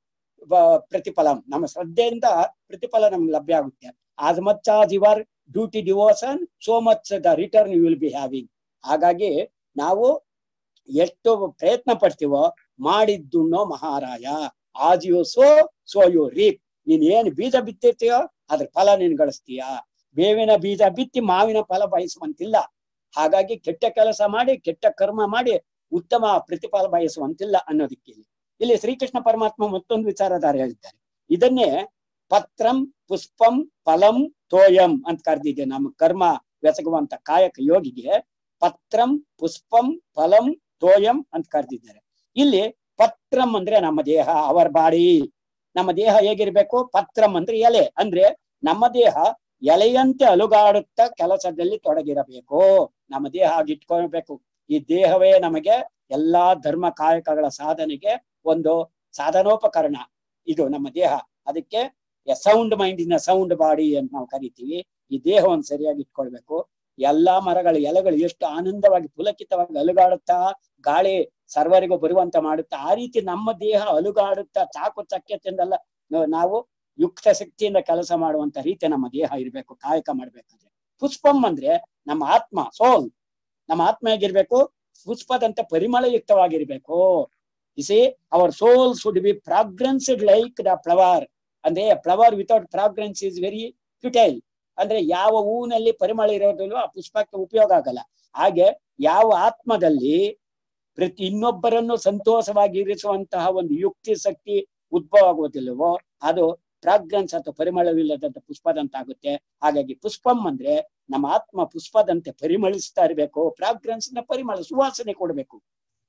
ಪ್ರತಿಫಲ ನಮ್ಮ ಶ್ರದ್ಧೆಯಿಂದ ಪ್ರತಿಫಲ ನಮ್ಗೆ ಲಭ್ಯ ಆಗುತ್ತೆ as much as your duty devotion so much the return you will be having ಹಾಗಾಗಿ ನಾವು ಎಷ್ಟು ಪ್ರಯತ್ನ ಪಡ್ತೀವೋ ಮಾಡಿದ್ದುಣ್ಣೋ ಮಹಾರಾಯ as you sow so you reap ನೀನ್ ಏನ್ ಬೀಜ ಬಿತ್ತಿರ್ತೀಯೋ ಅದ್ರ ಫಲ ನೀನ್ ಗಳಿಸ್ತೀಯ ಬೇವಿನ ಬೀಜ ಬಿತ್ತಿ ಮಾವಿನ ಫಲ ಬಯಸುವಂತಿಲ್ಲ ಹಾಗಾಗಿ ಕೆಟ್ಟ ಕೆಲಸ ಮಾಡಿ ಕೆಟ್ಟ ಕರ್ಮ ಮಾಡಿ ಉತ್ತಮ ಪ್ರತಿಫಲ ಬಯಸುವಂತಿಲ್ಲ ಅನ್ನೋದಕ್ಕೆ ಇಲ್ಲಿ ಶ್ರೀಕೃಷ್ಣ ಪರಮಾತ್ಮ ಮತ್ತೊಂದು ವಿಚಾರಧಾರ ಹೇಳಿದ್ದಾರೆ ಇದನ್ನೇ ಪತ್ರಂ ಪುಷ್ಪಂ ಫಲಂ ತೋಯಂ ಅಂತ ಕರೆದಿದೆ ನಮ್ಮ ಕರ್ಮ ಬೆಸಗುವಂತ ಕಾಯಕ ಯೋಗಿಗೆ ಪತ್ರಂ ಪುಷ್ಪಂ ಫಲಂ ತೋಯಂ ಅಂತ ಕರೆದಿದ್ದಾರೆ ಇಲ್ಲಿ ಪತ್ರಂ ಅಂದ್ರೆ ನಮ್ಮ ದೇಹ ಅವರ್ ಬಾಡಿ ನಮ್ಮ ದೇಹ ಹೇಗಿರ್ಬೇಕು ಪತ್ರಂ ಅಂದ್ರೆ ಎಲೆ ಅಂದ್ರೆ ನಮ್ಮ ದೇಹ ಎಲೆಯಂತೆ ಅಲುಗಾಡುತ್ತಾ ಕೆಲಸದಲ್ಲಿ ತೊಡಗಿರಬೇಕು ನಮ್ಮ ದೇಹ ಆಗಿಟ್ಕೊಳ್ಬೇಕು ಈ ದೇಹವೇ ನಮಗೆ ಎಲ್ಲಾ ಧರ್ಮ ಕಾಯಕಗಳ ಸಾಧನೆಗೆ ಒಂದು ಸಾಧನೋಪಕರಣ ಇದು ನಮ್ಮ ದೇಹ ಅದಕ್ಕೆ sound mind in sound body ಅಂತ ನಾವು ಕರಿತೀವಿ ಈ ದೇಹವನ್ನು ಸರಿಯಾಗಿ ಇಟ್ಕೊಳ್ಬೇಕು ಎಲ್ಲಾ ಮರಗಳ ಎಲೆಗಳು ಎಷ್ಟು ಆನಂದವಾಗಿ ಪುಲಕಿತವಾಗಿ ಅಲುಗಾಡುತ್ತಾ ಗಾಳಿ ಸರ್ವರಿಗೂ ಬರುವಂತ ಮಾಡುತ್ತಾ ಆ ರೀತಿ ನಮ್ಮ ದೇಹ ಅಲುಗಾಡುತ್ತಾ ಚಾಕು ಚಕ್ಯತೆಯಿಂದಲ್ಲ ನಾವು ಯುಕ್ತ ಶಕ್ತಿಯಿಂದ ಕೆಲಸ ಮಾಡುವಂತ ರೀತಿ ನಮ್ಮ ದೇಹ ಇರ್ಬೇಕು ಕಾಯಕ ಮಾಡ್ಬೇಕಂದ್ರೆ ಪುಷ್ಪಂ ಅಂದ್ರೆ ನಮ್ಮ ಆತ್ಮ ಸೋಲ್ ನಮ್ಮ ಆತ್ಮ ಹೇಗಿರ್ಬೇಕು ಪುಷ್ಪದಂತೆ ಪರಿಮಳಯುಕ್ತವಾಗಿರ್ಬೇಕು ಇಸಿ our soul should be fragranced like the flower ಅಂದ್ರೆ flower without fragrance is very futile ಅಂದ್ರೆ ಯಾವ ಹೂವಿನಲ್ಲಿ ಪರಿಮಳ ಇರೋದಿಲ್ಲೋ ಆ ಪುಷ್ಪಕ್ಕೆ ಉಪಯೋಗ ಆಗಲ್ಲ ಹಾಗೆ ಯಾವ ಆತ್ಮದಲ್ಲಿ ಪ್ರತಿ ಇನ್ನೊಬ್ಬರನ್ನು ಸಂತೋಷವಾಗಿ ಇರಿಸುವಂತಹ ಒಂದು ಯುಕ್ತಿ ಶಕ್ತಿ ಉದ್ಭವ ಆಗುವುದಿಲ್ಲವೋ ಅದು ಫ್ರಾಗ್ರೆನ್ಸ್ ಅಥವಾ ಪರಿಮಳವಿಲ್ಲದಂತ ಪುಷ್ಪದಂತಾಗುತ್ತೆ ಹಾಗಾಗಿ ಪುಷ್ಪಂ ಅಂದ್ರೆ ನಮ್ಮ ಆತ್ಮ ಪುಷ್ಪದಂತೆ ಪರಿಮಳಿಸ್ತಾ ಇರಬೇಕು ಫ್ರಾಗ್ರೆನ್ಸ್ ನ ಪರಿಮಳ ಸುವಾಸನೆ ಕೊಡಬೇಕು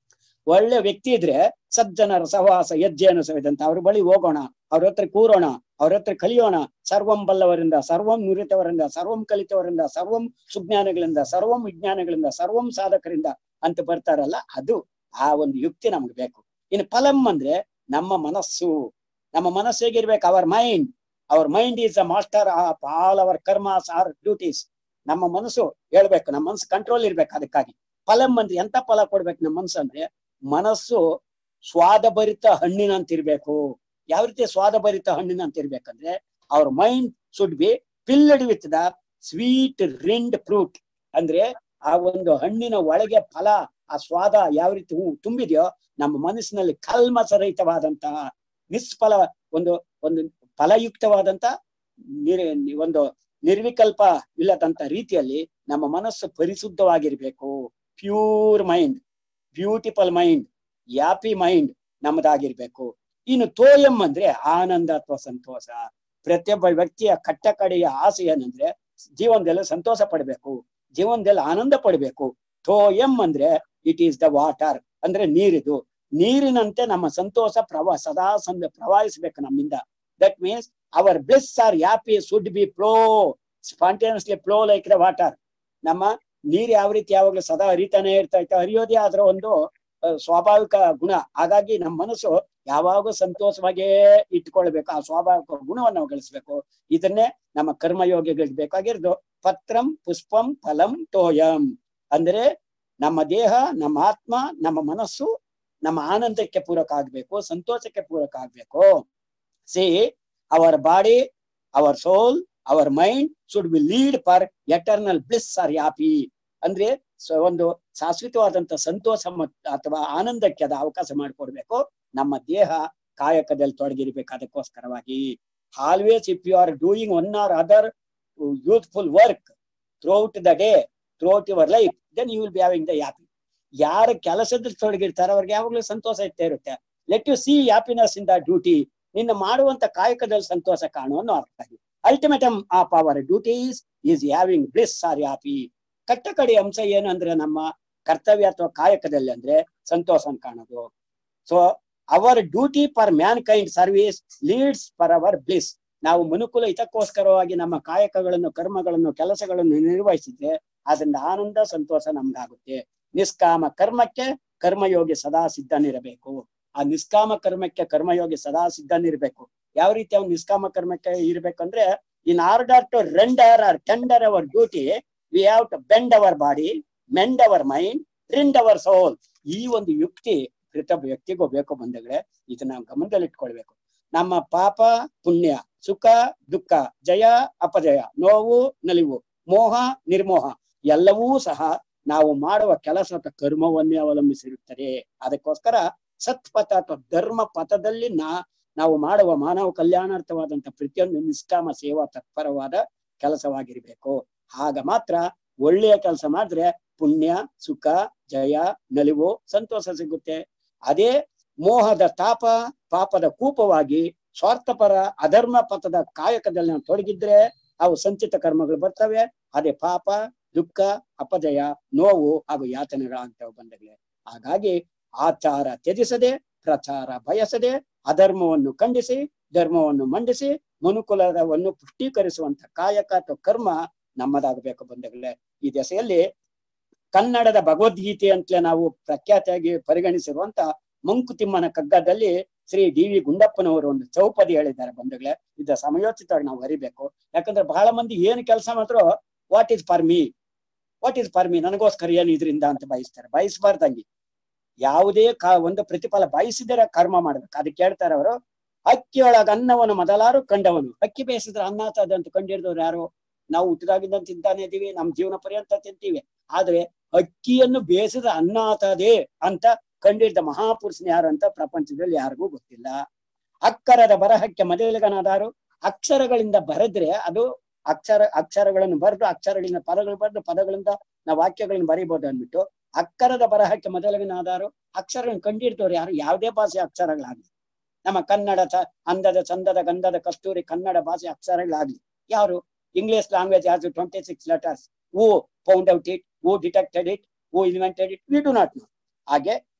ಒಳ್ಳೆ ವ್ಯಕ್ತಿ ಇದ್ರೆ ಸಜ್ಜನರ ಸಹವಾಸ ಹೆಜ್ಜೆಯನ್ನು ಸವಿದಂತ ಅವ್ರ ಬಳಿ ಹೋಗೋಣ ಅವ್ರ ಹತ್ರ ಕೂರೋಣ ಅವ್ರ ಹತ್ರ ಕಲಿಯೋಣ ಸರ್ವಂ ಬಲ್ಲವರಿಂದ ಸರ್ವಂ ನುರಿತವರಿಂದ ಸರ್ವಂ ಕಲಿತವರಿಂದ ಸರ್ವಂ ಸುಜ್ಞಾನಗಳಿಂದ ಸರ್ವಂ ವಿಜ್ಞಾನಗಳಿಂದ ಸರ್ವಂ ಸಾಧಕರಿಂದ ಅಂತ ಬರ್ತಾರಲ್ಲ ಅದು ಆ ಒಂದು ಯುಕ್ತಿ ನಮ್ಗೆ ಬೇಕು ಇನ್ನು ಫಲಂ ಅಂದ್ರೆ ನಮ್ಮ ಮನಸ್ಸು ನಮ್ಮ ಮನಸ್ಸು ಹೇಗಿರ್ಬೇಕು our mind our mind is a master of all our karmas or duties ನಮ್ಮ ಮನಸ್ಸು ಹೇಳ್ಬೇಕು ನಮ್ಮ ಮನಸ್ಸು ಕಂಟ್ರೋಲ್ ಇರ್ಬೇಕು ಅದಕ್ಕಾಗಿ ಫಲಂ ಅಂದ್ರೆ ಎಂತ ಫಲ ಕೊಡ್ಬೇಕು ನಮ್ಮ ಮನಸ್ಸು ಅಂದ್ರೆ ಮನಸ್ಸು ಸ್ವಾದಭರಿತ ಹಣ್ಣಿನಂತಿರ್ಬೇಕು ಯಾವ ರೀತಿ ಸ್ವಾದಭರಿತ ಹಣ್ಣಿನಂತಿರ್ಬೇಕಂದ್ರೆ ಅವ್ರ mind should be filled with the sweet rind fruit ಅಂದ್ರೆ ಆ ಒಂದು ಹಣ್ಣಿನ ಒಳಗೆ ಫಲ ಆ ಸ್ವಾದ ಯಾವ ರೀತಿ ಹೂ ತುಂಬಿದೆಯೋ ನಮ್ಮ ಮನಸ್ಸಿನಲ್ಲಿ ಕಲ್ಮಸರಹಿತವಾದಂತಹ ನಿಷ್ಫಲ ಒಂದು ಒಂದು ಫಲಯುಕ್ತವಾದಂತ ನಿರ್ ಒಂದು ನಿರ್ವಿಕಲ್ಪ ಇಲ್ಲದಂತ ರೀತಿಯಲ್ಲಿ ನಮ್ಮ ಮನಸ್ಸು ಪರಿಶುದ್ಧವಾಗಿರ್ಬೇಕು pure mind beautiful mind happy mind ನಮ್ಮದಾಗಿರ್ಬೇಕು ಇನ್ನು ತೋಯಂ ಅಂದ್ರೆ ಆನಂದ ಅಥವಾ ಸಂತೋಷ ಪ್ರತಿಯೊಬ್ಬ ವ್ಯಕ್ತಿಯ ಕಟ್ಟ ಕಡೆಯ ಆಸೆ ಏನಂದ್ರೆ ಜೀವನದಲ್ಲಿ ಸಂತೋಷ ಪಡ್ಬೇಕು ಜೀವನದಲ್ಲಿ ಆನಂದ ಪಡ್ಬೇಕು ತೋಯಂ ಅಂದ್ರೆ ಇಟ್ ಈಸ್ ದ ವಾಟರ್ ಅಂದ್ರೆ ನೀರಿದು ನೀರಿನಂತೆ ನಮ್ಮ ಸಂತೋಷ ಪ್ರವಾ ಸದಾ ಸಂದ ಪ್ರವಾಹಿಸ್ಬೇಕು ನಮ್ಮಿಂದ that means our bliss or happy should be flow spontaneously flow like the water ನಮ್ಮ ನೀರ್ ಯಾವ ರೀತಿ ಯಾವಾಗ್ಲೂ ಸದಾ ಹರಿತಾನೆ ಇರ್ತಾ ಇತ್ತು ಹರಿಯೋದೇ ಅದರ ಒಂದು ಆ, ಸ್ವಾಭಾವಿಕ ಗುಣ ಹಾಗಾಗಿ ನಮ್ಮ ಮನಸ್ಸು ಯಾವಾಗೂ ಸಂತೋಷವಾಗೇ ಇಟ್ಕೊಳ್ಬೇಕು ಆ ಸ್ವಾಭಾವಿಕ ಗುಣವನ್ನು ನಾವು ಗಳಿಸ್ಬೇಕು ಇದನ್ನೇ ನಮ್ಮ ಕರ್ಮಯೋಗಿಗಳಿಗೆ ಬೇಕಾಗಿರೋದು ಪತ್ರಂ ಪುಷ್ಪಂ ಫಲಂ ತೋಯಂ ಅಂದ್ರೆ ನಮ್ಮ ದೇಹ ನಮ್ಮ ಆತ್ಮ ನಮ್ಮ ಮನಸ್ಸು ನಮ್ಮ ಆನಂದಕ್ಕೆ ಪೂರಕ ಆಗ್ಬೇಕು ಸಂತೋಷಕ್ಕೆ ಪೂರಕ ಆಗ್ಬೇಕು see our body our soul our mind should be lead for eternal bliss or happy ಅಂದ್ರೆ ಸ- ಒಂದು ಶಾಶ್ವತವಾದಂತ ಸಂತೋಷ ಮತ್- ಅಥವಾ ಆನಂದಕ್ಕೆ ಅದ ಅವಕಾಶ ಮಾಡಿಕೊಡ್ಬೇಕು ನಮ್ಮ ದೇಹ ಕಾಯಕದಲ್ಲಿ ತೊಡಗಿರ್ಬೇಕು ಅದಕ್ಕೋಸ್ಕರವಾಗಿ always if you are doing one or other youthful work throughout the day throughout your life then you will be having the happy ಯಾರು ಕೆಲಸದಲ್ಲಿ ತೊಡಗಿರ್ತಾರೆ ಅವ್ರಿಗೆ ಯಾವಾಗ್ಲೂ ಸಂತೋಷ ಇರ್ತೇ ಇರುತ್ತೆ let you see happiness in the duty ನಿನ್ನ ಮಾಡುವಂತ ಕಾಯಕದಲ್ಲಿ ಸಂತೋಷ ಕಾಣು ಅನ್ನೋ ಅರ್ಥ ultimatum of our duties is having bliss or happy ಕಟ್ಟ ಕಡೆ ಅಂಶ ಏನು ಅಂದ್ರೆ ನಮ್ಮ ಕರ್ತವ್ಯ ಅಥವಾ ಕಾಯಕದಲ್ಲಿ ಅಂದ್ರೆ ಸಂತೋಷ ಕಾಣೋದು so our duty for mankind service leads for our bliss ನಾವು ಮನುಕುಲ ಹಿತಕ್ಕೋಸ್ಕರವಾಗಿ ನಮ್ಮ ಕಾಯಕಗಳನ್ನು ಕರ್ಮಗಳನ್ನು ಕೆಲಸಗಳನ್ನು ನಿರ್ವಹಿಸಿದ್ರೆ ಅದರಿಂದ ಆನಂದ ಸಂತೋಷ ನಮ್ಗಾಗುತ್ತೆ ನಿಷ್ಕಾಮ ಕರ್ಮಕ್ಕೆ ಕರ್ಮಯೋಗಿ ಸದಾ ಸಿದ್ಧನಿರಬೇಕು ಆ ನಿಷ್ಕಾಮ ಕರ್ಮಕ್ಕೆ ಕರ್ಮಯೋಗಿ ಸದಾ ಸಿದ್ಧನಿರ್ಬೇಕು ಯಾವ ರೀತಿ ಅವ್ನು ನಿಷ್ಕಾಮ ಕರ್ಮಕ್ಕೆ ಇರ್ಬೇಕಂದ್ರೆ in order to render or tender our duty we have to bend our body mend our mind rind our soul ಈ ಒಂದು ಯುಕ್ತಿ ಪ್ರತಿಯೊಬ್ಬ ವ್ಯಕ್ತಿಗೂ ಬೇಕು ಬಂದಗಳೇ ಇದನ್ನ ನಾವು ಗಮನದಲ್ಲಿ ಇಟ್ಕೊಳ್ಬೇಕು ನಮ್ಮ ಪಾಪ ಪುಣ್ಯ ಸುಖ ದುಃಖ ಜಯ ಅಪಜಯ ನೋವು ನಲಿವು ಮೋಹ ನಿರ್ಮೋಹ ಎಲ್ಲವೂ ಸಹ ನಾವು ಮಾಡುವ ಕೆಲಸ ಅಥವಾ ಕರ್ಮವನ್ನೇ ಅವಲಂಬಿಸಿರುತ್ತದೆ ಅದಕ್ಕೋಸ್ಕರ ಸತ್ಪಥ ಅಥವಾ ಧರ್ಮ ಪಥದಲ್ಲಿ ನಾ ನಾವು ಮಾಡುವ ಮಾನವ ಕಲ್ಯಾಣಾರ್ಥವಾದಂತ ಪ್ರತಿಯೊಂದು ನಿಷ್ಕಾಮ ಸೇವಾ ತತ್ಪರವಾದ ಕೆಲಸವಾಗಿರ್ಬೇಕು ಆಗ ಮಾತ್ರ ಒಳ್ಳೆಯ ಕೆಲಸ ಮಾಡಿದ್ರೆ ಪುಣ್ಯ ಸುಖ ಜಯ ನಲಿವು ಸಂತೋಷ ಸಿಗುತ್ತೆ ಅದೇ ಮೋಹದ ತಾಪ ಪಾಪದ ಕೂಪವಾಗಿ ಸ್ವಾರ್ಥಪರ ಅಧರ್ಮ ಪಥದ ಕಾಯಕದಲ್ಲಿ ನಾವು ತೊಡಗಿದ್ರೆ ಅವು ಸಂಚಿತ ಕರ್ಮಗಳು ಬರ್ತವೆ ಅದೇ ಪಾಪ ದುಃಖ ಅಪಜಯ ನೋವು ಹಾಗೂ ಯಾತನೆಗಳಾಗ್ತವೆ ಬಂದಗಳೇ ಹಾಗಾಗಿ ಆಚಾರ ತ್ಯಜಿಸದೆ ಪ್ರಚಾರ ಬಯಸದೆ ಅಧರ್ಮವನ್ನು ಖಂಡಿಸಿ ಧರ್ಮವನ್ನು ಮಂಡಿಸಿ ಮನುಕುಲವನ್ನು ಪುಷ್ಟೀಕರಿಸುವಂತ ಕಾಯಕ ಅಥವಾ ಕರ್ಮ ನಮ್ಮದಾಗಬೇಕು ಬಂಧುಗಳೇ ಈ ದೆಸೆಯಲ್ಲಿ ಕನ್ನಡದ ಭಗವದ್ಗೀತೆ ಅಂತಲೇ ನಾವು ಪ್ರಖ್ಯಾತಿಯಾಗಿ ಪರಿಗಣಿಸಿರುವಂತ ಮಂಕುತಿಮ್ಮನ ಕಗ್ಗದಲ್ಲಿ ಶ್ರೀ ಡಿ ವಿ ಗುಂಡಪ್ಪನವರು ಒಂದು ಚೌಪದಿ ಹೇಳಿದ್ದಾರೆ ಬಂಧುಗಳೇ ಇದ ಸಮಯೋಚಿತವಾಗಿ ನಾವು ಅರಿಬೇಕು ಯಾಕಂದ್ರೆ ಬಹಳ ಮಂದಿ ಏನು ಕೆಲಸ ಮಾಡಿದ್ರು what is for me what is for me ನನಗೋಸ್ಕರ ಏನು ಇದರಿಂದ ಅಂತ ಬಯಸ್ತಾರೆ ಬಯಸಬಾರ್ದಂಗಿ ಯಾವುದೇ ಕ ಒಂದು ಪ್ರತಿಫಲ ಬಯಸಿದರೆ ಕರ್ಮ ಮಾಡ್ಬೇಕು ಅದಕ್ಕೆ ಹೇಳ್ತಾರೆ ಅವರು ಅಕ್ಕಿಯೊಳಗ ಅನ್ನವನ್ನು ಮೊದಲಾರು ಕಂಡವನು ಅಕ್ಕಿ ಬೇಯಿಸಿದ್ರೆ ಅನ್ನ ಆತದ ಅಂತ ಕಂಡಿಡಿದವ್ರು ಯಾರು ನಾವು ಹುಟ್ಟಿದಾಗಿಂದ ತಿಂತಾನೆ ಇದೀವಿ ನಮ್ ಜೀವನ ಪರ್ಯಂತ ತಿಂತೀವಿ ಆದ್ರೆ ಅಕ್ಕಿಯನ್ನು ಬೇಯಿಸಿದ ಅನ್ನ ಆತದೆ ಅಂತ ಕಂಡಿಡಿದ ಮಹಾಪುರುಷನ ಯಾರು ಅಂತ ಪ್ರಪಂಚದಲ್ಲಿ ಯಾರಿಗೂ ಗೊತ್ತಿಲ್ಲ ಅಕ್ಕರದ ಬರಹಕ್ಕೆ ಮೊದಲಿಗನಾದಾರು ಅಕ್ಷರಗಳಿಂದ ಬರೆದ್ರೆ ಅದು ಅಕ್ಷರ ಅಕ್ಷರಗಳನ್ನು ಬರೆದು ಅಕ್ಷರಗಳಿಂದ ಪದಗಳು ಬರೆದು ಪದಗಳಿಂದ ನಾವು ವಾಕ್ಯಗಳನ್ನು ಬರೀಬಹುದು ಅಂದ್ಬಿಟ್ಟು ಅಕ್ಕರದ ಬರಹಕ್ಕೆ ಮೊದಲಿಗನಾದಾರು ಅಕ್ಷರಗಳನ್ನು ಕಂಡಿಡ್ದವ್ರು ಯಾರು ಯಾವುದೇ ಭಾಷೆ ಅಕ್ಷರಗಳಾಗ್ಲಿ ನಮ್ಮ ಕನ್ನಡ ಚ ಅಂದದ ಚಂದದ ಗಂಧದ ಕಸ್ತೂರಿ ಕನ್ನಡ ಭಾಷೆ ಅಕ್ಷರಗಳಾಗ್ಲಿ ಯಾರು English language has twenty six letters who found out it who detected it who invented it we do not know ಹಾಗೆ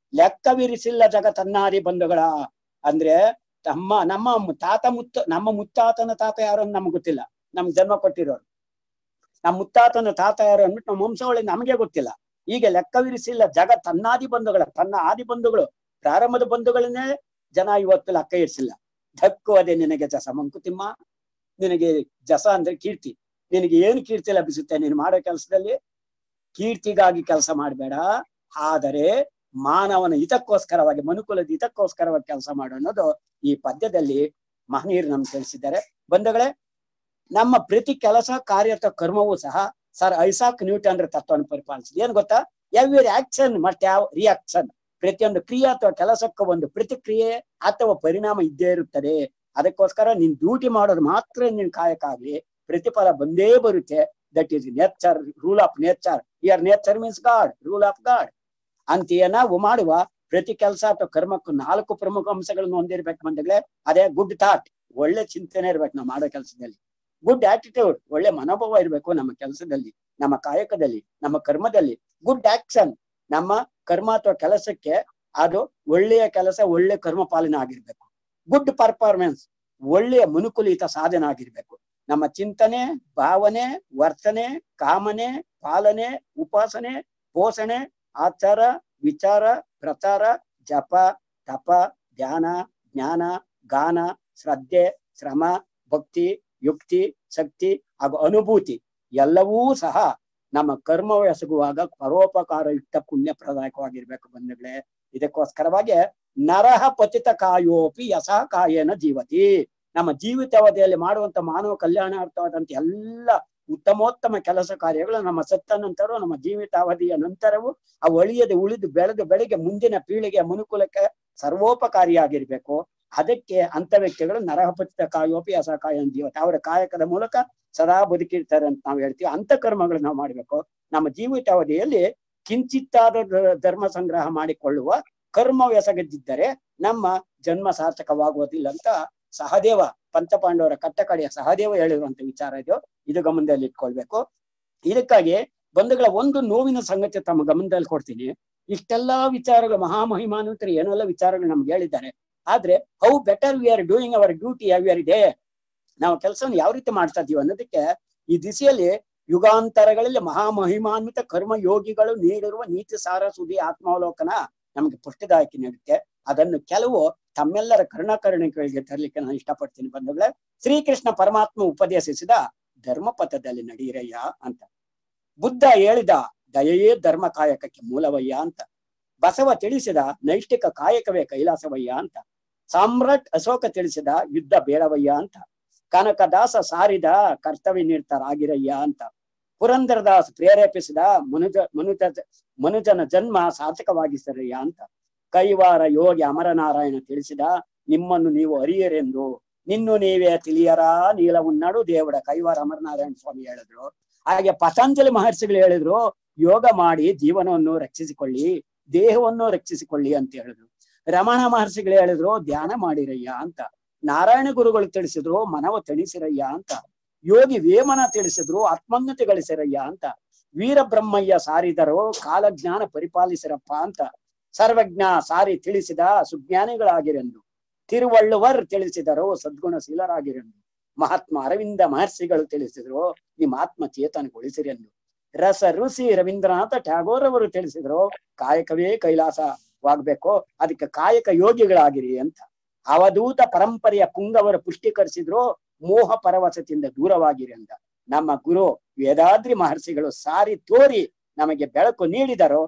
ಲೆಕ್ಕವಿರಿಸಿಲ್ಲ ಜಗತ್ತನ್ನಾದಿ ಬಂಧುಗಳ ಅಂದ್ರೆ ತಮ್ಮ ನಮ್ಮ ಮು- ತಾತ ಮುತ್ತ ನಮ್ಮ ಮುತ್ತಾತನ ತಾತ ಯಾರು ಅಂತ ನಮ್ಗೆ ಗೊತ್ತಿಲ್ಲ ನಮ್ಗೆ ಜನ್ಮ ಕೊಟ್ಟಿರೋರು ನಮ್ಮ ಮುತ್ತಾತನ ತಾತ ಯಾರು ಅಂದ್ಬಿಟ್ಟು ನಮ್ಮ ವಂಶಾವಳಿ ನಮಗೆ ಗೊತ್ತಿಲ್ಲ ಈಗ ಲೆಕ್ಕವಿರಿಸಿಲ್ಲ ಜಗ ತನ್ನಾದಿ ಬಂಧುಗಳ ತನ್ನ ಆದಿ ಬಂಧುಗಳು ಪ್ರಾರಂಭದ ಬಂಧುಗಳನ್ನೇ ಜನ ಇವತ್ತು ಲೆಕ್ಕ ಇರಿಸಿಲ್ಲ ಧಕ್ಕು ಅದೇ ನಿನಗೆ ಜಸ ಮಂಕುತಿಮ್ಮ ನಿನಗೆ ಜಸ ಅಂದ್ರೆ ಕೀರ್ತಿ ನಿನಗೆ ಏನು ಕೀರ್ತಿ ಲಭಿಸುತ್ತೆ ನೀನು ಮಾಡೋ ಕೆಲಸದಲ್ಲಿ ಕೀರ್ತಿಗಾಗಿ ಕೆಲಸ ಮಾಡಬೇಡ ಆದರೆ ಮಾನವನ ಹಿತಕ್ಕೋಸ್ಕರವಾಗಿ ಮನುಕುಲದ ಹಿತಕ್ಕೋಸ್ಕರವಾಗಿ ಕೆಲಸ ಮಾಡು ಅನ್ನೋದು ಈ ಪದ್ಯದಲ್ಲಿ ಮಹನೀಯರು ನಮ್ಗೆ ತಿಳಿಸಿದ್ದಾರೆ ಬಂಧುಗಳೇ ನಮ್ಮ ಪ್ರತಿ ಕೆಲಸ ಕಾರ್ಯ ಅಥವಾ ಕರ್ಮವೂ ಸಹ ಸರ್ ಐಸಾಕ್ ನ್ಯೂಟನ್ ತತ್ವವನ್ನು ಪರಿಪಾಲಿಸಿದೆ ಏನ್ ಗೊತ್ತಾ ಎವ್ರಿ ಆಕ್ಷನ್ ಮಟ್ ಯಾವ ರಿಯಾಕ್ಷನ್ ಪ್ರತಿಯೊಂದು ಕ್ರಿಯೆ ಅಥವಾ ಕೆಲಸಕ್ಕೂ ಒಂದು ಪ್ರತಿಕ್ರಿಯೆ ಅಥವಾ ಪರಿಣಾಮ ಇದ್ದೇ ಇರುತ್ತದೆ ಅದಕ್ಕೋಸ್ಕರ ನೀನ್ ಡ್ಯೂಟಿ ಮಾಡೋದು ಮಾತ್ರ ನಿನ್ ಕಾಯಕ ಆಗ್ಲಿ ಪ್ರತಿಫಲ ಬಂದೇ ಬರುತ್ತೆ that is nature rule of nature here nature means god rule of god ಅಂತೆಯೇ ನಾವು ಮಾಡುವ ಪ್ರತಿ ಕೆಲಸ ಅಥವಾ ಕರ್ಮಕ್ಕೂ ನಾಲ್ಕು ಪ್ರಮುಖ ಅಂಶಗಳನ್ನು ಹೊಂದಿರ್ಬೇಕು ಬಂದಾಗಲೇ ಅದೇ ಗುಡ್ ಥಾಟ್ ಒಳ್ಳೆ ಚಿಂತನೆ ಇರ್ಬೇಕು ನಾವು ಮಾಡೋ ಕೆಲಸದಲ್ಲಿ ಗುಡ್ ಆಟಿಟ್ಯೂಡ್ ಒಳ್ಳೆ ಮನೋಭಾವ ಇರಬೇಕು ನಮ್ಮ ಕೆಲಸದಲ್ಲಿ ನಮ್ಮ ಕಾಯಕದಲ್ಲಿ ನಮ್ಮ ಕರ್ಮದಲ್ಲಿ ಗುಡ್ ಆಕ್ಷನ್ ನಮ್ಮ ಕರ್ಮ ಅಥವಾ ಕೆಲಸಕ್ಕೆ ಅದು ಒಳ್ಳೆಯ ಕೆಲಸ ಒಳ್ಳೆ ಕರ್ಮ ಪಾಲನೆ ಆಗಿರ್ಬೇಕು ಗುಡ್ ಪರ್ಫಾರ್ಮೆನ್ಸ್ ಒಳ್ಳೆಯ ಮನುಕುಲಿತ ಸಾಧನ ಆಗಿರ್ಬೇಕು ನಮ್ಮ ಚಿಂತನೆ ಭಾವನೆ ವರ್ತನೆ ಕಾಮನೆ ಪಾಲನೆ ಉಪಾಸನೆ ಪೋಷಣೆ ಆಚಾರ ವಿಚಾರ ಪ್ರಚಾರ ಜಪ ತಪ ಧ್ಯಾನ ಜ್ಞಾನ ಗಾನ ಶ್ರದ್ಧೆ ಶ್ರಮ ಭಕ್ತಿ ಯುಕ್ತಿ ಶಕ್ತಿ ಹಾಗೂ ಅನುಭೂತಿ ಎಲ್ಲವೂ ಸಹ ನಮ್ಮ ಕರ್ಮ ಎಸಗುವಾಗ ಪರೋಪಕಾರಯುಕ್ತ ಪುಣ್ಯ ಪ್ರದಾಯಕವಾಗಿರ್ಬೇಕು ಬಂಧುಗಳೇ ಇದಕ್ಕೋಸ್ಕರವಾಗಿ ನರಹ ಪತಿತ ಕಾಯೋಪಿ ಯಸ ಕಾಯೇನ ಜೀವತಿ ನಮ್ಮ ಜೀವಿತಾವಧಿಯಲ್ಲಿ ಮಾಡುವಂತ ಮಾನವ ಕಲ್ಯಾಣಾರ್ಥವಾದಂತ ಎಲ್ಲ ಉತ್ತಮೋತ್ತಮ ಕೆಲಸ ಕಾರ್ಯಗಳು ನಮ್ಮ ಸತ್ತ ನಂತರ ನಮ್ಮ ಜೀವಿತಾವಧಿಯ ನಂತರವೂ ಅವು ಅಳಿಯದೆ ಉಳಿದು ಬೆಳೆದು ಬೆಳಿಗ್ಗೆ ಮುಂದಿನ ಪೀಳಿಗೆಯ ಮನುಕುಲಕ್ಕೆ ಸರ್ವೋಪಕಾರಿಯಾಗಿರ್ಬೇಕು ಅದಕ್ಕೆ ಅಂತ ವ್ಯಕ್ತಿಗಳು ನರಹಪತಿತ ಕಾಯೋಪಿ ಅಸಕಾಯ ಜೀವತ ಅವರ ಕಾಯಕದ ಮೂಲಕ ಸದಾ ಬದುಕಿರ್ತಾರೆ ಅಂತ ನಾವು ಹೇಳ್ತೀವಿ ಅಂತ ಕರ್ಮಗಳು ನಾವು ಮಾಡ್ಬೇಕು ನಮ್ಮ ಜೀವಿತಾವಧಿಯಲ್ಲಿ ಕಿಂಚಿತ್ತಾದ ಧ- ಧರ್ಮ ಸಂಗ್ರಹ ಮಾಡಿಕೊಳ್ಳುವ ಕರ್ಮವೆಸಗದಿದ್ದರೆ ನಮ್ಮ ಜನ್ಮ ಸಾರ್ಥಕವಾಗುವುದಿಲ್ಲ ಅಂತ ಸಹದೇವ ಪಂಚಪಾಂಡವರ ಕಟ್ಟಕಡೆಯ ಸಹದೇವ ಹೇಳಿರುವಂತ ವಿಚಾರ ಇದು ಇದು ಗಮನದಲ್ಲಿ ಇಟ್ಕೊಳ್ಬೇಕು ಇದಕ್ಕಾಗಿ ಬಂಧುಗಳ ಒಂದು ನೋವಿನ ಸಂಗತಿ ತಮ್ಮ ಗಮನದಲ್ಲಿ ಕೊಡ್ತೀನಿ ಇಷ್ಟೆಲ್ಲಾ ವಿಚಾರಗಳು ಮಹಾಮಹಿಮಾನಂತರು ಏನೆಲ್ಲ ವಿಚಾರಗಳು ನಮ್ಗೆ ಹೇಳಿದ್ದಾರೆ ಆದ್ರೆ how better we are doing our duty every day ನಾವು ಕೆಲಸವನ್ನು ಯಾವ ರೀತಿ ಮಾಡ್ತಾ ಇದೀವಿ ಅನ್ನೋದಕ್ಕೆ ಈ ದಿಸೆಯಲ್ಲಿ ಯುಗಾಂತರಗಳಲ್ಲಿ ಮಹಾಮಹಿಮಾನ್ವಿತ ಕರ್ಮ ಯೋಗಿಗಳು ನೀಡಿರುವ ನೀತಿ ಸಾರ ಸುದ್ದಿ ಆತ್ಮಾವಲೋಕನ ನಮಗೆ ಪುಷ್ಟದಾಯಕಿ ನೀಡುತ್ತೆ ಅದನ್ನು ಕೆಲವು ತಮ್ಮೆಲ್ಲರ ಕರುಣಾಕರುಣಿಗಳಿಗೆ ತರಲಿಕ್ಕೆ ನಾನು ಇಷ್ಟಪಡ್ತೀನಿ ಬಂಧುಗಳೇ ಶ್ರೀಕೃಷ್ಣ ಪರಮಾತ್ಮ ಉಪದೇಶಿಸಿದ ಧರ್ಮಪಥದಲ್ಲಿ ನಡೆಯಿರಯ್ಯ ಅಂತ ಬುದ್ಧ ಹೇಳಿದ ದಯೆಯೇ ಧರ್ಮ ಕಾಯಕಕ್ಕೆ ಮೂಲವಯ್ಯ ಅಂತ ಬಸವ ತಿಳಿಸಿದ ನೈಷ್ಠಿಕ ಕಾಯಕವೇ ಕೈಲಾಸವಯ್ಯ ಅಂತ ಸಾಮ್ರಾಟ್ ಅಶೋಕ ತಿಳಿಸಿದ ಯುದ್ಧ ಬೇಡವಯ್ಯ ಅಂತ ಕನಕದಾಸ ಸಾರಿದ ಕರ್ತವ್ಯ ನಿರತರಾಗಿರಯ್ಯ ಅಂತ ಪುರಂದರದಾಸ್ ಪ್ರೇರೇಪಿಸಿದ ಮನುಜ ಮನುಜ ಮನುಜನ ಜನ್ಮ ಸಾರ್ಥಕವಾಗಿಸರಯ್ಯ ಅಂತ ಕೈವಾರ ಯೋಗಿ ಅಮರನಾರಾಯಣ ತಿಳಿಸಿದ ನಿಮ್ಮನ್ನು ನೀವು ಅರಿಯರೆಂದು ನಿನ್ನು ನೀವೇ ತಿಳಿಯರ ನೀಲವುನ್ನಡು ದೇವಡ ಕೈವಾರ ಅಮರನಾರಾಯಣ ಸ್ವಾಮಿ ಹೇಳಿದ್ರು ಹಾಗೆ ಪತಂಜಲಿ ಮಹರ್ಷಿಗಳು ಹೇಳಿದ್ರು ಯೋಗ ಮಾಡಿ ಜೀವನವನ್ನು ರಕ್ಷಿಸಿಕೊಳ್ಳಿ ದೇಹವನ್ನು ರಕ್ಷಿಸಿಕೊಳ್ಳಿ ಅಂತ ಹೇಳಿದ್ರು ರಮಣ ಮಹರ್ಷಿಗಳು ಹೇಳಿದ್ರು ಧ್ಯಾನ ಮಾಡಿರಯ್ಯ ಅಂತ ನಾರಾಯಣ ಗುರುಗಳು ತಿಳಿಸಿದ್ರು ಮನವ ತಿಳಿಸಿರಯ್ಯ ಅಂತ ಯೋಗಿ ವೇಮನ ತಿಳಿಸಿದ್ರು ಆತ್ಮೋನ್ನತಿ ಗಳಿಸಿರಯ್ಯ ಅಂತ ವೀರಬ್ರಹ್ಮಯ್ಯ ಸಾರಿದರು ಕಾಲಜ್ಞಾನ ಪರಿಪಾಲಿಸಿರಪ್ಪ ಅಂತ ಸರ್ವಜ್ಞ ಸಾರಿ ತಿಳಿಸಿದ ಸುಜ್ಞಾನಿಗಳಾಗಿರೆಂದು ತಿರುವಳ್ಳುವರ್ ತಿಳಿಸಿದರು ಸದ್ಗುಣಶೀಲರಾಗಿರೆಂದು ಮಹಾತ್ಮ ಅರವಿಂದ ಮಹರ್ಷಿಗಳು ತಿಳಿಸಿದ್ರು ನಿಮ್ಮ ಆತ್ಮ ಚೇತನಗೊಳಿಸಿರೆಂದು ರಸ ಋಷಿ ರವೀಂದ್ರನಾಥ ಟ್ಯಾಗೋರ್ ಅವರು ತಿಳಿಸಿದ್ರು ಕಾಯಕವೇ ಕೈಲಾಸವಾಗ್ಬೇಕು ಅದಕ್ಕೆ ಕಾಯಕ ಯೋಗಿಗಳಾಗಿರಿ ಅಂತ ಅವಧೂತ ಪರಂಪರೆಯ ಪುಂಗವರು ಪುಷ್ಟೀಕರಿಸಿದ್ರು ಮೋಹ ಪರವಶದಿಂದ ದೂರವಾಗಿರಿ ಅಂತ ನಮ್ಮ ಗುರು ವೇದಾದ್ರಿ ಮಹರ್ಷಿಗಳು ಸಾರಿ ತೋರಿ ನಮಗೆ ಬೆಳಕು ನೀಡಿದರು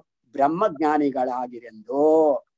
ಬ್ರಹ್ಮಜ್ಞಾನಿಗಳಾಗಿರೆಂದು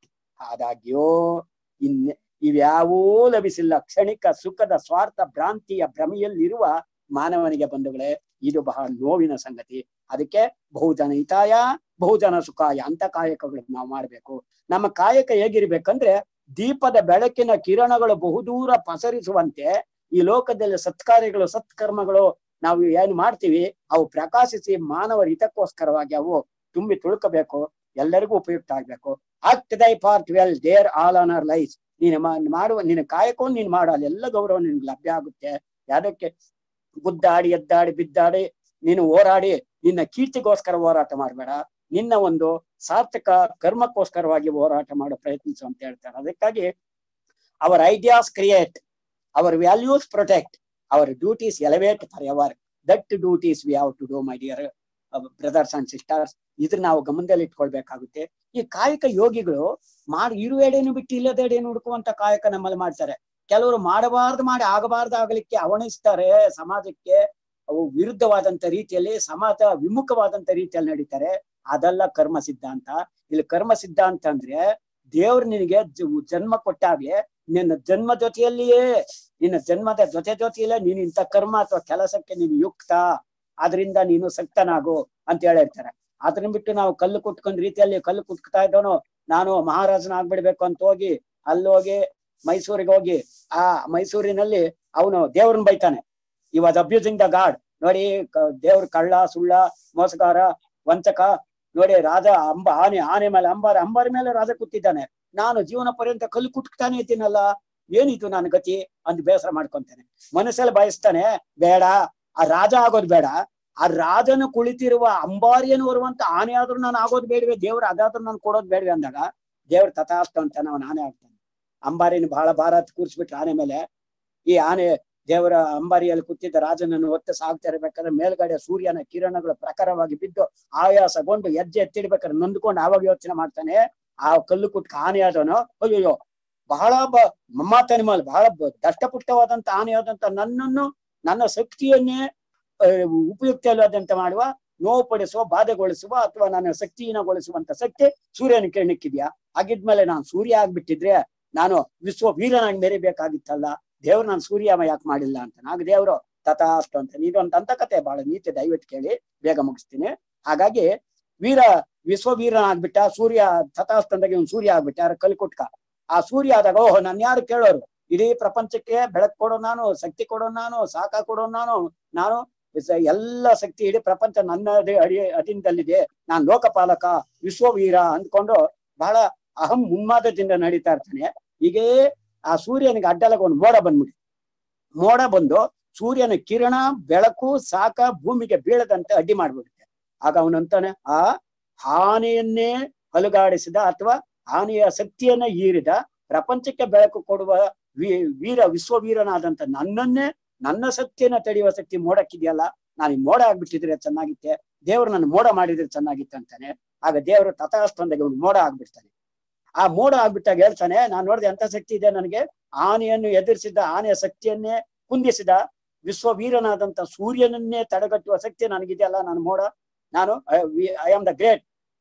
ಆದಾಗ್ಯೂ ಇನ್ ಇವ್ಯಾವೂ ಲಭಿಸಿಲ್ಲ ಕ್ಷಣಿಕ ಸುಖದ ಸ್ವಾರ್ಥ ಭ್ರಾಂತಿಯ ಭ್ರಮೆಯಲ್ಲಿರುವ ಮಾನವನಿಗೆ ಬಂಧುಗಳೇ ಇದು ಬಹಳ ನೋವಿನ ಸಂಗತಿ ಅದಕ್ಕೆ ಬಹುಜನ ಹಿತಾಯ ಬಹುಜನ ಸುಖಾಯ ಅಂತ ಕಾಯಕಗಳನ್ನು ನಾವು ಮಾಡ್ಬೇಕು ನಮ್ಮ ಕಾಯಕ ಹೇಗಿರ್ಬೇಕಂದ್ರೆ ದೀಪದ ಬೆಳಕಿನ ಕಿರಣಗಳು ಬಹುದೂರ ಪಸರಿಸುವಂತೆ ಈ ಲೋಕದಲ್ಲಿ ಸತ್ಕಾರ್ಯಗಳು ಸತ್ಕರ್ಮಗಳು ನಾವು ಏನ್ ಮಾಡ್ತೀವಿ ಅವು ಪ್ರಕಾಶಿಸಿ ಮಾನವರ ಹಿತಕ್ಕೋಸ್ಕರವಾಗಿ ಅವು ತುಂಬಿ ತುಳುಕಬೇಕು ಎಲ್ಲರಿಗೂ ಉಪಯುಕ್ತ ಆಗ್ಬೇಕು act thy part well there all on our life ನೀನು ಮಾ- ಮಾಡುವ ನಿನ್ನ ಕಾಯಕವನ್ನು ನೀನು ಮಾಡು ಅಲ್ಲೆಲ್ಲ ಗೌರವ ನಿನ್ಗೆ ಲಭ್ಯ ಆಗುತ್ತೆ ಯಾದಕ್ಕೆ ಗುದ್ದಾಡಿ ಎದ್ದಾಡಿ ಬಿದ್ದಾಡಿ ನೀನು ಹೋರಾಡಿ ನಿನ್ನ ಕೀರ್ತಿಗೋಸ್ಕರ ಹೋರಾಟ ಮಾಡಬೇಡ ನಿನ್ನ ಒಂದು ಸಾರ್ಥಕ ಕರ್ಮಕ್ಕೋಸ್ಕರವಾಗಿ ಹೋರಾಟ ಮಾಡೋ ಪ್ರಯತ್ನಿಸು ಅಂತ ಹೇಳ್ತಾರೆ ಅದಕ್ಕಾಗಿ our ideas create our values protect our duties elevate for ever that duties we have to do my dear brothers and sisters ಇದ್ರ ನಾವು ಗಮನದಲ್ಲಿ ಇಟ್ಕೊಳ್ಬೇಕಾಗುತ್ತೆ ಈ ಕಾಯಕ ಯೋಗಿಗಳು ಮಾಡಿ ಇರುವೆಡೆನು ಬಿಟ್ಟು ಇಲ್ಲದೆಡೆನು ಹುಡುಕುವಂತ ಕಾಯಕ ನಮ್ಮಲ್ಲಿ ಮಾಡ್ತಾರೆ ಕೆಲವರು ಮಾಡಬಾರ್ದು ಮಾಡಿ ಆಗಬಾರ್ದು ಆಗಲಿಕ್ಕೆ ಅವಣಿಸ್ತಾರೆ ಸಮಾಜಕ್ಕೆ ಅವು ವಿರುದ್ಧವಾದಂತ ರೀತಿಯಲ್ಲಿ ಸಮಾಜ ವಿಮುಖವಾದಂತ ರೀತಿಯಲ್ಲಿ ನಡೀತಾರೆ ಅದೆಲ್ಲ ಕರ್ಮ ಸಿದ್ಧಾಂತ ಇಲ್ಲಿ ಕರ್ಮ ಸಿದ್ಧಾಂತ ಅಂದ್ರೆ ದೇವ್ರು ನಿನಗೆ ಜ- ಜನ್ಮ ಕೊಟ್ಟಾಗ್ಲೇ ನಿನ್ನ ಜನ್ಮ ಜೊತೆಯಲ್ಲಿಯೇ ನಿನ್ನ ಜನ್ಮದ ಜೊತೆ ಜೊತೆಯಲ್ಲೇ ನೀನು ಇಂಥ ಕರ್ಮ ಅಥವಾ ಕೆಲಸಕ್ಕೆ ನೀನು ಯುಕ್ತ ಆದ್ರಿಂದ ನೀನು ಸಕ್ತನಾಗು ಅಂತ ಹೇಳಿರ್ತಾರೆ ಅದನ್ನ ಬಿಟ್ಟು ನಾವು ಕಲ್ಲು ಕುಟ್ಕೊಂಡ್ ರೀತಿಯಲ್ಲಿ ಕಲ್ಲು ಕುಟ್ತಾ ಇದ್ದವನು ನಾನು ಮಹಾರಾಜನ ಆಗ್ಬಿಡ್ಬೇಕು ಅಂತ ಹೋಗಿ ಅಲ್ಲೋಗಿ ಮೈಸೂರಿಗೆ ಹೋಗಿ ಆ ಮೈಸೂರಿನಲ್ಲಿ ಅವನು ದೇವ್ರನ್ನ ಬೈತಾನೆ ಈ ವಾಸ್ ಅಬ್ಯೂಸಿಂಗ್ ದ ಗಾಡ್ ನೋಡಿ ಕ- ದೇವ್ರ ಕಳ್ಳ ಸುಳ್ಳ ಮೋಸಗಾರ ವಂಚಕ ನೋಡಿ ರಾಜ ಅಂಬ ಆನೆ ಆನೆ ಮೇಲೆ ಅಂಬಾರ ಅಂಬಾರ ಮೇಲೆ ರಾಜ ಕೂತಿದ್ದಾನೆ ನಾನು ಜೀವನ ಪರ್ಯಂತ ಕಲ್ಲು ಕುಟ್ತಾನೆ ಇದ್ದೀನಲ್ಲ ಏನಿದು ನನ್ನ ಗತಿ ಅಂತ ಬೇಸರ ಮಾಡ್ಕೊಂತಾನೆ ಮನಸ್ಸಲ್ಲಿ ಬಯಸ್ತಾನೆ ಬೇಡ ಆ ರಾಜ ಆಗೋದು ಬೇಡ ಆ ರಾಜನು ಕುಳಿತಿರುವ ಅಂಬಾರಿಯನ್ನು ಬರುವಂತ ಆನೆ ಆದ್ರೂ ನಾನು ಆಗೋದು ಬೇಡವೆ ದೇವ್ರ ಅದಾದ್ರೂ ನಾನು ಕೊಡೋದು ಬೇಡವೆ ಅಂದಾಗ ದೇವ್ರ ತಥಾಸ್ತು ಅಂತಾನೆ ಅವನ ಆನೆ ಆಗ್ತಾನೆ ಅಂಬಾರಿನ ಬಹಳ ಭಾರ ಕೂರಿಸ್ಬಿಟ್ರೆ ಆನೆ ಮೇಲೆ ಈ ಆನೆ ದೇವರ ಅಂಬಾರಿಯಲ್ಲಿ ಕೂತಿದ್ದ ರಾಜನನ್ನು ಹೊತ್ತು ಸಾಗ್ತಾ ಇರ್ಬೇಕಾದ್ರೆ ಮೇಲ್ಗಡೆ ಸೂರ್ಯನ ಕಿರಣಗಳು ಪ್ರಖರವಾಗಿ ಬಿದ್ದು ಆಯಾಸಗೊಂಡು ಹೆಜ್ಜೆ ಎತ್ತಿಡ್ಬೇಕಾದ್ರೆ ನೊಂದ್ಕೊಂಡು ಆವಾಗ ಯೋಚನೆ ಮಾಡ್ತಾನೆ ಆ ಕಲ್ಲು ಕುಟ್ಕ ಆನೆ ಆದವನು ಅಯ್ಯೋ ಬಹಳ ಬ ಮಮ್ಮಾತನಿಮಲ್ ಬಹಳ ಬ- ದಷ್ಟಪುಷ್ಟವಾದಂತ ಆನೆ ಆದಂತ ನನ್ನನ್ನು ನನ್ನ ಶಕ್ತಿಯನ್ನೇ ಆ, ಉಪಯುಕ್ತ ಇಲ್ಲದಂತೆ ಮಾಡುವ ನೋವು ಪಡಿಸುವ ಬಾಧೆಗೊಳಿಸುವ ಅಥವಾ ನನ್ನ ಶಕ್ತಿಹೀನಗೊಳಿಸುವಂತ ಶಕ್ತಿ ಸೂರ್ಯನ ಕಿರಣಕ್ಕಿದ್ಯಾ ಹಾಗಿದ್ಮೇಲೆ ನಾನು ಸೂರ್ಯ ಆಗ್ಬಿಟ್ಟಿದ್ರೆ ನಾನು ವಿಶ್ವ ವೀರನಾಗಿ ಮೆರಿಬೇಕಾಗಿತ್ತಲ್ಲ ದೇವ್ರು ನಾನು ಸೂರ್ಯಮ ಯಾಕೆ ಮಾಡಿಲ್ಲ ಅಂತ ನಾಗ ದೇವ್ರು ತಥಾಸ್ತು ಅಂತ ಇದೊಂದು ದಂತಕತೆ ಬಹಳ ನೀತಿ ದಯವಿಟ್ಟು ಕೇಳಿ ಬೇಗ ಮುಗಿಸ್ತೀನಿ ಹಾಗಾಗಿ ವೀರ ವಿಶ್ವ ವೀರನಾಗ್ಬಿಟ್ಟ ಸೂರ್ಯ ತಥಾಸ್ತು ಅಂದಾಗ ಇವ್ನು ಸೂರ್ಯ ಆಗ್ಬಿಟ್ಟ ಯಾರು ಕಲ್ಕುಟ್ಕ ಆ ಸೂರ್ಯ ಆದಾಗ ಓಹೋ ನನ್ ಯಾರು ಕೇಳೋರು ಇಡೀ ಪ್ರಪಂಚಕ್ಕೆ ಬೆಳಕು ಕೊಡೋ ನಾನು ಶಕ್ತಿ ಕೊಡೋ ನಾನು ಸಾಕ ಕೊಡೋ ನಾನು ನಾನು ಸ- ಎಲ್ಲ ಶಕ್ತಿ ಇಡೀ ಪ್ರಪಂಚ ನನ್ನ ಅಡಿ- ಅಡಿ ಅಧೀನದಲ್ಲಿದೆ ನಾನ್ ಲೋಕಪಾಲಕ ವಿಶ್ವವೀರ ಅಂದ್ಕೊಂಡು ಬಹಳ ಅಹಂ ಉನ್ಮಾದದಿಂದ ನಡೀತಾ ಇರ್ತಾನೆ ಹೀಗೇ ಆ ಸೂರ್ಯನಿಗೆ ಅಡ್ಡಲಾಗ ಒಂದು ಮೋಡ ಬಂದ್ಬಿಡಿ ಮೋಡ ಬಂದು ಸೂರ್ಯನ ಕಿರಣ ಬೆಳಕು ಸಾಕ ಭೂಮಿಗೆ ಬೀಳದಂತೆ ಅಡ್ಡಿ ಮಾಡ್ಬಿಡುತ್ತೆ ಆಗ ಅವನಂತಾನೆ ಆ ಆನೆಯನ್ನೇ ಅಲುಗಾಡಿಸಿದ ಅಥವಾ ಆನೆಯ ಶಕ್ತಿಯನ್ನ ಈರಿದ ಪ್ರಪಂಚಕ್ಕೆ ಬೆಳಕು ಕೊಡುವ ವೀ- ವೀರ ವಿಶ್ವವೀರನಾದಂತ ನನ್ನನ್ನೇ ನನ್ನ ಶಕ್ತಿಯನ್ನ ತಡೆಯುವ ಶಕ್ತಿ ಮೋಡಕ್ಕಿದೆಯಲ್ಲ ನಾನು ಈ ಮೋಡ ಆಗ್ಬಿಟ್ಟಿದ್ರೆ ಚೆನ್ನಾಗಿತ್ತೆ ದೇವ್ರು ನನ್ನ ಮೋಡ ಮಾಡಿದ್ರೆ ಚೆನ್ನಾಗಿತ್ತು ಅಂತಾನೆ ಆಗ ದೇವರು ತಥಾಸ್ತಂದಾಗ ಒಂದು ಮೋಡ ಆಗ್ಬಿಡ್ತಾನೆ ಆ ಮೋಡ ಆಗ್ಬಿಟ್ಟಾಗ ಹೇಳ್ತಾನೆ ನಾನು ನೋಡಿದೆ ಎಂತ ಶಕ್ತಿ ಇದೆ ನನಗೆ ಆನೆಯನ್ನು ಎದುರಿಸಿದ ಆನೆಯ ಶಕ್ತಿಯನ್ನೇ ಕುಂದಿಸಿದ ವಿಶ್ವವೀರನಾದಂತ ಸೂರ್ಯನನ್ನೇ ತಡೆಗಟ್ಟುವ ಶಕ್ತಿ ನನಗಿದೆಯಲ್ಲ ನಾನು ಮೋಡ ನಾನು I am the great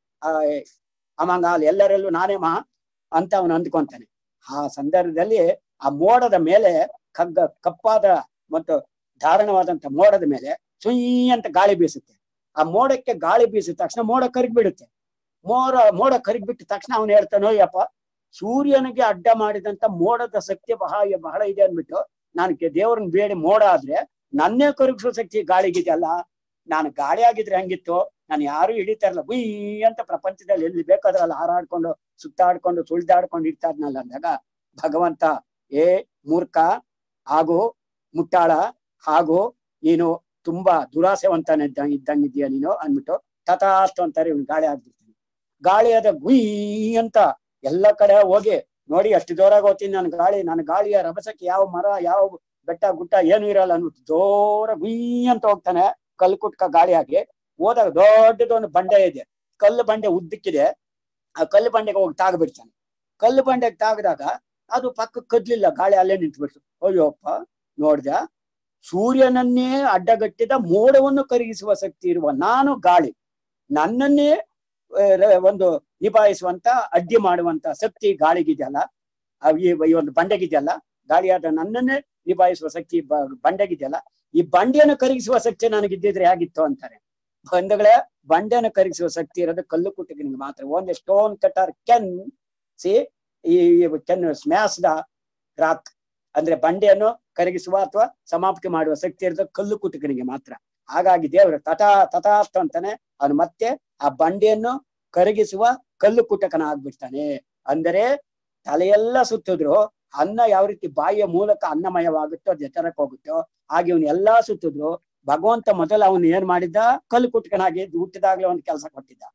among ಅಲ್ಲಿ ಎಲ್ಲರಲ್ಲೂ ನಾನೇ ಮಹಾ ಅಂತ ಅವನು ಅಂದ್ಕೊಂತಾನೆ ಆ ಸಂದರ್ಭದಲ್ಲಿ ಆ ಮೋಡದ ಮೇಲೆ ಕಗ್ಗ ಕಪ್ಪಾದ ಮತ್ತು ಧಾರಣವಾದಂತ ಮೋಡದ ಮೇಲೆ ಸುಯ್ ಅಂತ ಗಾಳಿ ಬೀಸುತ್ತೆ ಆ ಮೋಡಕ್ಕೆ ಗಾಳಿ ಬೀಸಿದ ತಕ್ಷಣ ಮೋಡ ಕರಗ್ಬಿಡುತ್ತೆ ಮೋಡ ಮೋಡ ಕರಗ್ಬಿಟ್ಟ ತಕ್ಷಣ ಅವನು ಹೇಳ್ತಾನೋ ಯಪ್ಪ ಸೂರ್ಯನಿಗೆ ಅಡ್ಡ ಮಾಡಿದಂತ ಮೋಡದ ಶಕ್ತಿ ಬಹಳ ಬಹಳ ಇದೆ ಅಂದ್ಬಿಟ್ಟು ನಾನು ದೇವ್ರನ್ನ ಬೇಡಿ ಮೋಡ ಆದ್ರೆ ನನ್ನೇ ಕರಗಿಸೋ ಶಕ್ತಿ ಗಾಳಿಗಿದೆಯಲ್ಲ ನಾನು ಗಾಳಿ ಆಗಿದ್ರೆ ಹಂಗಿತ್ತು ನಾನು ಯಾರು ಹಿಡಿತಾ ಇರಲ್ಲ ಬುಯ್ ಅಂತ ಪ್ರಪಂಚದಲ್ಲಿ ಎಲ್ಲಿ ಬೇಕಾದ್ರಲ್ಲ ಹಾರಾಡ್ಕೊಂಡು ಸುತ್ತಾಡ್ಕೊಂಡು ಸುಳ್ದಾಡ್ಕೊಂಡು ಇರ್ತಾ ಇದ್ನಲ್ಲ ಅಂದಾಗ ಭಗವಂತ ಏ ಮೂರ್ಖ ಹಾಗೂ ಮುಟ್ಟಾಳ ಹಾಗೂ ನೀನು ತುಂಬಾ ದುರಾಸೆವಂತನ ಇದ್ದ ಇದ್ದಂಗಿದ್ಯಾ ನೀನು ಅಂದ್ಬಿಟ್ಟು ತಥಾಸ್ತು ಅಂತಾರೆ ಇವ್ನು ಗಾಳಿ ಆಗ್ಬಿಡ್ತೀನಿ ಗಾಳಿ ಆದ ಗುಯ್ ಅಂತ ಎಲ್ಲ ಕಡೆ ಹೋಗಿ ನೋಡಿ ಅಷ್ಟು ಜೋರಾಗಿ ಹೋಗ್ತೀನಿ ನಾನು ಗಾಳಿ ನಾನು ಗಾಳಿಯ ರಭಸಕ್ಕೆ ಯಾವ ಮರ ಯಾವ ಬೆಟ್ಟ ಗುಟ್ಟ ಏನು ಇರಲ್ಲ ಅಂದ್ಬಿಟ್ಟು ಜೋರ ಗುಯ್ ಅಂತ ಹೋಗ್ತಾನೆ ಕಲ್ಲು ಕುಟ್ಕ ಗಾಳಿ ಆಗಿ ಹೋದಾಗ ದೊಡ್ಡದೊಂದು ಬಂಡೆ ಇದೆ ಕಲ್ಲು ಬಂಡೆ ಉದ್ದಕ್ಕಿದೆ ಆ ಕಲ್ಲು ಬಂಡೆಗೆ ಹೋಗಿ ತಾಗ್ಬಿಡ್ತಾನೆ ಕಲ್ಲು ಬಂಡೆಗೆ ತಾಗದಾಗ ಅದು ಪಕ್ಕ ಕದ್ಲಿಲ್ಲ ಗಾಳಿ ಅಲ್ಲೇ ನಿಂತ್ಬಿಡ್ತು ಅಯ್ಯೋಪ್ಪ ನೋಡ್ದ ಸೂರ್ಯನನ್ನೇ ಅಡ್ಡಗಟ್ಟಿದ ಮೋಡವನ್ನು ಕರಗಿಸುವ ಶಕ್ತಿ ಇರುವ ನಾನು ಗಾಳಿ ನನ್ನನ್ನೇ ಆ, ರ- ಒಂದು ನಿಭಾಯಿಸುವಂತ ಅಡ್ಡಿ ಮಾಡುವಂತ ಶಕ್ತಿ ಗಾಳಿಗಿದೆಯಲ್ಲ ಆ ಈ ಈ ಒಂದು ಬಂಡೆಗಿದೆಯಲ್ಲ ಗಾಳಿಯಾದ ನನ್ನನ್ನೇ ನಿಭಾಯಿಸುವ ಶಕ್ತಿ ಬ- ಬಂಡೆಗಿದೆಯಲ್ಲ ಈ ಬಂಡೆಯನ್ನು ಕರಗಿಸುವ ಶಕ್ತಿ ನನಗಿದ್ದಿದ್ರೆ ಹೇಗಿತ್ತು ಅಂತಾರೆ ಬಂಧುಗಳೇ ಬಂಡೆಯನ್ನು ಕರಗಿಸುವ ಶಕ್ತಿ ಇರೋದು ಕಲ್ಲು ಕುಟ್ಟಿಗೆ ಮಾತ್ರ only stone cutter can see ಈ ಕೆನ್ ಸ್ಮ್ಯಾಸ್ ದ ರಾಕ್ ಅಂದ್ರೆ ಬಂಡೆಯನ್ನು ಕರಗಿಸುವ ಅಥವಾ ಸಮಾಪ್ತಿ ಮಾಡುವ ಶಕ್ತಿ ಇರೋದು ಕಲ್ಲು ಕುಟುಕನಿಗೆ ಮಾತ್ರ ಹಾಗಾಗಿ ದೇವರು ತಥಾ ತಥಾಸ್ತು ಅಂತಾನೆ ಅವನು ಮತ್ತೆ ಆ ಬಂಡೆಯನ್ನು ಕರಗಿಸುವ ಕಲ್ಲು ಕುಟಕನ ಆಗ್ಬಿಡ್ತಾನೆ ಅಂದರೆ ತಲೆಯೆಲ್ಲ ಸುತ್ತಿದ್ರು ಅನ್ನ ಯಾವ ರೀತಿ ಬಾಯಿಯ ಮೂಲಕ ಅನ್ನಮಯವಾಗುತ್ತೋ ಜಠರಕ್ಕೆ ಹೋಗುತ್ತೋ ಹಾಗೆ ಇವನು ಎಲ್ಲಾ ಸುತ್ತಿದ್ರು ಭಗವಂತ ಮೊದಲು ಅವನು ಏನ್ ಮಾಡಿದ್ದ ಕಲ್ಲು ಕುಟ್ಕನಾಗಿ ಹುಟ್ಟಿದಾಗ್ಲೇ ಒಂದು ಕೆಲಸ ಕೊಟ್ಟಿದ್ದ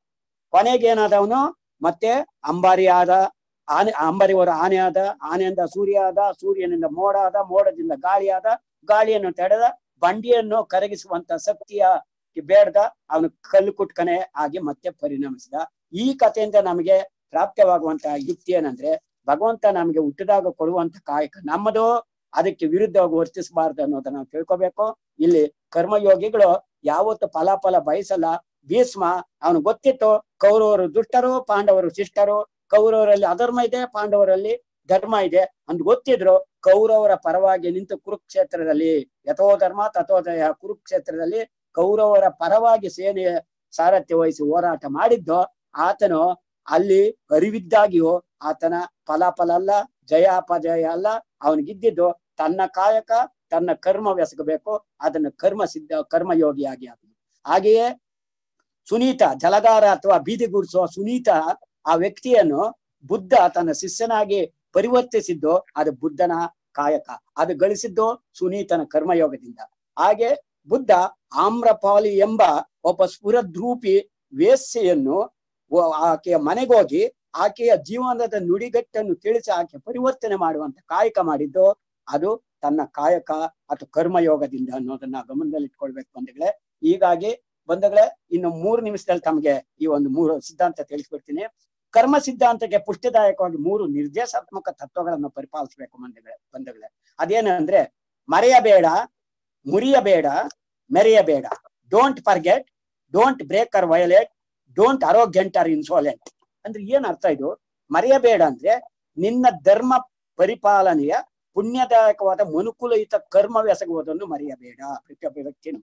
ಕೊನೆಗೆ ಏನಾದವನು ಮತ್ತೆ ಅಂಬಾರಿ ಆದ ಆನೆ ಅಂಬಾರಿಯವರ ಆನೆ ಆದ ಆನೆಯಿಂದ ಸೂರ್ಯ ಆದ ಸೂರ್ಯನಿಂದ ಮೋಡ ಆದ ಮೋಡದಿಂದ ಗಾಳಿ ಆದ ಗಾಳಿಯನ್ನು ತಡೆದ ಬಂಡಿಯನ್ನು ಕರಗಿಸುವಂತ ಶಕ್ತಿಯ ಬೇಡ್ದ ಅವನು ಕಲ್ಲು ಕುಟ್ಕನೆ ಆಗಿ ಮತ್ತೆ ಪರಿಣಮಿಸಿದ ಈ ಕಥೆಯಿಂದ ನಮಗೆ ಪ್ರಾಪ್ತವಾಗುವಂತಹ ಯುಕ್ತಿ ಏನಂದ್ರೆ ಭಗವಂತ ನಮಗೆ ಹುಟ್ಟಿದಾಗ ಕೊಡುವಂತ ಕಾಯಕ ನಮ್ಮದು ಅದಕ್ಕೆ ವಿರುದ್ಧವಾಗಿ ವರ್ತಿಸಬಾರ್ದು ಅನ್ನೋದನ್ನ ನಾವು ತಿಳ್ಕೊಬೇಕು ಇಲ್ಲಿ ಕರ್ಮಯೋಗಿಗಳು ಯಾವತ್ತು ಫಲಾಫಲ ಬಯಸಲ್ಲ ಭೀಷ್ಮ ಅವನು ಗೊತ್ತಿತ್ತು ಕೌರವರು ದುಷ್ಟರು ಪಾಂಡವರು ಶಿಷ್ಟರು ಕೌರವರಲ್ಲಿ ಅಧರ್ಮ ಇದೆ ಪಾಂಡವರಲ್ಲಿ ಧರ್ಮ ಇದೆ ಅಂತ ಗೊತ್ತಿದ್ರು ಕೌರವರ ಪರವಾಗಿ ನಿಂತು ಕುರುಕ್ಷೇತ್ರದಲ್ಲಿ ಯಥೋ ಧರ್ಮ ತಥೋ ಜಯ ಕುರುಕ್ಷೇತ್ರದಲ್ಲಿ ಕೌರವರ ಪರವಾಗಿ ಸೇನೆಯ ಸಾರಥ್ಯ ವಹಿಸಿ ಹೋರಾಟ ಮಾಡಿದ್ದು ಆತನು ಅಲ್ಲಿ ಅರಿವಿದ್ದಾಗಿಯೂ ಆತನ ಫಲಾಫಲ ಅಲ್ಲ ಜಯ ಅಪಜಯ ಅಲ್ಲ ಅವನಿಗಿದ್ದಿದ್ದು ತನ್ನ ಕಾಯಕ ತನ್ನ ಕರ್ಮವೆಸಗಬೇಕು ಅದನ್ನು ಕರ್ಮ ಸಿದ್ಧ ಕರ್ಮಯೋಗಿಯಾಗಿ ಆತನು ಹಾಗೆಯೇ ಸುನೀತ ಜಲಗಾರ ಅಥವಾ ಬೀದಿ ಗುಡಿಸುವ ಸುನೀತ ಆ ವ್ಯಕ್ತಿಯನ್ನು ಬುದ್ಧ ತನ್ನ ಶಿಷ್ಯನಾಗಿ ಪರಿವರ್ತಿಸಿದ್ದು ಅದು ಬುದ್ಧನ ಕಾಯಕ ಅದು ಗಳಿಸಿದ್ದು ಸುನೀತನ ಕರ್ಮಯೋಗದಿಂದ ಹಾಗೆ ಬುದ್ಧ ಆಮ್ರಪಾಲಿ ಎಂಬ ಒಬ್ಬ ಸ್ಫುರದ್ರೂಪಿ ವೇಶ್ಯೆಯನ್ನು ಒ- ಆಕೆಯ ಮನೆಗೋಗಿ ಆಕೆಯ ಜೀವನದ ನುಡಿಗಟ್ಟನ್ನು ತಿಳಿಸಿ ಆಕೆ ಪರಿವರ್ತನೆ ಮಾಡುವಂತ ಕಾಯಕ ಮಾಡಿದ್ದು ಅದು ತನ್ನ ಕಾಯಕ ಅಥವಾ ಕರ್ಮಯೋಗದಿಂದ ಅನ್ನೋದನ್ನ ಗಮನದಲ್ಲಿ ಇಟ್ಕೊಳ್ಬೇಕು ಬಂಧುಗಳೇ ಹೀಗಾಗಿ ಬಂಧುಗಳೇ ಇನ್ನು ಮೂರು ನಿಮಿಷದಲ್ಲಿ ತಮಗೆ ಈ ಒಂದು ಮೂರು ಸಿದ್ಧಾಂತ ತಿಳಿಸ್ಬಿಡ್ತೀನಿ ಕರ್ಮ ಸಿದ್ಧಾಂತಕ್ಕೆ ಪುಷ್ಟಿದಾಯಕವಾಗಿ ಮೂರು ನಿರ್ದೇಶಾತ್ಮಕ ತತ್ವಗಳನ್ನು ಪರಿಪಾಲಿಸಬೇಕು ಬಂಧುಗಳೇ ಬಂಧುಗಳೇ ಅದೇನಂದ್ರೆ ಮರೆಯಬೇಡ ಮುರಿಯಬೇಡ ಮೆರೆಯಬೇಡ don't forget don't break or violate don't arrogant or insolent ಅಂದ್ರೆ ಏನ್ ಅರ್ಥ ಇದು ಮರೆಯಬೇಡ ಅಂದ್ರೆ ನಿನ್ನ ಧರ್ಮ ಪರಿಪಾಲನೆಯ ಪುಣ್ಯದಾಯಕವಾದ ಮನುಕುಲಯುತ ಕರ್ಮವೆಸಗುವುದನ್ನು ಮರೆಯಬೇಡ ಪ್ರತಿಯೊಬ್ಬ ವ್ಯಕ್ತಿನು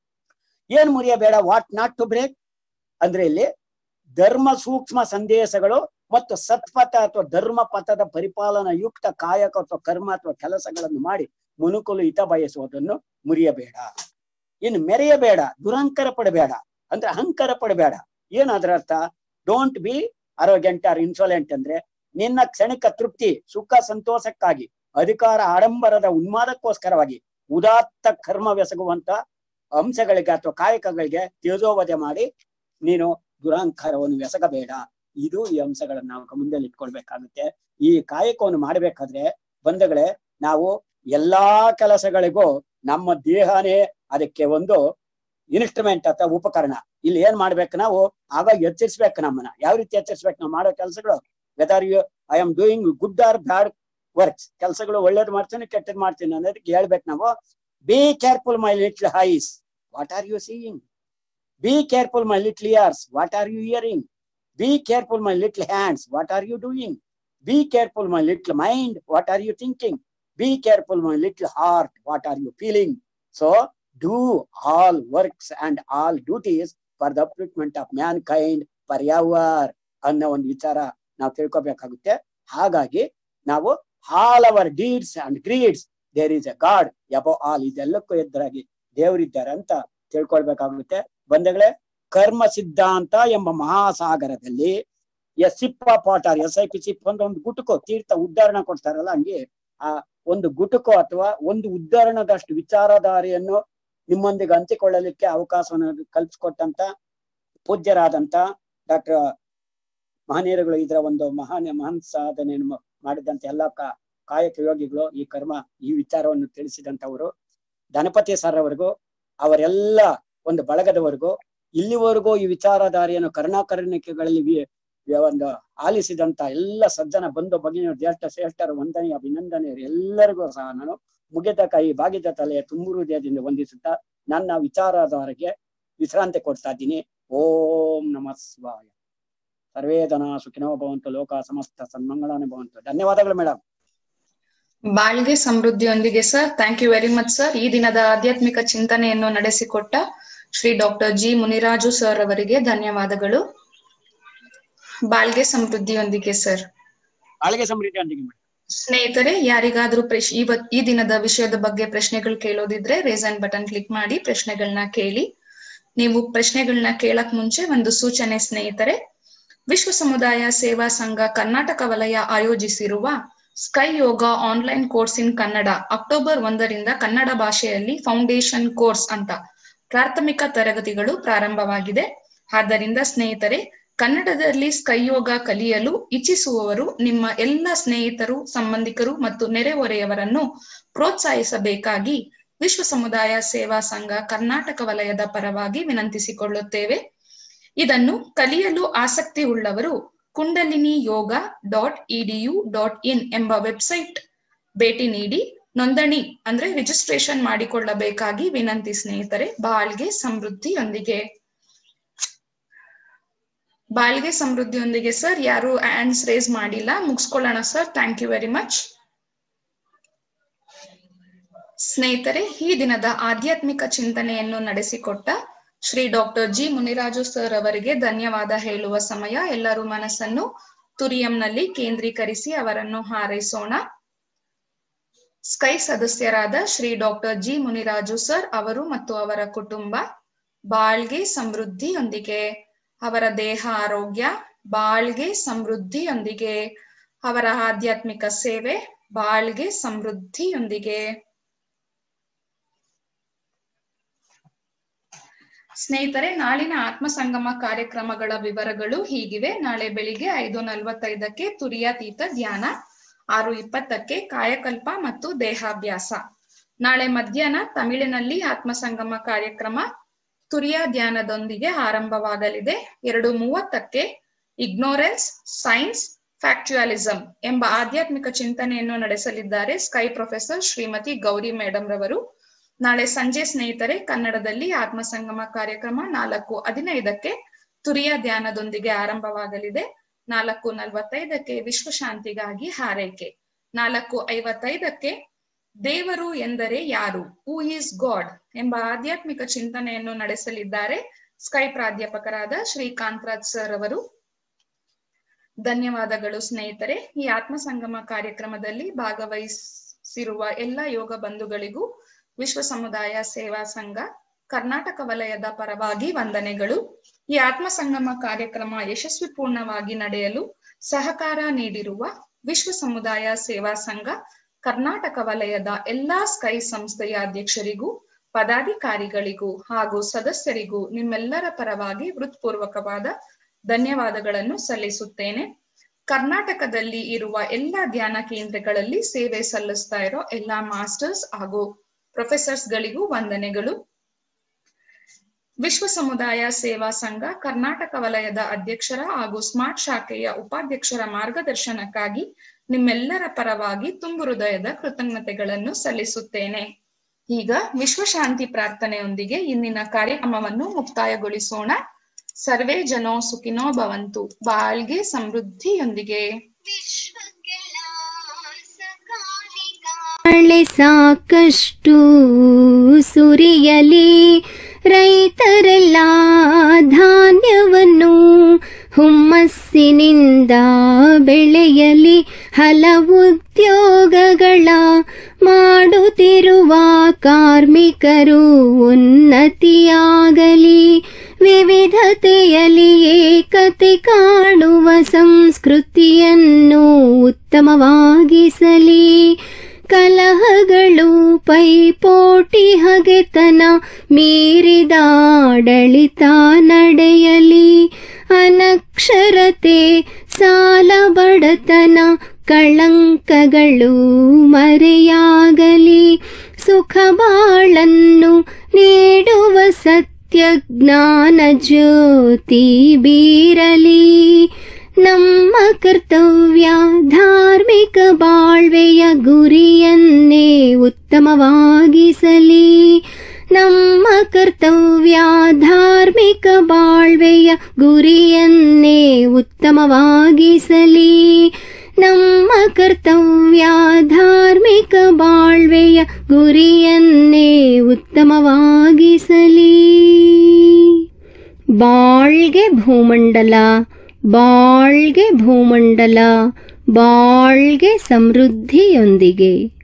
ಏನ್ ಮುರಿಯಬೇಡ ವಾಟ್ ನಾಟ್ ಟು ಬ್ರೇಕ್ ಅಂದ್ರೆ ಇಲ್ಲಿ ಧರ್ಮ ಸೂಕ್ಷ್ಮ ಸಂದೇಶಗಳು ಮತ್ತು ಸತ್ಪಥ ಅಥವಾ ಧರ್ಮ ಪಥದ ಪರಿಪಾಲನಾ ಯುಕ್ತ ಕಾಯಕ ಅಥವಾ ಕರ್ಮ ಅಥವಾ ಕೆಲಸಗಳನ್ನು ಮಾಡಿ ಮನುಕುಲು ಹಿತ ಬಯಸುವುದನ್ನು ಮುರಿಯಬೇಡ ಇನ್ನು ಮೆರೆಯಬೇಡ ದುರಂಕಾರ ಪಡಬೇಡ ಅಂದ್ರೆ ಅಹಂಕಾರ ಪಡಬೇಡ ಏನ್ ಅದರ ಅರ್ಥ don't be arrogant or insolent ಅಂದ್ರೆ ನಿನ್ನ ಕ್ಷಣಿಕ ತೃಪ್ತಿ ಸುಖ ಸಂತೋಷಕ್ಕಾಗಿ ಅಧಿಕಾರ ಆಡಂಬರದ ಉನ್ಮಾದಕ್ಕೋಸ್ಕರವಾಗಿ ಉದಾತ್ತ ಕರ್ಮವೆಸಗುವಂತ ಅಂಶಗಳಿಗೆ ಅಥವಾ ಕಾಯಕಗಳಿಗೆ ತೇಜೋವಧೆ ಮಾಡಿ ನೀನು ದುರಹಂಕಾರವನ್ನು ಎಸಗಬೇಡ ಇದು ಈ ಅಂಶಗಳನ್ನ ನಾವು ಗಮನದಲ್ಲಿ ಇಟ್ಕೊಳ್ಬೇಕಾಗುತ್ತೆ ಈ ಕಾಯಕವನ್ನು ಮಾಡ್ಬೇಕಾದ್ರೆ ಬಂಧುಗಳೇ ನಾವು ಎಲ್ಲಾ ಕೆಲಸಗಳಿಗೂ ನಮ್ಮ ದೇಹನೇ ಅದಕ್ಕೆ ಒಂದು ಇನ್ಸ್ಟ್ರೂಮೆಂಟ್ ಅಥವಾ ಉಪಕರಣ ಇಲ್ಲಿ ಏನ್ ಮಾಡ್ಬೇಕು ನಾವು ಆಗ ಎಚ್ಚರಿಸ್ಬೇಕು ನಮ್ಮನ್ನ ಯಾವ ರೀತಿ ಎಚ್ಚರಿಸ್ಬೇಕು ನಾವು ಮಾಡೋ ಕೆಲಸಗಳು whether you I am doing good or bad works ಕೆಲಸಗಳು ಒಳ್ಳೇದು ಮಾಡ್ತೀನಿ ಕೆಟ್ಟದ್ ಮಾಡ್ತೀನಿ ಅನ್ನೋದಕ್ಕೆ ಹೇಳ್ಬೇಕು ನಾವು be careful my little eyes what are you seeing be careful my little ears what are you hearing be careful my little hands what are you doing be careful my little mind what are you thinking be careful my little heart what are you feeling so do all works and all duties for the upliftment of mankind for ever ಅನ್ನೋ ಒಂದು ವಿಚಾರ ನಾವು ತಿಳ್ಕೊಬೇಕಾಗುತ್ತೆ ಹಾಗಾಗಿ ನಾವು all our deeds and greeds there is a god above all ಇದೆಲ್ಲಕ್ಕೂ ಎದುರಾಗಿ ದೇವರಿದ್ದಾರೆ ಅಂತ ತಿಳ್ಕೊಳ್ಬೇಕಾಗುತ್ತೆ ಬಂಧುಗಳೇ ಕರ್ಮ ಸಿದ್ಧಾಂತ ಎಂಬ ಮಹಾಸಾಗರದಲ್ಲಿ ಎಸ್ ಸಿಪ್ಪ ಪಾಟಾರ್ ಎಸ್ ಐ ಪಿ ಸಿಪ್ ಒಂದು ಒಂದು ಗುಟುಕು ತೀರ್ಥ ಉದ್ದಾಹರಣೆ ಕೊಡ್ತಾರಲ್ಲ ಹಂಗೆ ಆ ಒಂದು ಗುಟುಕು ಅಥವಾ ಒಂದು ಉದ್ದಾಹರಣದಷ್ಟು ವಿಚಾರಧಾರೆಯನ್ನು ನಿಮ್ಮೊಂದಿಗೆ ಹಂಚಿಕೊಳ್ಳಲಿಕ್ಕೆ ಅವಕಾಶವನ್ನು ಕಲ್ಪಿಸ್ಕೊಟ್ಟಂತ ಪೂಜ್ಯರಾದಂತ ಡಾಕ್ಟರ್ ಮಹನೀಯರುಗಳು ಇದರ ಒಂದು ಮಹಾನ್ ಮಹಾನ್ ಸಾಧನೆಯನ್ನು ಮಾಡಿದಂತ ಎಲ್ಲ ಕಾ ಕಾಯಕ ಯೋಗಿಗಳು ಈ ಕರ್ಮ ಈ ವಿಚಾರವನ್ನು ತಿಳಿಸಿದಂತವರು ಗಣಪತಿ ಸರ್ ಅವರಿಗೂ ಅವರೆಲ್ಲ ಒಂದು ಬಳಗದವರೆಗೂ ಇಲ್ಲಿವರೆಗೂ ಈ ವಿಚಾರಧಾರೆಯನ್ನು ಕರ್ಣಾಕರ್ಣಿಕೆಗಳಲ್ಲಿ ವಿ- ವಿ- ಒಂದು ಆಲಿಸಿದಂತ ಎಲ್ಲ ಸಜ್ಜನ ಬಂಧು ಭಗಿನಿಯರು ಜ್ಯೇಷ್ಠ ಶ್ರೇಷ್ಠರು ವಂದನೆ ಅಭಿನಂದನೆಯರು ಎಲ್ಲರಿಗೂ ಸಹ ನಾನು ಮುಗಿದ ಕೈ ಬಾಗಿದ ತಲೆಯ ತುಂಬು ಹೃದಯದಿಂದ ವಂದಿಸುತ್ತಾ ನನ್ನ ವಿಚಾರಧಾರೆಗೆ ವಿಶ್ರಾಂತಿ ಕೊಡ್ತಾ ಇದ್ದೀನಿ ಓಂ ನಮಃ ಶಿವಾಯ ಸರ್ವೇ ಜನ ಸುಖಿನೋ ಭವಂತು ಲೋಕ ಸಮಸ್ತ ಸನ್ಮಂಗಳಾನೆ ಭವಂತು ಧನ್ಯವಾದಗಳು ಮೇಡಮ್ ಬಾಳ್ಗೆ ಸಮೃದ್ಧಿಯೊಂದಿಗೆ sir thank you very much sir ಈ ದಿನದ ಆಧ್ಯಾತ್ಮಿಕ ಚಿಂತನೆಯನ್ನು ನಡೆಸಿಕೊಟ್ಟ Shri doctor G Muniraju sir ಅವರಿಗೆ ಧನ್ಯವಾದಗಳು ಬಾಳ್ಗೆ ಸಮೃದ್ಧಿಯೊಂದಿಗೆ ಸರ್ ಆಳ್ಗೆ ಸಮೃದ್ಧಿಯೊಂದಿಗೆ ಮೇಡಮ್ ಸ್ನೇಹಿತರೆ ಯಾರಿಗಾದ್ರೂ ಪ್ರಶ್ ಇವತ್ ಈ ದಿನದ ವಿಷಯದ ಬಗ್ಗೆ ಪ್ರಶ್ನೆಗಳು ಕೇಳೋದಿದ್ರೆ ರೇಸ್ ಅಂಡ್ ಬಟನ್ ಕ್ಲಿಕ್ ಮಾಡಿ ಪ್ರಶ್ನೆಗಳನ್ನ ಕೇಳಿ ನೀವು ಪ್ರಶ್ನೆಗಳನ್ನ ಕೇಳಕ್ ಮುಂಚೆ ಒಂದು ಸೂಚನೆ ಸ್ನೇಹಿತರೆ ವಿಶ್ವ ಸಮುದಾಯ ಸೇವಾ ಸಂಘ ಕರ್ನಾಟಕ ವಲಯ ಆಯೋಜಿಸಿರುವ SKY yoga online course in Kannada October ಒಂದರಿಂದ ಕನ್ನಡ ಭಾಷೆಯಲ್ಲಿ ಫೌಂಡೇಶನ್ ಕೋರ್ಸ್ ಅಂತ ಪ್ರಾಥಮಿಕ ತರಗತಿಗಳು ಪ್ರಾರಂಭವಾಗಿದೆ ಆದ್ದರಿಂದ ಸ್ನೇಹಿತರೆ ಕನ್ನಡದಲ್ಲಿ ಸ್ಕೈಯೋಗ ಕಲಿಯಲು ಇಚ್ಛಿಸುವವರು ನಿಮ್ಮ ಎಲ್ಲ ಸ್ನೇಹಿತರು ಸಂಬಂಧಿಕರು ಮತ್ತು ನೆರೆಹೊರೆಯವರನ್ನು ಪ್ರೋತ್ಸಾಹಿಸಬೇಕಾಗಿ ವಿಶ್ವ ಸಮುದಾಯ ಸೇವಾ ಸಂಘ ಕರ್ನಾಟಕ ವಲಯದ ಪರವಾಗಿ ವಿನಂತಿಸಿಕೊಳ್ಳುತ್ತೇವೆ ಇದನ್ನು ಕಲಿಯಲು ಆಸಕ್ತಿ ಉಳ್ಳವರು kundalini yoga dot edu dot in ಎಂಬ ವೆಬ್ಸೈಟ್ ಭೇಟಿ ನೀಡಿ ನೋಂದಣಿ ಅಂದ್ರೆ ರಿಜಿಸ್ಟ್ರೇಷನ್ ಮಾಡಿಕೊಳ್ಳಬೇಕಾಗಿ ವಿನಂತಿ ಸ್ನೇಹಿತರೆ ಬಾಳ್ಗೆ ಸಮೃದ್ಧಿಯೊಂದಿಗೆ ಬಾಳ್ಗೆ ಸಮೃದ್ಧಿಯೊಂದಿಗೆ ಸರ್ ಯಾರು ಹ್ಯಾಂಡ್ಸ್ ರೇಸ್ ಮಾಡಿಲ್ಲ ಮುಗಿಸ್ಕೊಳ್ಳೋಣ sir thank you very much ಸ್ನೇಹಿತರೆ ಈ ದಿನದ ಆಧ್ಯಾತ್ಮಿಕ ಚಿಂತನೆಯನ್ನು ನಡೆಸಿಕೊಟ್ಟ Shri doctor G Muniraju sir ಅವರಿಗೆ ಧನ್ಯವಾದ ಹೇಳುವ ಸಮಯ ಎಲ್ಲರೂ ಮನಸ್ಸನ್ನು ತುರಿಯಂನಲ್ಲಿ ಕೇಂದ್ರೀಕರಿಸಿ ಅವರನ್ನು ಹಾರೈಸೋಣ ಸ್ಕೈ ಸದಸ್ಯರಾದ Shri doctor G Muniraju sir ಅವರು ಮತ್ತು ಅವರ ಕುಟುಂಬ ಬಾಳ್ಗೆ ಸಮೃದ್ಧಿಯೊಂದಿಗೆ ಅವರ ದೇಹ ಆರೋಗ್ಯ ಬಾಳ್ಗೆ ಸಮೃದ್ಧಿಯೊಂದಿಗೆ ಅವರ ಆಧ್ಯಾತ್ಮಿಕ ಸೇವೆ ಬಾಳ್ಗೆ ಸಮೃದ್ಧಿಯೊಂದಿಗೆ ಸ್ನೇಹಿತರೆ ನಾಳಿನ ಆತ್ಮ ಸಂಗಮ ಕಾರ್ಯಕ್ರಮಗಳ ವಿವರಗಳು ಹೀಗಿವೆ ನಾಳೆ ಬೆಳಿಗ್ಗೆ ಐದು ನಲವತ್ತೈದಕ್ಕೆ ತುರಿಯಾತೀತ ಧ್ಯಾನ ಆರು ಇಪ್ಪತ್ತಕ್ಕೆ ಕಾಯಕಲ್ಪ ಮತ್ತು ದೇಹಾಭ್ಯಾಸ ನಾಳೆ ಮಧ್ಯಾಹ್ನ ತಮಿಳಿನಲ್ಲಿ ಆತ್ಮ ಸಂಗಮ ಕಾರ್ಯಕ್ರಮ ತುರಿಯ ಧ್ಯಾನದೊಂದಿಗೆ ಆರಂಭವಾಗಲಿದೆ ಎರಡು ಮೂವತ್ತಕ್ಕೆ ಇಗ್ನೋರೆನ್ಸ್ ಸೈನ್ಸ್ ಫ್ಯಾಕ್ಚುಯಾಲಿಸಂ ಎಂಬ ಆಧ್ಯಾತ್ಮಿಕ ಚಿಂತನೆಯನ್ನು ನಡೆಸಲಿದ್ದಾರೆ SKY professor Shrimati Gauri madam ರವರು ನಾಳೆ ಸಂಜೆ ಸ್ನೇಹಿತರೆ ಕನ್ನಡದಲ್ಲಿ ಆತ್ಮ ಸಂಗಮ ಕಾರ್ಯಕ್ರಮ ನಾಲ್ಕು ಹದಿನೈದಕ್ಕೆ ತುರಿಯ ಧ್ಯಾನದೊಂದಿಗೆ ಆರಂಭವಾಗಲಿದೆ ನಾಲ್ಕು ನಲವತ್ತೈದಕ್ಕೆ ವಿಶ್ವ ಶಾಂತಿಗಾಗಿ ಹಾರೈಕೆ ನಾಲ್ಕು ಐವತ್ತೈದಕ್ಕೆ ದೇವರು ಎಂದರೆ ಯಾರು ಹೂ ಈಸ್ ಗಾಡ್ ಎಂಬ ಆಧ್ಯಾತ್ಮಿಕ ಚಿಂತನೆಯನ್ನು ನಡೆಸಲಿದ್ದಾರೆ ಸ್ಕೈ ಪ್ರಾಧ್ಯಾಪಕರಾದ ಶ್ರೀಕಾಂತ್ ರಾಜ್ ಸರ್ ಅವರು ಧನ್ಯವಾದಗಳು ಸ್ನೇಹಿತರೆ ಈ ಆತ್ಮ ಸಂಗಮ ಕಾರ್ಯಕ್ರಮದಲ್ಲಿ ಭಾಗವಹಿಸಿರುವ ಎಲ್ಲ ಯೋಗ ಬಂಧುಗಳಿಗೂ ವಿಶ್ವ ಸಮುದಾಯ ಸೇವಾ ಸಂಘ ಕರ್ನಾಟಕ ವಲಯದ ಪರವಾಗಿ ವಂದನೆಗಳು ಈ ಆತ್ಮ ಸಂಗಮ ಕಾರ್ಯಕ್ರಮ ಯಶಸ್ವಿ ಪೂರ್ಣವಾಗಿ ನಡೆಯಲು ಸಹಕಾರ ನೀಡಿರುವ ವಿಶ್ವ ಸಮುದಾಯ ಸೇವಾ ಸಂಘ ಕರ್ನಾಟಕ ವಲಯದ ಎಲ್ಲಾ ಸ್ಕೈ ಸಂಸ್ಥೆಯ ಅಧ್ಯಕ್ಷರಿಗೂ ಪದಾಧಿಕಾರಿಗಳಿಗೂ ಹಾಗೂ ಸದಸ್ಯರಿಗೂ ನಿಮ್ಮೆಲ್ಲರ ಪರವಾಗಿ ಹೃತ್ಪೂರ್ವಕವಾದ ಧನ್ಯವಾದಗಳನ್ನು ಸಲ್ಲಿಸುತ್ತೇನೆ ಕರ್ನಾಟಕದಲ್ಲಿ ಇರುವ ಎಲ್ಲಾ ಧ್ಯಾನ ಕೇಂದ್ರಗಳಲ್ಲಿ ಸೇವೆ ಸಲ್ಲಿಸ್ತಾ ಇರೋ ಎಲ್ಲಾ ಮಾಸ್ಟರ್ಸ್ ಹಾಗೂ ಪ್ರೊಫೆಸರ್ಸ್ ಗಳಿಗೂ ವಂದನೆಗಳು ವಿಶ್ವ ಸಮುದಾಯ ಸೇವಾ ಸಂಘ ಕರ್ನಾಟಕ ವಲಯದ ಅಧ್ಯಕ್ಷರ ಹಾಗೂ ಸ್ಮಾರ್ಟ್ ಶಾಖೆಯ ಉಪಾಧ್ಯಕ್ಷರ ಮಾರ್ಗದರ್ಶನಕ್ಕಾಗಿ ನಿಮ್ಮೆಲ್ಲರ ಪರವಾಗಿ ತುಂಬು ಹೃದಯದ ಕೃತಜ್ಞತೆಗಳನ್ನು ಸಲ್ಲಿಸುತ್ತೇನೆ ಈಗ ವಿಶ್ವಶಾಂತಿ ಪ್ರಾರ್ಥನೆಯೊಂದಿಗೆ ಇಂದಿನ ಕಾರ್ಯಕ್ರಮವನ್ನು ಮುಕ್ತಾಯಗೊಳಿಸೋಣ ಸರ್ವೇ ಜನೋ ಸುಖಿನೋ ಭವಂತು ಬಾಳ್ಗೆ ಸಮೃದ್ಧಿಯೊಂದಿಗೆ ಮಳೆ ಸಾಕಷ್ಟು ಸುರಿಯಲಿ ರೈತರೆಲ್ಲ ಧಾನ್ಯವನ್ನು ಹುಮ್ಮಸ್ಸಿನಿಂದ ಬೆಳೆಯಲಿ ಹಲವು ಉದ್ಯೋಗಗಳ ಮಾಡುತ್ತಿರುವ ಕಾರ್ಮಿಕರು ಉನ್ನತಿಯಾಗಲಿ ವಿವಿಧತೆಯಲ್ಲಿ ಏಕತೆ ಕಾಣುವ ಸಂಸ್ಕೃತಿಯನ್ನು ಉತ್ತಮವಾಗಿಸಲಿ ಕಲಹಗಳು ಪೈಪೋಟಿ ಹಗೆತನ ಮೀರಿದ ಆಡಳಿತ ನಡೆಯಲಿ ಅನಕ್ಷರತೆ ಸಾಲ ಬಡತನ ಕಳಂಕಗಳು ಮರೆಯಾಗಲಿ ಸುಖ ಬಾಳನ್ನು ನೀಡುವ ಸತ್ಯ ಜ್ಞಾನ ಜ್ಯೋತಿ ಬೀರಲಿ ನಮ್ಮ ಕರ್ತವ್ಯ ಧಾರ್ಮಿಕ ಬಾಳ್ವೆಯ ಗುರಿಯನ್ನೇ ಉತ್ತಮವಾಗಿಸಲಿ ನಮ್ಮ ಕರ್ತವ್ಯ ಧಾರ್ಮಿಕ ಬಾಳ್ವೆಯ ಗುರಿಯನ್ನೇ ಉತ್ತಮವಾಗಿಸಲಿ ನಮ್ಮ ಕರ್ತವ್ಯ ಧಾರ್ಮಿಕ ಬಾಳ್ವೆಯ ಗುರಿಯನ್ನೇ ಉತ್ತಮವಾಗಿಸಲಿ ಬಾಳ್ಗೆ ಭೂಮಂಡಲ ಬಾಳ್ಗೆ ಭೂಮಂಡಲ ಬಾಳ್ಗೆ ಸಮೃದ್ಧಿಯೊಂದಿಗೆ